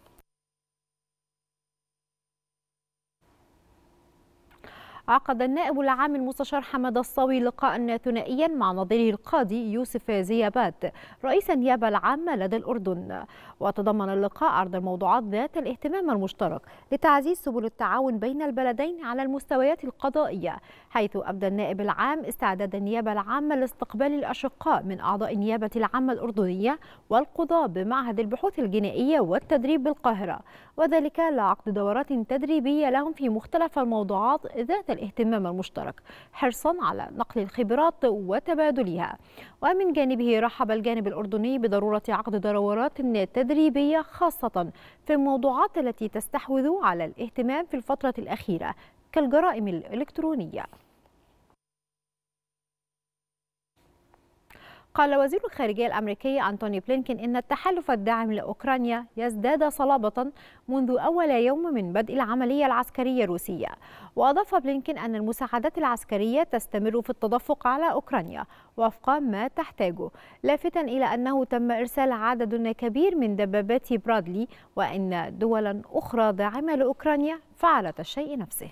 S2: عقد النائب العام المستشار حمد الصاوي لقاء ثنائيا مع نظيره القاضي يوسف زيابات رئيس النيابة العامة لدى الأردن وتضمن اللقاء عرض الموضوعات ذات الاهتمام المشترك لتعزيز سبل التعاون بين البلدين على المستويات القضائية حيث أبدى النائب العام استعداد النيابة العامة لاستقبال الأشقاء من أعضاء النيابة العامة الأردنية والقضاة بمعهد البحوث الجنائية والتدريب بالقاهرة وذلك لعقد دورات تدريبية لهم في مختلف الموضوعات ذات الاهتمام المشترك حرصا على نقل الخبرات وتبادلها ومن جانبه رحب الجانب الأردني بضرورة عقد دورات تدريبية خاصة في الموضوعات التي تستحوذ على الاهتمام في الفترة الأخيرة كالجرائم الإلكترونية قال وزير الخارجية الأمريكي أنتوني بلينكين إن التحالف الداعم لأوكرانيا يزداد صلابة منذ أول يوم من بدء العملية العسكرية الروسية وأضاف بلينكين أن المساعدات العسكرية تستمر في التدفق على أوكرانيا وفق ما تحتاجه لافتا إلى أنه تم إرسال عدد كبير من دبابات برادلي وأن دولا أخرى داعمة لأوكرانيا فعلت الشيء نفسه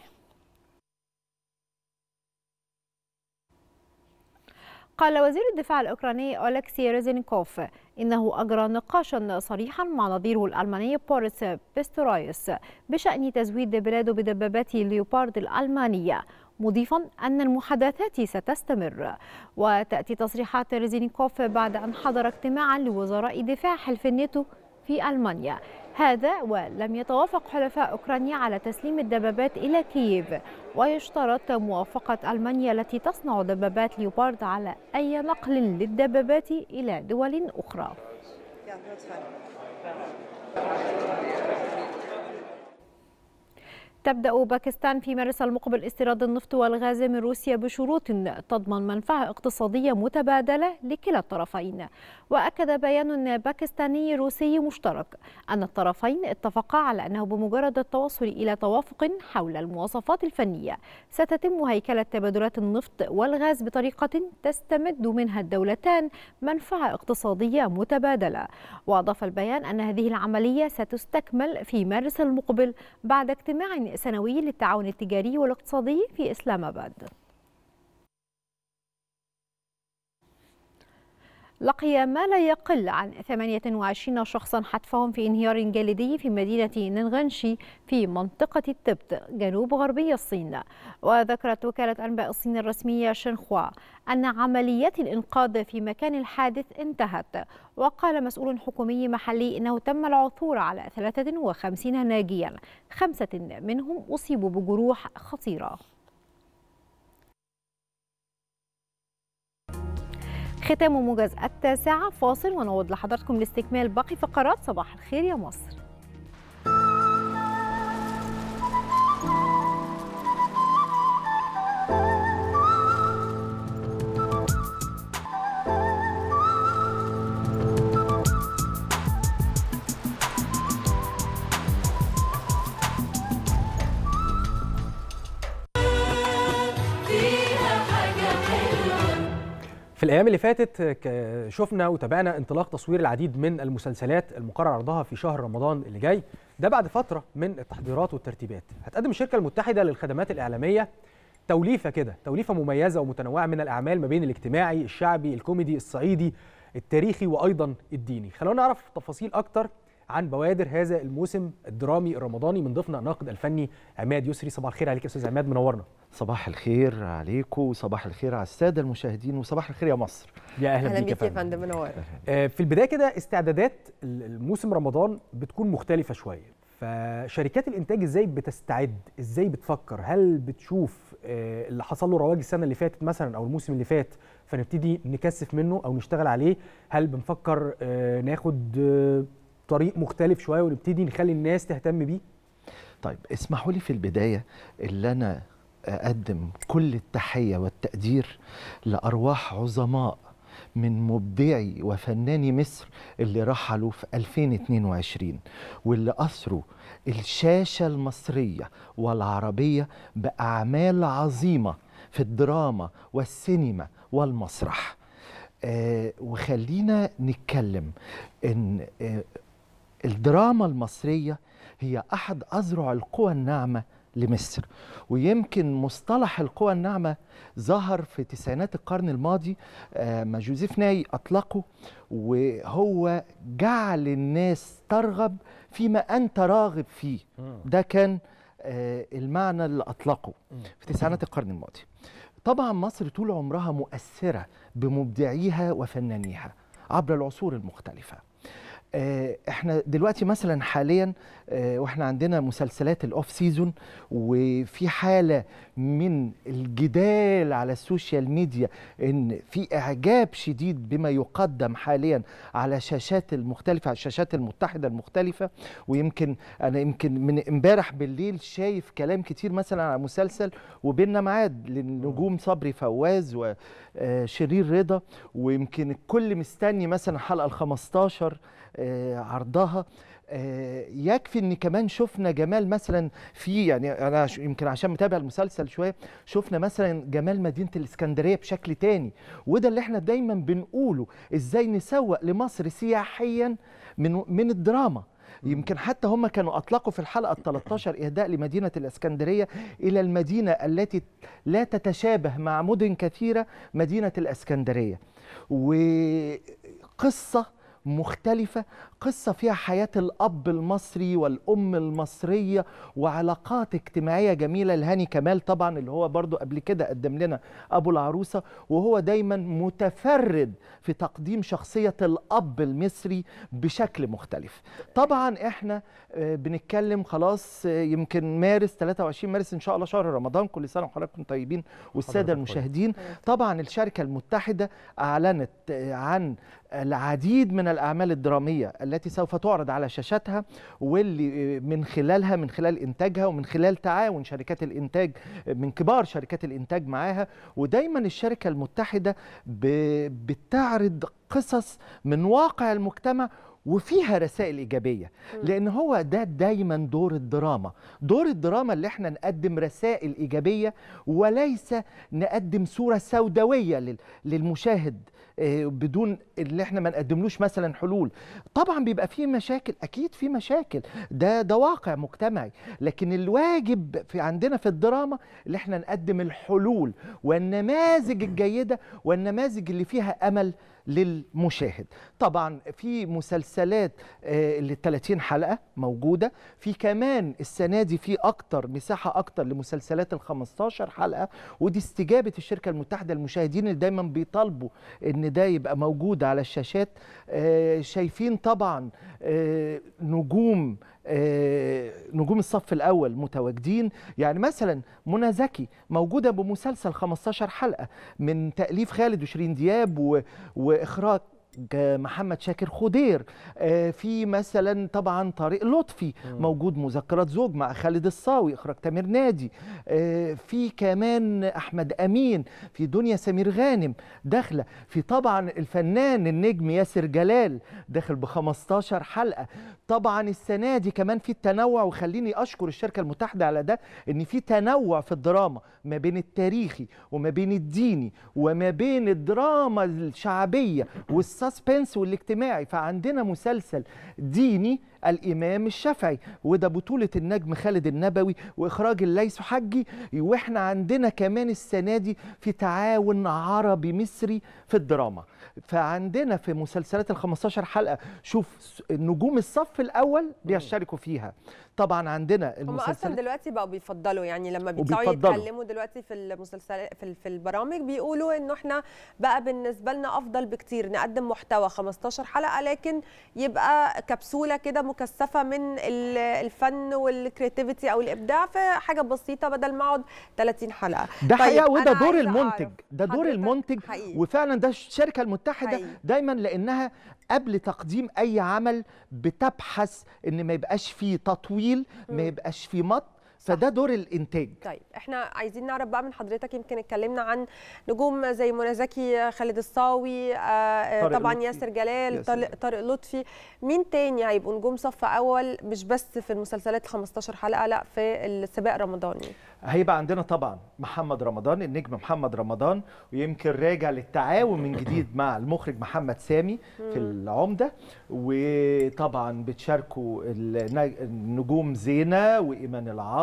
S2: قال وزير الدفاع الأوكراني أولكسي ريزينكوف إنه أجرى نقاشا صريحا مع نظيره الألماني بوريس بيستورايس بشأن تزويد بلاده بدبابات ليوبارد الألمانية مضيفا أن المحادثات ستستمر وتأتي تصريحات ريزينكوف بعد أن حضر اجتماعا لوزراء دفاع حلف الناتو في ألمانيا هذا ولم يتوافق حلفاء أوكرانيا على تسليم الدبابات إلى كييف ويشترط موافقة ألمانيا التي تصنع دبابات ليوبارد على أي نقل للدبابات إلى دول أخرى تبدأ باكستان في مارس المقبل استيراد النفط والغاز من روسيا بشروط تضمن منفعة اقتصادية متبادلة لكلا الطرفين وأكد بيان باكستاني روسي مشترك أن الطرفين اتفقا على أنه بمجرد التوصل إلى توافق حول المواصفات الفنية ستتم هيكلة تبادلات النفط والغاز بطريقة تستمد منها الدولتان منفعة اقتصادية متبادلة وأضاف البيان أن هذه العملية ستستكمل في مارس المقبل بعد اجتماع سنوي للتعاون التجاري والاقتصادي في إسلام آباد لقي ما لا يقل عن 28 شخصا حتفهم في انهيار جليدي في مدينة ننغنشي في منطقة التبت جنوب غربي الصين وذكرت وكالة أنباء الصين الرسمية شنخوا أن عمليات الإنقاذ في مكان الحادث انتهت وقال مسؤول حكومي محلي إنه تم العثور على 53 ناجيا خمسة منهم أصيبوا بجروح خطيرة ختام موجز التاسعة فاصل ونعود لحضراتكم لاستكمال باقي فقرات صباح الخير يا مصر
S7: في الايام اللي فاتت ك- شفنا وتابعنا انطلاق تصوير العديد من المسلسلات المقرر عرضها في شهر رمضان اللي جاي ده بعد فتره من التحضيرات والترتيبات هتقدم الشركه المتحده للخدمات الاعلاميه توليفه كده توليفه مميزه ومتنوعه من الاعمال ما بين الاجتماعي الشعبي الكوميدي الصعيدي التاريخي وايضا الديني خلونا نعرف تفاصيل اكتر عن بوادر هذا الموسم الدرامي الرمضاني من ضيفنا الناقد الفني عماد يسري صباح الخير عليك يا استاذ عماد منورنا
S16: صباح الخير عليكم وصباح الخير على الساده المشاهدين وصباح الخير يا مصر
S7: يا اهلا,
S6: اهلا
S7: بيك يا
S6: بيك يا
S7: فندم
S6: فندم منور
S7: آه، في البدايه كده استعدادات الموسم رمضان بتكون مختلفه شويه فشركات الانتاج ازاي بتستعد ازاي بتفكر هل بتشوف آه، اللي حصل له رواج السنه اللي فاتت مثلا او الموسم اللي فات فنبتدي نكثف منه او نشتغل عليه هل بنفكر آه، ناخد آه، طريق مختلف شويه ونبتدي نخلي الناس تهتم بيه
S16: طيب اسمحوا لي في البدايه اللي انا اقدم كل التحيه والتقدير لارواح عظماء من مبدعي وفناني مصر اللي رحلوا في 2022 واللي أثروا الشاشة المصرية والعربية بأعمال عظيمة في الدراما والسينما والمسرح آه وخلينا نتكلم ان آه الدراما المصرية هي أحد أذرع القوى الناعمة لمصر ويمكن مصطلح القوى الناعمة ظهر في تسعينات القرن الماضي آه، ما جوزيف ناي أطلقه وهو جعل الناس ترغب فيما أنت راغب فيه ده كان آه، المعنى اللي أطلقه في تسعينات القرن الماضي طبعا مصر طول عمرها مؤثرة بمبدعيها وفنانيها عبر العصور المختلفة آه، احنا دلوقتي مثلا حاليا آه، واحنا عندنا مسلسلات الاوف سيزون وفي حاله من الجدال على السوشيال ميديا ان في اعجاب شديد بما يقدم حاليا على شاشات المختلفه على الشاشات المتحده المختلفه ويمكن انا يمكن من امبارح بالليل شايف كلام كتير مثلا على مسلسل وبيننا ميعاد للنجوم صبري فواز وشرير رضا ويمكن الكل مستني مثلا حلقه ال 15 آه، عرضها آه، يكفي ان كمان شفنا جمال مثلا في يعني انا ش- يمكن عشان متابع المسلسل شويه شفنا مثلا جمال مدينه الاسكندريه بشكل تاني وده اللي احنا دايما بنقوله ازاي نسوق لمصر سياحيا من من الدراما يمكن حتى هم كانوا اطلقوا في الحلقه ال 13 اهداء لمدينه الاسكندريه الى المدينه التي لا تتشابه مع مدن كثيره مدينه الاسكندريه وقصه مختلفة قصة فيها حياة الأب المصري والأم المصرية وعلاقات اجتماعية جميلة لهاني كمال طبعا اللي هو برضو قبل كده قدم لنا أبو العروسة وهو دايما متفرد في تقديم شخصية الأب المصري بشكل مختلف طبعا احنا آه، بنتكلم خلاص آه، يمكن مارس 23 مارس ان شاء الله شهر رمضان كل سنه وحضراتكم طيبين والساده
S7: حضرتك
S16: المشاهدين طبعا الشركه المتحده اعلنت آه، عن العديد من الاعمال الدراميه التي سوف تعرض على شاشاتها واللي آه، من خلالها من خلال انتاجها ومن خلال تعاون شركات الانتاج آه، من كبار شركات الانتاج معاها ودايما الشركه المتحده ب- بتعرض قصص من واقع المجتمع وفيها رسائل ايجابيه لان هو ده دايما دور الدراما دور الدراما اللي احنا نقدم رسائل ايجابيه وليس نقدم صوره سوداويه لل- للمشاهد آه، بدون اللي احنا ما نقدملوش مثلا حلول طبعا بيبقى فيه مشاكل اكيد في مشاكل ده ده واقع مجتمعي لكن الواجب في عندنا في الدراما اللي احنا نقدم الحلول والنماذج الجيده والنماذج اللي فيها امل للمشاهد طبعا في مسلسلات آه، اللي 30 حلقه موجوده في كمان السنه دي في اكتر مساحه اكتر لمسلسلات ال 15 حلقه ودي استجابه الشركه المتحده للمشاهدين اللي دايما بيطالبوا ان ده يبقى موجود على الشاشات آه، شايفين طبعا آه، نجوم آه، نجوم الصف الاول متواجدين يعني مثلا منى زكي موجوده بمسلسل 15 حلقه من تاليف خالد وشيرين دياب و... واخراج محمد شاكر خضير آه، في مثلا طبعا طارق لطفي موجود مذكرات زوج مع خالد الصاوي اخراج تامر نادي آه، في كمان احمد امين في دنيا سمير غانم داخله في طبعا الفنان النجم ياسر جلال داخل ب 15 حلقه طبعا السنه دي كمان في التنوع وخليني اشكر الشركه المتحده على ده ان في تنوع في الدراما ما بين التاريخي وما بين الديني وما بين الدراما الشعبيه والسسبنس والاجتماعي فعندنا مسلسل ديني الامام الشافعي وده بطوله النجم خالد النبوي واخراج الليث حجي واحنا عندنا كمان السنه دي في تعاون عربي مصري في الدراما فعندنا في مسلسلات ال 15 حلقه شوف س- نجوم الصف الاول بيشتركوا فيها طبعا عندنا
S6: هم اصلا
S16: المسلسلات
S6: دلوقتي بقوا بيفضلوا يعني لما بيطلعوا
S16: وبيفضلوا.
S6: يتكلموا دلوقتي في المسلسلات في, ال- في البرامج بيقولوا انه احنا بقى بالنسبه لنا افضل بكتير نقدم محتوى 15 حلقه لكن يبقى كبسوله كده مكثفه من ال- الفن والكرياتيفيتي او الابداع في حاجه بسيطه بدل ما اقعد 30 حلقه
S16: ده حقيقه وده
S6: أنا
S16: دور
S6: عايزة
S16: المنتج
S6: أعرف
S16: ده دور
S6: حضرتك-
S16: المنتج
S6: حقيقي.
S16: وفعلا ده الشركه المتحده
S6: حقيقي.
S16: دايما لانها قبل تقديم اي عمل بتبحث ان ما يبقاش فيه تطويل ما يبقاش فيه مط فده دور الانتاج
S6: طيب احنا عايزين نعرف بقى من حضرتك يمكن اتكلمنا عن نجوم زي منى زكي خالد الصاوي آه، آه،
S16: طارق
S6: طبعا
S16: لطفي.
S6: ياسر جلال
S16: ياسر
S6: طارق طارق لطفي مين تاني هيبقوا نجوم صف اول مش بس في المسلسلات ال 15 حلقه لا في السباق الرمضاني
S16: هيبقى عندنا طبعا محمد رمضان النجم محمد رمضان ويمكن راجع للتعاون من جديد مع المخرج محمد سامي في العمده وطبعا بتشاركوا النج- النجوم زينه وايمان العاص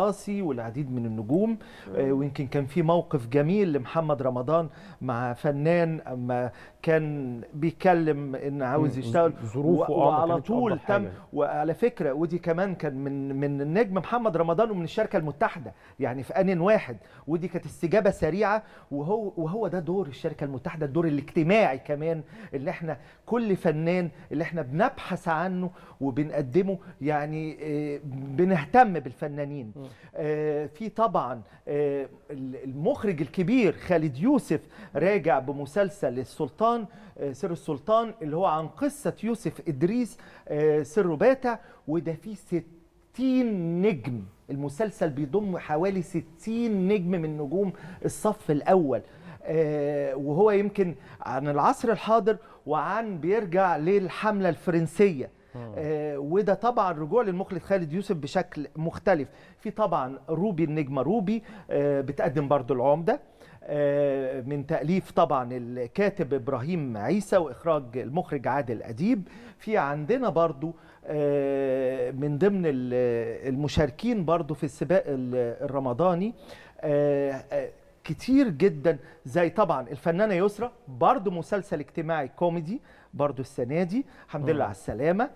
S16: راسي والعديد من النجوم آه، ويمكن كان في موقف جميل لمحمد رمضان مع فنان اما كان بيتكلم ان عاوز
S7: مم.
S16: يشتغل
S7: ظروفه
S16: و-
S7: آه ما
S16: وعلى
S7: كانتش
S16: طول
S7: أفضل حاجة.
S16: تم وعلى فكره ودي كمان كان من من النجم محمد رمضان ومن الشركه المتحده يعني في ان واحد ودي كانت استجابه سريعه وهو وهو ده دور الشركه المتحده الدور الاجتماعي كمان اللي احنا كل فنان اللي احنا بنبحث عنه وبنقدمه يعني آه، بنهتم بالفنانين آه، في طبعا آه، المخرج الكبير خالد يوسف راجع بمسلسل السلطان آه، سر السلطان اللي هو عن قصة يوسف إدريس آه، سر باتع وده فيه 60 نجم المسلسل بيضم حوالي 60 نجم من نجوم الصف الأول آه، وهو يمكن عن العصر الحاضر وعن بيرجع للحملة الفرنسية آه، وده طبعا رجوع للمخرج خالد يوسف بشكل مختلف في طبعا روبي النجمة روبي آه، بتقدم برضو العمدة آه، من تأليف طبعا الكاتب إبراهيم عيسى وإخراج المخرج عادل أديب في عندنا برضو آه، من ضمن ال- المشاركين برضو في السباق ال- الرمضاني آه، آه، كتير جدا زي طبعا الفنانة يسرا برضو مسلسل اجتماعي كوميدي برضو السنة دي الحمد لله على السلامة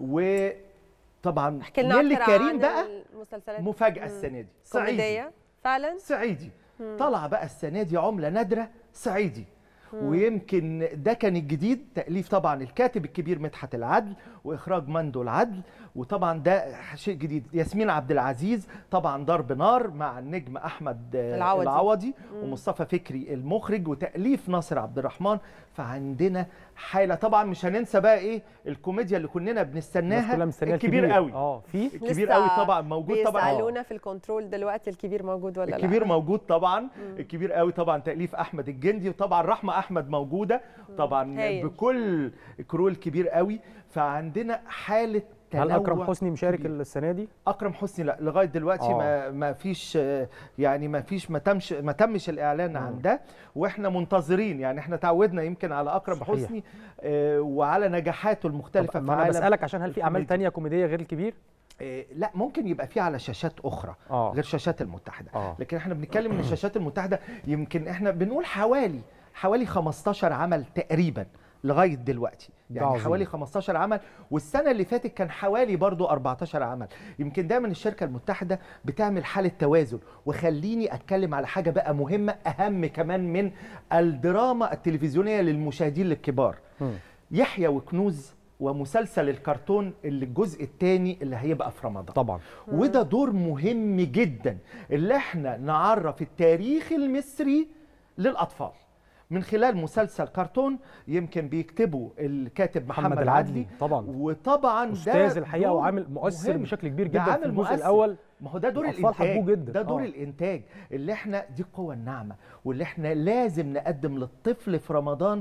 S16: وطبعا
S6: احكي لنا
S16: نيلي
S6: اكتر
S16: كريم
S6: عن
S16: بقى
S6: المسلسلات
S16: مفاجأة
S6: مم.
S16: السنة دي
S6: كوميديه فعلا
S16: صعيدي
S6: مم.
S16: طلع بقى السنه دي عمله نادره صعيدي
S6: مم.
S16: ويمكن ده كان الجديد تأليف طبعا الكاتب الكبير مدحت العدل وإخراج مندو العدل وطبعا ده شيء جديد ياسمين عبد العزيز طبعا ضرب نار مع النجم أحمد آه،
S6: العوضي.
S16: العوضي
S6: مم.
S16: ومصطفى فكري المخرج وتأليف ناصر عبد الرحمن فعندنا حالة طبعا مش هننسى بقى إيه الكوميديا اللي كنا
S7: الناس
S16: بنستناها
S7: كلها مستنية
S16: الكبير
S7: الكبير.
S16: قوي
S7: اه في
S16: الكبير
S6: لسه
S16: قوي طبعا موجود طبعا
S6: بيسالونا في الكنترول دلوقتي الكبير موجود ولا لا
S16: الكبير موجود طبعا الكبير قوي طبعا تاليف احمد الجندي وطبعا رحمه احمد موجوده طبعا
S6: هايل.
S16: بكل كرو الكبير قوي فعندنا حاله
S7: هل
S16: تنوع
S7: اكرم حسني مشارك
S16: كبير.
S7: السنه دي
S16: اكرم حسني لا لغايه دلوقتي
S7: آه.
S16: ما ما فيش آه، يعني ما فيش ما تمش ما تمش الاعلان عن ده واحنا منتظرين يعني احنا تعودنا يمكن على اكرم
S7: صحيح.
S16: حسني آه، وعلى نجاحاته المختلفه
S7: طب
S16: في
S7: ما انا
S16: عالم
S7: بسالك عشان هل في اعمال
S16: الكوميديا.
S7: تانية كوميديه غير الكبير
S16: آه، لا ممكن يبقى في على شاشات اخرى
S7: آه.
S16: غير شاشات المتحده
S7: آه.
S16: لكن احنا بنتكلم ان الشاشات المتحده يمكن احنا بنقول حوالي حوالي 15 عمل تقريبا لغايه دلوقتي
S7: ده
S16: يعني
S7: عظيم.
S16: حوالي 15 عمل والسنه اللي فاتت كان حوالي برضو 14 عمل يمكن دايما الشركه المتحده بتعمل حاله توازن وخليني اتكلم على حاجه بقى مهمه اهم كمان من الدراما التلفزيونيه للمشاهدين الكبار يحيى وكنوز ومسلسل الكرتون اللي الجزء الثاني اللي هيبقى في رمضان
S7: طبعا
S16: وده دور مهم جدا اللي احنا نعرف التاريخ المصري للاطفال من خلال مسلسل كرتون يمكن بيكتبه الكاتب محمد,
S7: محمد
S16: العدلي
S7: العدلي طبعا
S16: وطبعا ده
S7: استاذ الحقيقه
S16: دور
S7: وعامل مؤثر
S16: مهم.
S7: بشكل كبير
S16: ده
S7: جدا في
S16: عامل
S7: الجزء
S16: مؤثر.
S7: الاول
S16: ما هو ده دور
S7: الأطفال
S16: الانتاج
S7: حبوه جدا.
S16: ده دور
S7: آه.
S16: الانتاج اللي احنا دي القوه الناعمه واللي احنا لازم نقدم للطفل في رمضان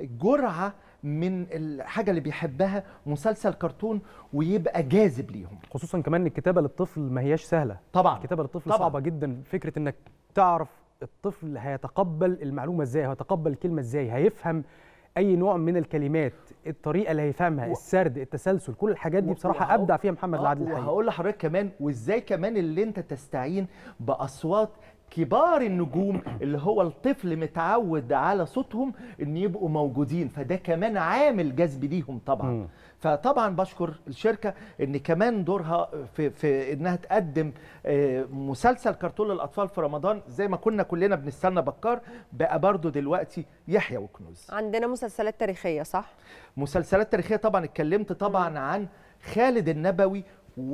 S16: جرعه من الحاجه اللي بيحبها مسلسل كرتون ويبقى جاذب ليهم
S7: خصوصا كمان ان الكتابه للطفل ما هياش سهله
S16: طبعا
S7: الكتابه للطفل
S16: طبعاً.
S7: صعبه جدا فكره انك تعرف الطفل هيتقبل المعلومه ازاي هيتقبل الكلمه ازاي هيفهم اي نوع من الكلمات الطريقه اللي هيفهمها
S16: و-
S7: السرد التسلسل كل الحاجات دي بصراحه
S16: وهقول-
S7: ابدع فيها محمد
S16: آه،
S7: العدل الحقيقه
S16: وهقول لحضرتك كمان وازاي كمان اللي انت تستعين باصوات كبار النجوم اللي هو الطفل متعود على صوتهم ان يبقوا موجودين فده كمان عامل جذب ليهم طبعا
S7: مم.
S16: فطبعا بشكر الشركه ان كمان دورها في في انها تقدم آه، مسلسل كرتون للاطفال في رمضان زي ما كنا كلنا بنستنى بكار بقى برضو دلوقتي يحيى وكنوز
S6: عندنا مسلسلات تاريخيه صح
S16: مسلسلات تاريخيه طبعا اتكلمت طبعا عن خالد النبوي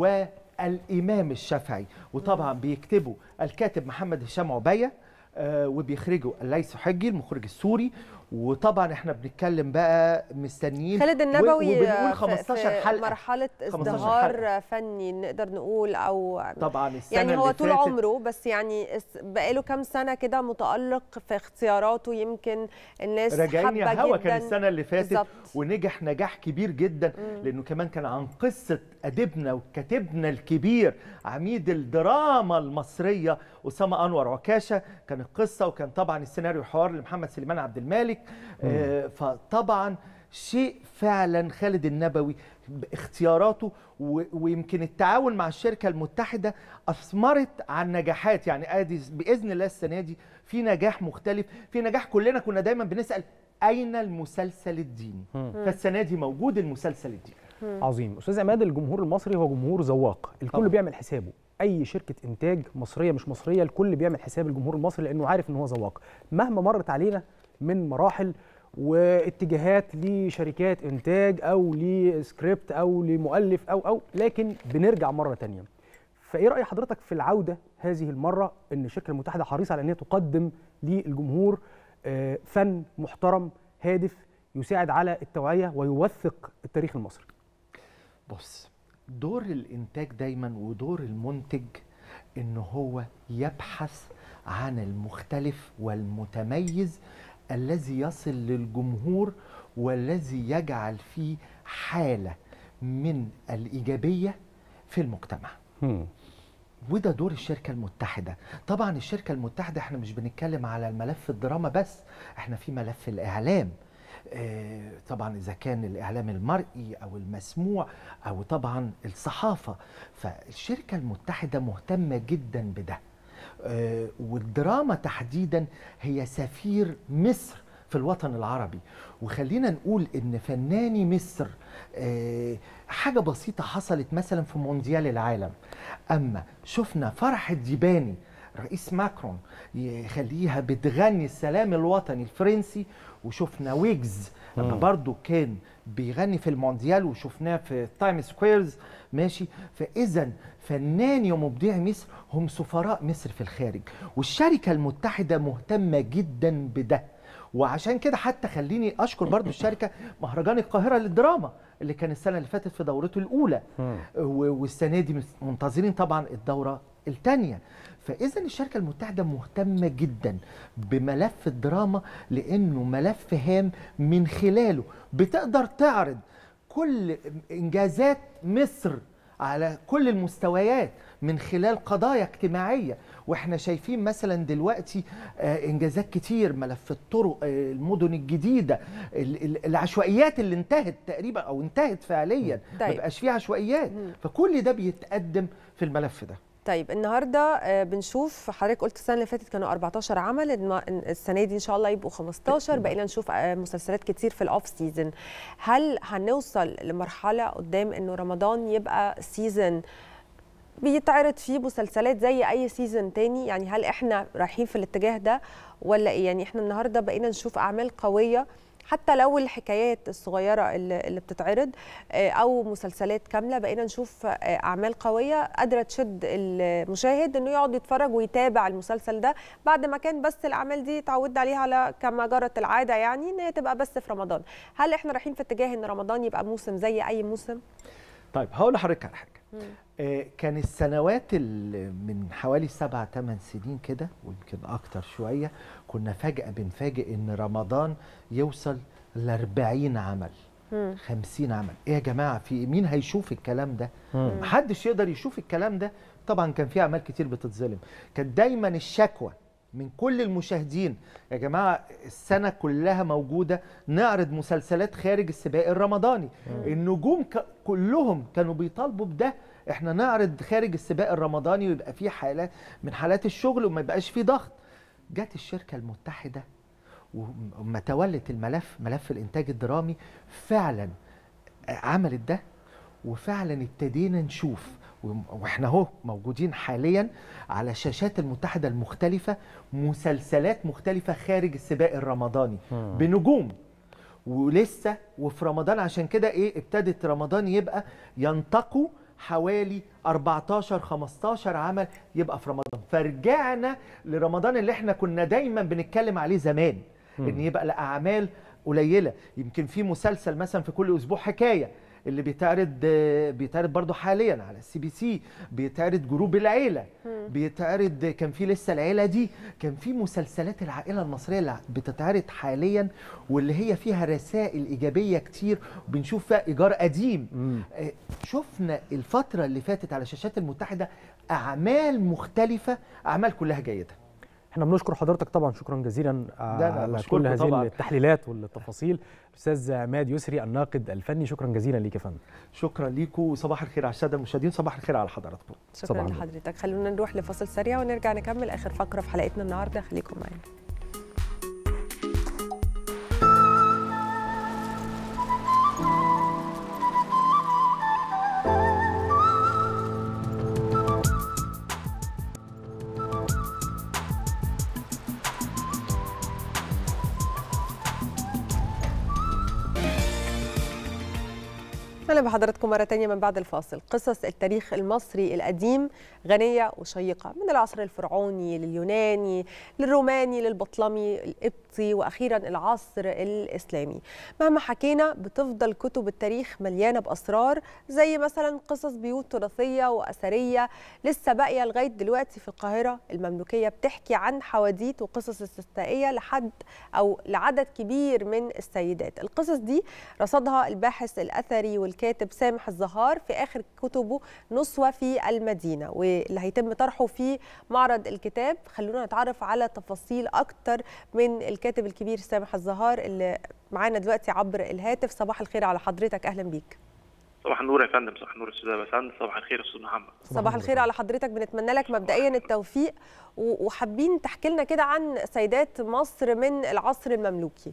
S16: والامام الشافعي وطبعا بيكتبوا الكاتب محمد هشام عبيه آه، وبيخرجوا الليث حجي المخرج السوري وطبعا احنا بنتكلم بقى مستنيين
S6: خالد
S16: و-
S6: النبوي
S16: وبنقول
S6: في-
S16: 15
S6: في
S16: حلقه
S6: مرحله
S16: 15
S6: ازدهار
S16: حلقة.
S6: فني نقدر نقول او
S16: طبعا السنه
S6: يعني هو
S16: اللي
S6: طول
S16: فاتت
S6: عمره بس يعني اس- بقاله كام سنه كده متالق في اختياراته يمكن الناس
S16: راجعين يا
S6: حابه
S16: هوا
S6: جدا
S16: كان السنه اللي فاتت
S6: بالظبط.
S16: ونجح نجاح كبير جدا لانه كمان كان عن قصه اديبنا وكاتبنا الكبير عميد الدراما المصريه اسامه انور عكاشه كان القصه وكان طبعا السيناريو حوار لمحمد سليمان عبد الملك آه فطبعا شيء فعلا خالد النبوي باختياراته و- ويمكن التعاون مع الشركه المتحده اثمرت عن نجاحات يعني ادي باذن الله السنه دي في نجاح مختلف في نجاح كلنا كنا دايما بنسال اين المسلسل الديني
S7: مم.
S16: فالسنه دي موجود المسلسل الديني
S7: عظيم استاذ عماد الجمهور المصري هو جمهور ذواق الكل
S16: طبعا.
S7: بيعمل حسابه اي شركه انتاج مصريه مش مصريه الكل بيعمل حساب الجمهور المصري لانه عارف ان هو ذواق مهما مرت علينا من مراحل واتجاهات لشركات انتاج او لسكريبت او لمؤلف او او لكن بنرجع مره تانية فايه راي حضرتك في العوده هذه المره ان الشركه المتحده حريصه على ان هي تقدم للجمهور آه، فن محترم هادف يساعد على التوعيه ويوثق التاريخ المصري
S16: بص دور الانتاج دايما ودور المنتج ان هو يبحث عن المختلف والمتميز الذي يصل للجمهور والذي يجعل فيه حاله من الايجابيه في المجتمع وده دور الشركة المتحدة طبعا الشركة المتحدة احنا مش بنتكلم على الملف الدراما بس احنا في ملف الإعلام آه، طبعا إذا كان الإعلام المرئي أو المسموع أو طبعا الصحافة فالشركة المتحدة مهتمة جدا بده آه، والدراما تحديدا هي سفير مصر في الوطن العربي وخلينا نقول ان فناني مصر آه، حاجه بسيطه حصلت مثلا في مونديال العالم اما شفنا فرح الديباني رئيس ماكرون يخليها بتغني السلام الوطني الفرنسي وشفنا ويجز لما
S7: مم.
S16: برضو كان بيغني في المونديال وشفناه في تايم سكويرز ماشي فاذا فناني ومبدعي مصر هم سفراء مصر في الخارج والشركه المتحده مهتمه جدا بده وعشان كده حتى خليني اشكر برضو الشركه مهرجان القاهره للدراما اللي كان السنه اللي فاتت في دورته الاولى و- والسنه دي منتظرين طبعا الدوره الثانيه فاذا الشركه المتحده مهتمه جدا بملف الدراما لانه ملف هام من خلاله بتقدر تعرض كل انجازات مصر على كل المستويات من خلال قضايا اجتماعيه واحنا شايفين مثلا دلوقتي آه، انجازات كتير ملف الطرق آه، المدن الجديده ال- ال- العشوائيات اللي انتهت تقريبا او انتهت فعليا ما
S6: طيب.
S16: بقاش فيها عشوائيات فكل ده بيتقدم في الملف ده
S6: طيب النهارده آه، بنشوف حضرتك قلت السنه اللي فاتت كانوا 14 عمل الم- السنه دي ان شاء الله يبقوا 15 بقينا نشوف آه، مسلسلات كتير في الاوف سيزون هل هنوصل لمرحله قدام انه رمضان يبقى سيزون بيتعرض فيه مسلسلات زي اي سيزون تاني يعني هل احنا رايحين في الاتجاه ده ولا ايه يعني احنا النهارده بقينا نشوف اعمال قويه حتى لو الحكايات الصغيره اللي اللي بتتعرض آه، او مسلسلات كامله بقينا نشوف آه، اعمال قويه قادره تشد المشاهد انه يقعد يتفرج ويتابع المسلسل ده بعد ما كان بس الاعمال دي اتعودنا عليها على كما جرت العاده يعني ان هي تبقى بس في رمضان هل احنا رايحين في اتجاه ان رمضان يبقى موسم زي اي موسم
S16: طيب هقول لحضرتك على حاجه آه، كان السنوات اللي من حوالي سبع ثمان سنين كده ويمكن اكتر شويه كنا فجاه بنفاجئ ان رمضان يوصل ل 40 عمل 50 عمل ايه يا جماعه في مين هيشوف الكلام ده
S7: مم.
S16: محدش يقدر يشوف الكلام ده طبعا كان في اعمال كتير بتتظلم كانت دايما الشكوى من كل المشاهدين يا جماعه السنه كلها موجوده نعرض مسلسلات خارج السباق الرمضاني النجوم ك- كلهم كانوا بيطالبوا بده احنا نعرض خارج السباق الرمضاني ويبقى في حالات من حالات الشغل وما يبقاش في ضغط جت الشركه المتحده وما تولت الملف ملف الانتاج الدرامي فعلا عملت ده وفعلا ابتدينا نشوف وم- واحنا اهو موجودين حاليا على شاشات المتحده المختلفه مسلسلات مختلفه خارج السباق الرمضاني
S7: مم.
S16: بنجوم ولسه وفي رمضان عشان كده ايه ابتدت رمضان يبقى ينتقوا حوالي 14 15 عمل يبقى في رمضان فرجعنا لرمضان اللي احنا كنا دايما بنتكلم عليه زمان ان يبقى الاعمال قليله يمكن في مسلسل مثلا في كل اسبوع حكايه اللي بيتعرض آه، بيتعرض برضه حاليا على السي بي سي بيتعرض جروب العيله بيتعرض كان في لسه العيله دي كان في مسلسلات العائله المصريه اللي بتتعرض حاليا واللي هي فيها رسائل ايجابيه كتير وبنشوف فيها ايجار قديم آه، شفنا الفتره اللي فاتت على شاشات المتحده اعمال مختلفه اعمال كلها جيده
S7: احنا بنشكر حضرتك طبعا شكرا جزيلا
S16: لا،
S7: على
S16: بشكركم
S7: كل هذه
S16: طبعاً.
S7: التحليلات والتفاصيل الاستاذ عماد يسري الناقد الفني شكرا جزيلا ليك يا فندم
S16: شكرا ليكم وصباح الخير على الساده المشاهدين صباح الخير على حضراتكم
S6: شكرا لحضرتك خلونا نروح لفاصل سريع ونرجع نكمل اخر فقره في حلقتنا النهارده خليكم معانا اهلا بحضراتكم مره تانية من بعد الفاصل قصص التاريخ المصري القديم غنيه وشيقه من العصر الفرعوني لليوناني للروماني للبطلمي القبطي واخيرا العصر الاسلامي مهما حكينا بتفضل كتب التاريخ مليانه باسرار زي مثلا قصص بيوت تراثيه واثريه لسه باقيه لغايه دلوقتي في القاهره المملوكيه بتحكي عن حواديت وقصص استثنائيه لحد او لعدد كبير من السيدات القصص دي رصدها الباحث الاثري والكاتب سامح الزهار في اخر كتبه نصوه في المدينه واللي هيتم طرحه في معرض الكتاب خلونا نتعرف على تفاصيل اكتر من الكاتب الكبير سامح الزهار اللي معانا دلوقتي عبر الهاتف صباح الخير على حضرتك اهلا بيك
S17: صباح النور يا فندم صباح النور استاذ بسند صباح الخير استاذ محمد
S6: صباح الخير على حضرتك بنتمنى لك مبدئيا التوفيق و- وحابين تحكي لنا كده عن سيدات مصر من العصر المملوكي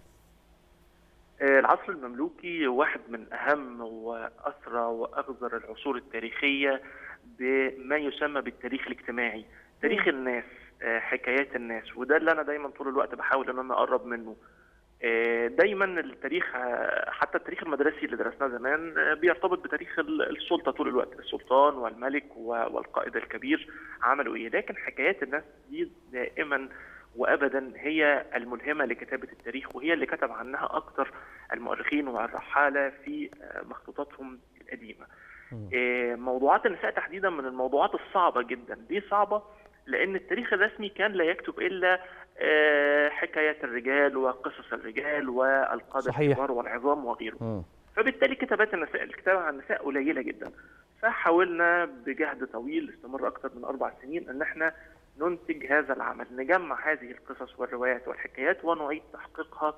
S17: آه، العصر المملوكي واحد من اهم واسرى واغزر العصور التاريخيه بما يسمى بالتاريخ الاجتماعي تاريخ الناس آه، حكايات الناس وده اللي انا دايما طول الوقت بحاول ان انا اقرب منه آه، دايما التاريخ آه، حتى التاريخ المدرسي اللي درسناه زمان آه، بيرتبط بتاريخ ال- السلطه طول الوقت السلطان والملك و- والقائد الكبير عملوا ايه لكن حكايات الناس دي دائما وابدا هي الملهمه لكتابه التاريخ وهي اللي كتب عنها اكثر المؤرخين والرحاله في آه، مخطوطاتهم القديمه. آه، موضوعات النساء تحديدا من الموضوعات الصعبه جدا، ليه صعبه؟ لان التاريخ الرسمي كان لا يكتب الا آه، حكايات الرجال وقصص الرجال والقاده
S7: صحيح.
S17: الكبار والعظام وغيره. فبالتالي كتابات النساء الكتابة عن النساء قليلة جدا فحاولنا بجهد طويل استمر أكثر من أربع سنين أن احنا ننتج هذا العمل نجمع هذه القصص والروايات والحكايات ونعيد تحقيقها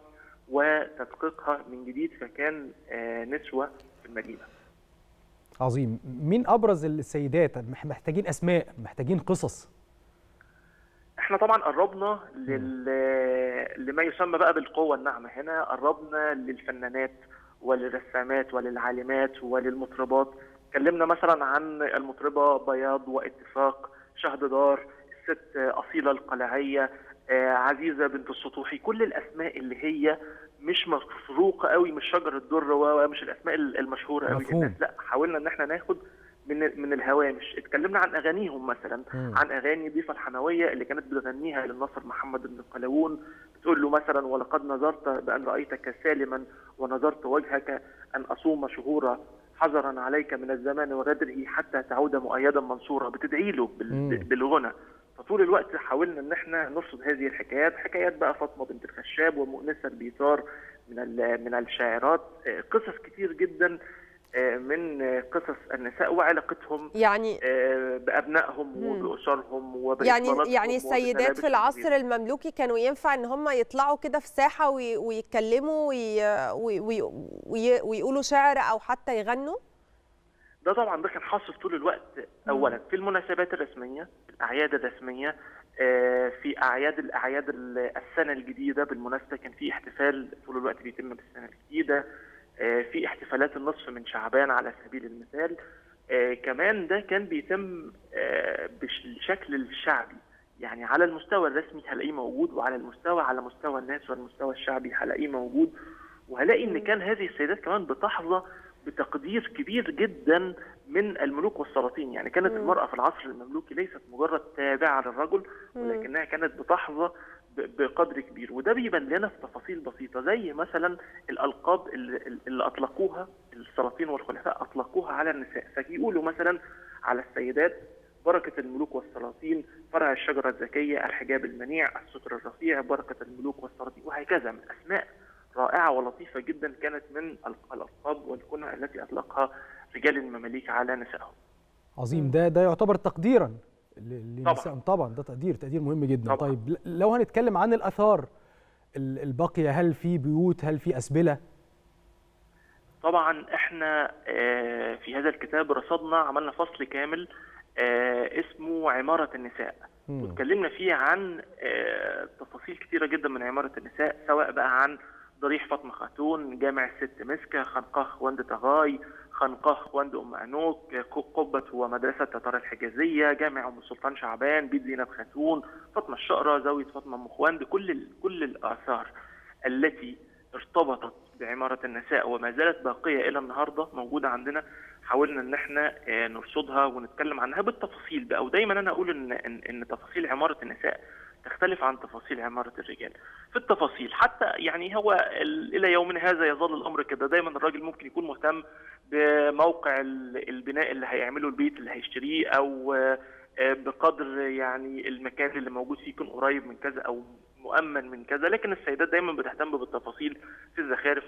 S17: وتدقيقها من جديد فكان آه، نسوة في المدينة
S7: عظيم مين ابرز السيدات مح- محتاجين اسماء محتاجين قصص
S17: احنا طبعا قربنا لل... لما يسمى بقى بالقوة الناعمة هنا قربنا للفنانات وللرسامات وللعالمات وللمطربات اتكلمنا مثلا عن المطربة بياض واتفاق شهد دار الست أصيلة القلعية آه، عزيزة بنت السطوحي كل الأسماء اللي هي مش مفروقة قوي مش شجر الدر ومش الأسماء المشهورة قوي
S7: مفهوم.
S17: للناس لا حاولنا ان احنا ناخد من من الهوامش اتكلمنا عن اغانيهم مثلا
S7: مم.
S17: عن اغاني ضيفه الحمويه اللي كانت بتغنيها للناصر محمد بن قلاوون بتقول له مثلا ولقد نظرت بان رايتك سالما ونظرت وجهك ان اصوم شهورا حذرا عليك من الزمان وغدره حتى تعود مؤيدا منصورا بتدعي له بال-
S7: مم.
S17: بالغنى فطول الوقت حاولنا ان احنا نرصد هذه الحكايات حكايات بقى فاطمه بنت الخشاب ومؤنسه البيطار من ال- من الشاعرات آه، قصص كتير جدا آه، من آه، قصص النساء وعلاقتهم
S6: يعني
S17: آه، بابنائهم
S6: مم.
S17: وباسرهم
S6: يعني
S17: وبإطلالاتهم
S6: يعني السيدات
S17: وبملابسهم
S6: في العصر المملوكي كانوا ينفع ان هم يطلعوا كده في ساحه وي- ويتكلموا وي وي وي وي ويقولوا شعر او حتى يغنوا
S17: ده طبعا ده كان حاصل طول الوقت اولا في المناسبات الرسميه في الاعياد الرسميه آه، في اعياد الاعياد ال- السنه الجديده بالمناسبه كان في احتفال طول الوقت بيتم بالسنه الجديده آه، في احتفالات النصف من شعبان على سبيل المثال آه، كمان ده كان بيتم آه، بالشكل الشعبي يعني على المستوى الرسمي هلاقيه موجود وعلى المستوى على مستوى الناس والمستوى الشعبي هلاقيه موجود وهلاقي ان كان هذه السيدات كمان بتحظى بتقدير كبير جدا من الملوك والسلاطين يعني كانت
S6: مم.
S17: المرأة في العصر المملوكي ليست مجرد تابعة للرجل
S6: مم.
S17: ولكنها كانت بتحظى ب- بقدر كبير وده بيبان لنا في تفاصيل بسيطة زي مثلا الألقاب اللي, اللي أطلقوها السلاطين والخلفاء أطلقوها على النساء فيقولوا مثلا على السيدات بركة الملوك والسلاطين فرع الشجرة الذكية الحجاب المنيع الستر الرفيع بركة الملوك والسلاطين وهكذا من أسماء رائعة ولطيفة جدا كانت من الألق- الألقاب والكنى التي أطلقها رجال المماليك على نسائهم
S7: عظيم ده ده يعتبر تقديرا ل-
S17: طبعاً.
S7: لنساء طبعا ده تقدير تقدير مهم جدا
S17: طبعاً.
S7: طيب ل- لو هنتكلم عن الاثار ال- الباقيه هل في بيوت هل في اسبله
S17: طبعا احنا آه، في هذا الكتاب رصدنا عملنا فصل كامل آه، اسمه عمارة النساء واتكلمنا فيه عن آه، تفاصيل كتيرة جدا من عمارة النساء سواء بقى عن ضريح فاطمة خاتون جامع الست مسكة خنقاه خوند تغاي خنقاه خوند أم أنوك آه، قبة ومدرسة تتار الحجازية جامع أم السلطان شعبان بيت زينب خاتون فاطمة الشقرة زاوية فاطمة أم خوند كل ال- كل الآثار التي ارتبطت بعمارة النساء وما زالت باقية إلى النهاردة موجودة عندنا حاولنا إن احنا آه، نرصدها ونتكلم عنها بالتفاصيل بقى ودايما أنا أقول إن إن, إن تفاصيل عمارة النساء تختلف عن تفاصيل عمارة الرجال في التفاصيل حتى يعني هو ال- إلى يومنا هذا يظل الأمر كده دايما الراجل ممكن يكون مهتم بموقع ال- البناء اللي هيعمله البيت اللي هيشتريه أو آه، آه، بقدر يعني المكان اللي موجود فيه يكون قريب من كذا أو مؤمن من كذا لكن السيدات دايما بتهتم بالتفاصيل في الزخارف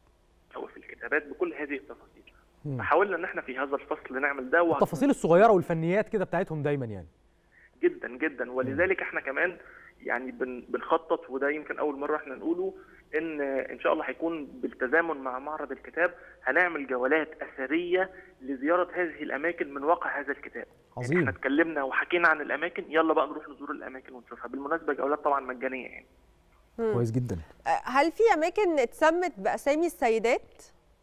S17: او في الكتابات بكل هذه التفاصيل
S7: مم.
S17: فحاولنا ان احنا في هذا الفصل نعمل ده وع-
S7: التفاصيل الصغيره والفنيات كده بتاعتهم دايما يعني
S17: جدا جدا ولذلك احنا كمان يعني بن بنخطط وده يمكن اول مره احنا نقوله ان ان شاء الله هيكون بالتزامن مع معرض الكتاب هنعمل جولات اثريه لزياره هذه الاماكن من واقع هذا الكتاب
S7: عظيم
S17: احنا اتكلمنا وحكينا عن الاماكن يلا بقى نروح نزور الاماكن ونشوفها بالمناسبه جولات طبعا مجانيه يعني
S7: كويس جدا
S6: آه، هل في اماكن اتسمت باسامي السيدات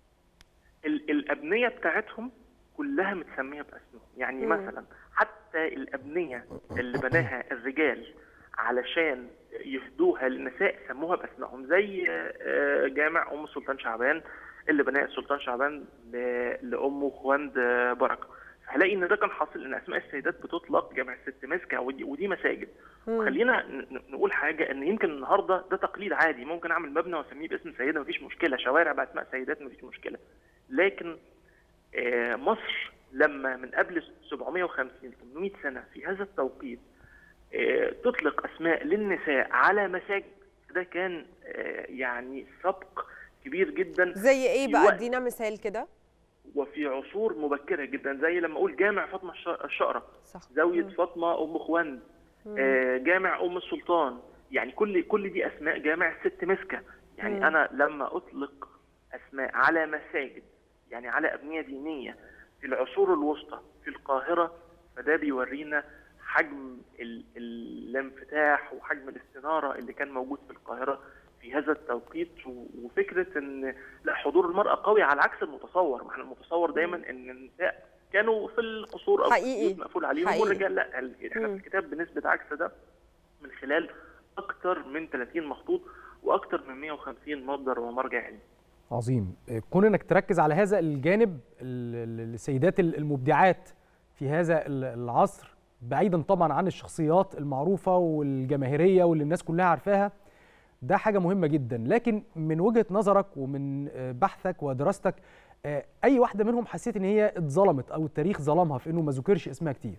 S17: ال- الابنيه بتاعتهم كلها متسميه باسمهم يعني
S6: مم.
S17: مثلا حتى الابنيه اللي بناها الرجال علشان يهدوها للنساء سموها باسمائهم زي آه، جامع ام السلطان شعبان اللي بناه السلطان شعبان ل- لامه خوند آه، بركه فهلاقي ان ده كان حاصل ان اسماء السيدات بتطلق جامع الست مسكه ودي, ودي مساجد خلينا ن- ن- نقول حاجه ان يمكن النهارده ده تقليد عادي ممكن اعمل مبنى واسميه باسم سيده مفيش مشكله شوارع باسماء سيدات مفيش مشكله لكن آه، مصر لما من قبل 750 800 سنه في هذا التوقيت آه، تطلق اسماء للنساء على مساجد ده كان آه، يعني سبق كبير جدا
S6: زي ايه
S17: في
S6: بقى
S17: وقت
S6: ادينا مثال كده
S17: وفي عصور مبكره جدا زي لما اقول جامع فاطمه الش- الشقره
S6: صح.
S17: زاويه
S6: مم.
S17: فاطمه ام خوند
S6: مم.
S17: آه، جامع ام السلطان يعني كل كل دي اسماء جامع الست مسكه يعني
S6: مم.
S17: انا لما اطلق اسماء على مساجد يعني على ابنيه دينيه في العصور الوسطى في القاهره فده بيورينا حجم ال- الانفتاح وحجم الاستناره اللي كان موجود في القاهره في هذا التوقيت و- وفكره ان لا حضور المراه قوي على عكس المتصور ما احنا المتصور دايما ان النساء كانوا في القصور او في
S6: حقيقي.
S17: البيوت مقفول عليهم
S6: حقيقي.
S17: والرجال لا ال- احنا في
S6: مم.
S17: الكتاب بنسبه عكس ده من خلال اكثر من 30 مخطوط واكثر من 150 مصدر ومرجع علمي
S7: عظيم آه، كون انك تركز على هذا الجانب ال- ال- السيدات ال- المبدعات في هذا ال- العصر بعيدا طبعا عن الشخصيات المعروفه والجماهيريه واللي الناس كلها عارفاها ده حاجه مهمه جدا لكن من وجهه نظرك ومن آه، بحثك ودراستك آه، اي واحده منهم حسيت ان هي اتظلمت او التاريخ ظلمها في انه ما ذكرش اسمها كتير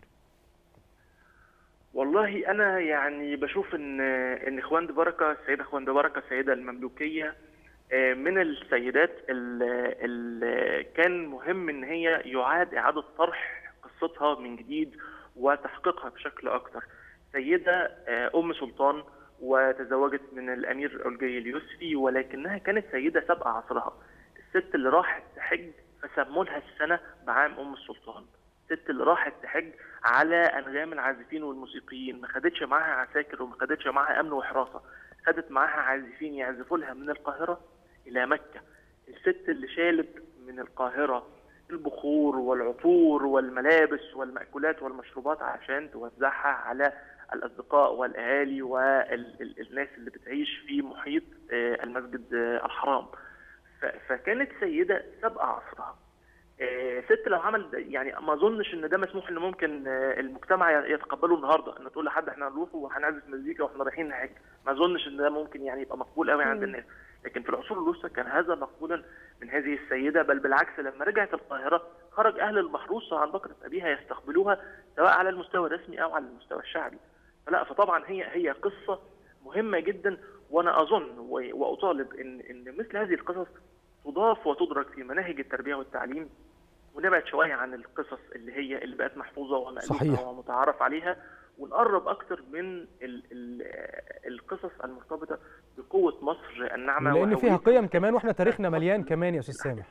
S17: والله انا يعني بشوف ان ان خوند بركه السيده خوند بركه السيده المملوكيه آه، من السيدات اللي كان مهم ان هي يعاد اعاده طرح قصتها من جديد وتحقيقها بشكل اكتر سيده آه، ام سلطان وتزوجت من الامير اولجي اليوسفي ولكنها كانت سيده سابقه عصرها الست اللي راحت تحج فسموا لها السنه بعام ام السلطان الست اللي راحت تحج على انغام العازفين والموسيقيين ما خدتش معاها عساكر وما خدتش معاها امن وحراسه خدت معاها عازفين يعزفوا لها من القاهره الى مكه الست اللي شالت من القاهره البخور والعطور والملابس والمأكولات والمشروبات عشان توزعها على الأصدقاء والأهالي والناس اللي بتعيش في محيط آه، المسجد آه، الحرام ف- فكانت سيدة سابقة عصرها آه، ست لو عمل ده- يعني ما اظنش ان ده مسموح ان ممكن آه، المجتمع ي- يتقبله النهارده ان تقول لحد احنا هنروح وهنعزف مزيكا واحنا رايحين نحج ما اظنش ان ده ممكن يعني يبقى مقبول قوي عند
S6: مم.
S17: الناس لكن في العصور الوسطى كان هذا مقبولا من هذه السيده بل بالعكس لما رجعت القاهره خرج اهل المحروسه عن بكره ابيها يستقبلوها سواء على المستوى الرسمي او على المستوى الشعبي فلا فطبعا هي هي قصه مهمه جدا وانا اظن و- واطالب ان ان مثل هذه القصص تضاف وتدرك في مناهج التربيه والتعليم ونبعد شويه عن القصص اللي هي اللي بقت محفوظه
S7: صحيح.
S17: ومألوفه ومتعارف عليها ونقرب اكتر من ال ال القصص المرتبطه بقوه مصر الناعمه
S7: لان فيها
S17: وهويتها.
S7: قيم كمان واحنا تاريخنا مليان كمان يا استاذ سامح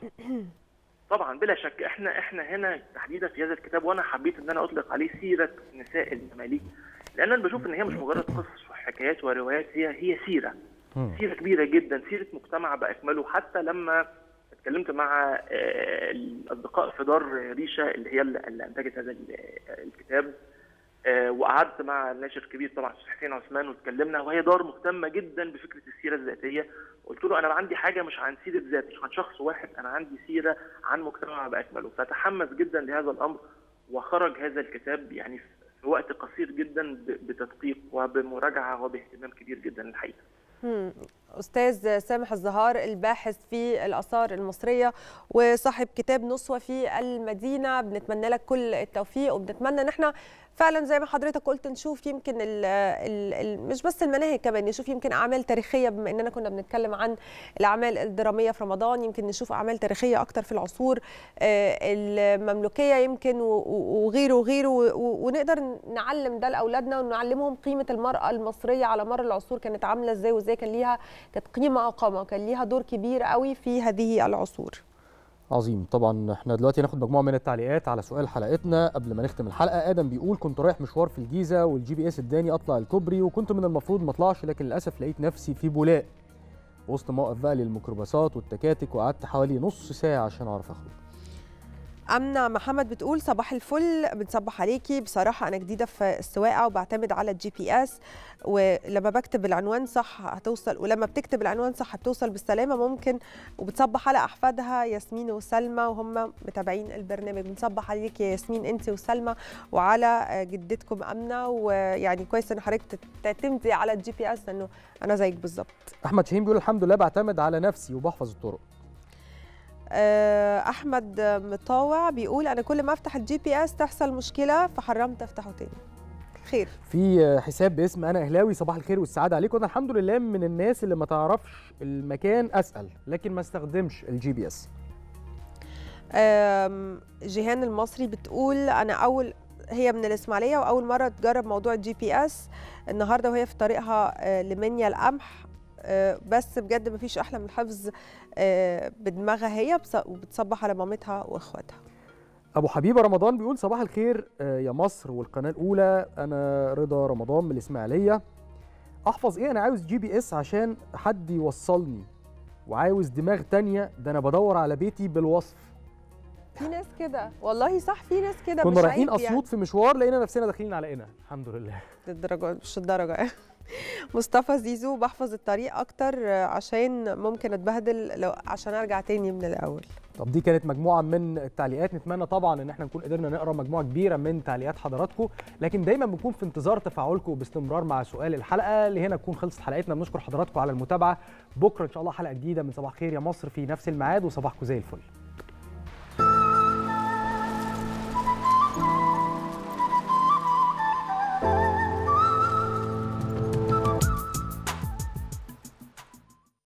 S17: طبعا بلا شك احنا احنا هنا تحديدا في هذا الكتاب وانا حبيت ان انا اطلق عليه سيره نساء المماليك لان انا بشوف ان هي مش مجرد قصص وحكايات وروايات هي هي سيره سيره كبيره جدا سيره مجتمع باكمله حتى لما اتكلمت مع آه، الاصدقاء في دار ريشه اللي هي اللي انتجت هذا ال- الكتاب آه، وقعدت مع الناشر الكبير طبعا استاذ حسين عثمان واتكلمنا وهي دار مهتمه جدا بفكره السيره الذاتيه قلت له انا عندي حاجه مش عن سيره ذات مش عن شخص واحد انا عندي سيره عن مجتمع باكمله فتحمس جدا لهذا الامر وخرج هذا الكتاب يعني في وقت قصير جدا ب- بتدقيق وبمراجعه وباهتمام كبير جدا الحقيقه
S6: مم. استاذ سامح الزهار الباحث في الاثار المصريه وصاحب كتاب نصوه في المدينه بنتمنى لك كل التوفيق وبنتمنى ان احنا فعلا زي ما حضرتك قلت نشوف يمكن ال ال ال مش بس المناهج كمان نشوف يمكن اعمال تاريخيه بما اننا كنا بنتكلم عن الاعمال الدراميه في رمضان يمكن نشوف اعمال تاريخيه اكتر في العصور آه، المملوكيه يمكن و- و- وغيره وغيره و- و- ونقدر نعلم ده لاولادنا ونعلمهم قيمه المراه المصريه على مر العصور كانت عامله ازاي وازاي كان ليها كانت قيمه وقامه وكان ليها دور كبير قوي في هذه العصور
S7: عظيم طبعا احنا دلوقتي هناخد مجموعه من التعليقات على سؤال حلقتنا قبل ما نختم الحلقه ادم بيقول كنت رايح مشوار في الجيزه والجي بي اس اداني اطلع الكوبري وكنت من المفروض ما اطلعش لكن للاسف لقيت نفسي في بولاق وسط موقف بقى للميكروباصات والتكاتك وقعدت حوالي نص ساعه عشان اعرف اخرج
S6: أمنة محمد بتقول صباح الفل بنصبح عليكي بصراحة أنا جديدة في السواقة وبعتمد على الجي بي اس ولما بكتب العنوان صح هتوصل ولما بتكتب العنوان صح بتوصل بالسلامة ممكن وبتصبح على أحفادها ياسمين وسلمى وهم متابعين البرنامج بنصبح عليك يا ياسمين أنت وسلمى وعلى جدتكم أمنة ويعني كويس إن حضرتك تعتمدي على الجي بي اس لأنه أنا زيك بالظبط
S7: احمد شاهين بيقول الحمد لله بعتمد على نفسي وبحفظ الطرق
S6: آه، احمد مطاوع بيقول انا كل ما افتح الجي بي اس تحصل مشكله فحرمت افتحه تاني خير
S7: في حساب باسم انا اهلاوي صباح الخير والسعاده عليكم انا الحمد لله من الناس اللي ما تعرفش المكان اسال لكن ما استخدمش الجي بي اس
S6: آم، جيهان المصري بتقول انا اول هي من الاسماعيليه واول مره تجرب موضوع الجي بي اس النهارده وهي في طريقها آه، لمنيا القمح آه، بس بجد مفيش احلى من الحفظ آه، بدماغها هي بص- وبتصبح على مامتها واخواتها
S7: ابو حبيبه رمضان بيقول صباح الخير آه، يا مصر والقناه الاولى انا رضا رمضان من الاسماعيليه احفظ ايه انا عاوز جي بي اس عشان حد يوصلني وعاوز دماغ تانية ده انا بدور على بيتي بالوصف
S6: في ناس كده والله صح في ناس كده
S7: كنا
S6: مش
S7: رايحين
S6: عيب يعني.
S7: اسيوط في مشوار لقينا نفسنا داخلين على قنا الحمد لله
S6: للدرجه مش الدرجه مصطفى زيزو بحفظ الطريق اكتر آه، عشان ممكن اتبهدل لو عشان ارجع تاني من الاول
S7: طب دي كانت مجموعه من التعليقات نتمنى طبعا ان احنا نكون قدرنا نقرا مجموعه كبيره من تعليقات حضراتكم لكن دايما بنكون في انتظار تفاعلكم باستمرار مع سؤال الحلقه لهنا تكون خلصت حلقتنا بنشكر حضراتكم على المتابعه بكره ان شاء الله حلقه جديده من صباح خير يا مصر في نفس الميعاد وصباحكم زي الفل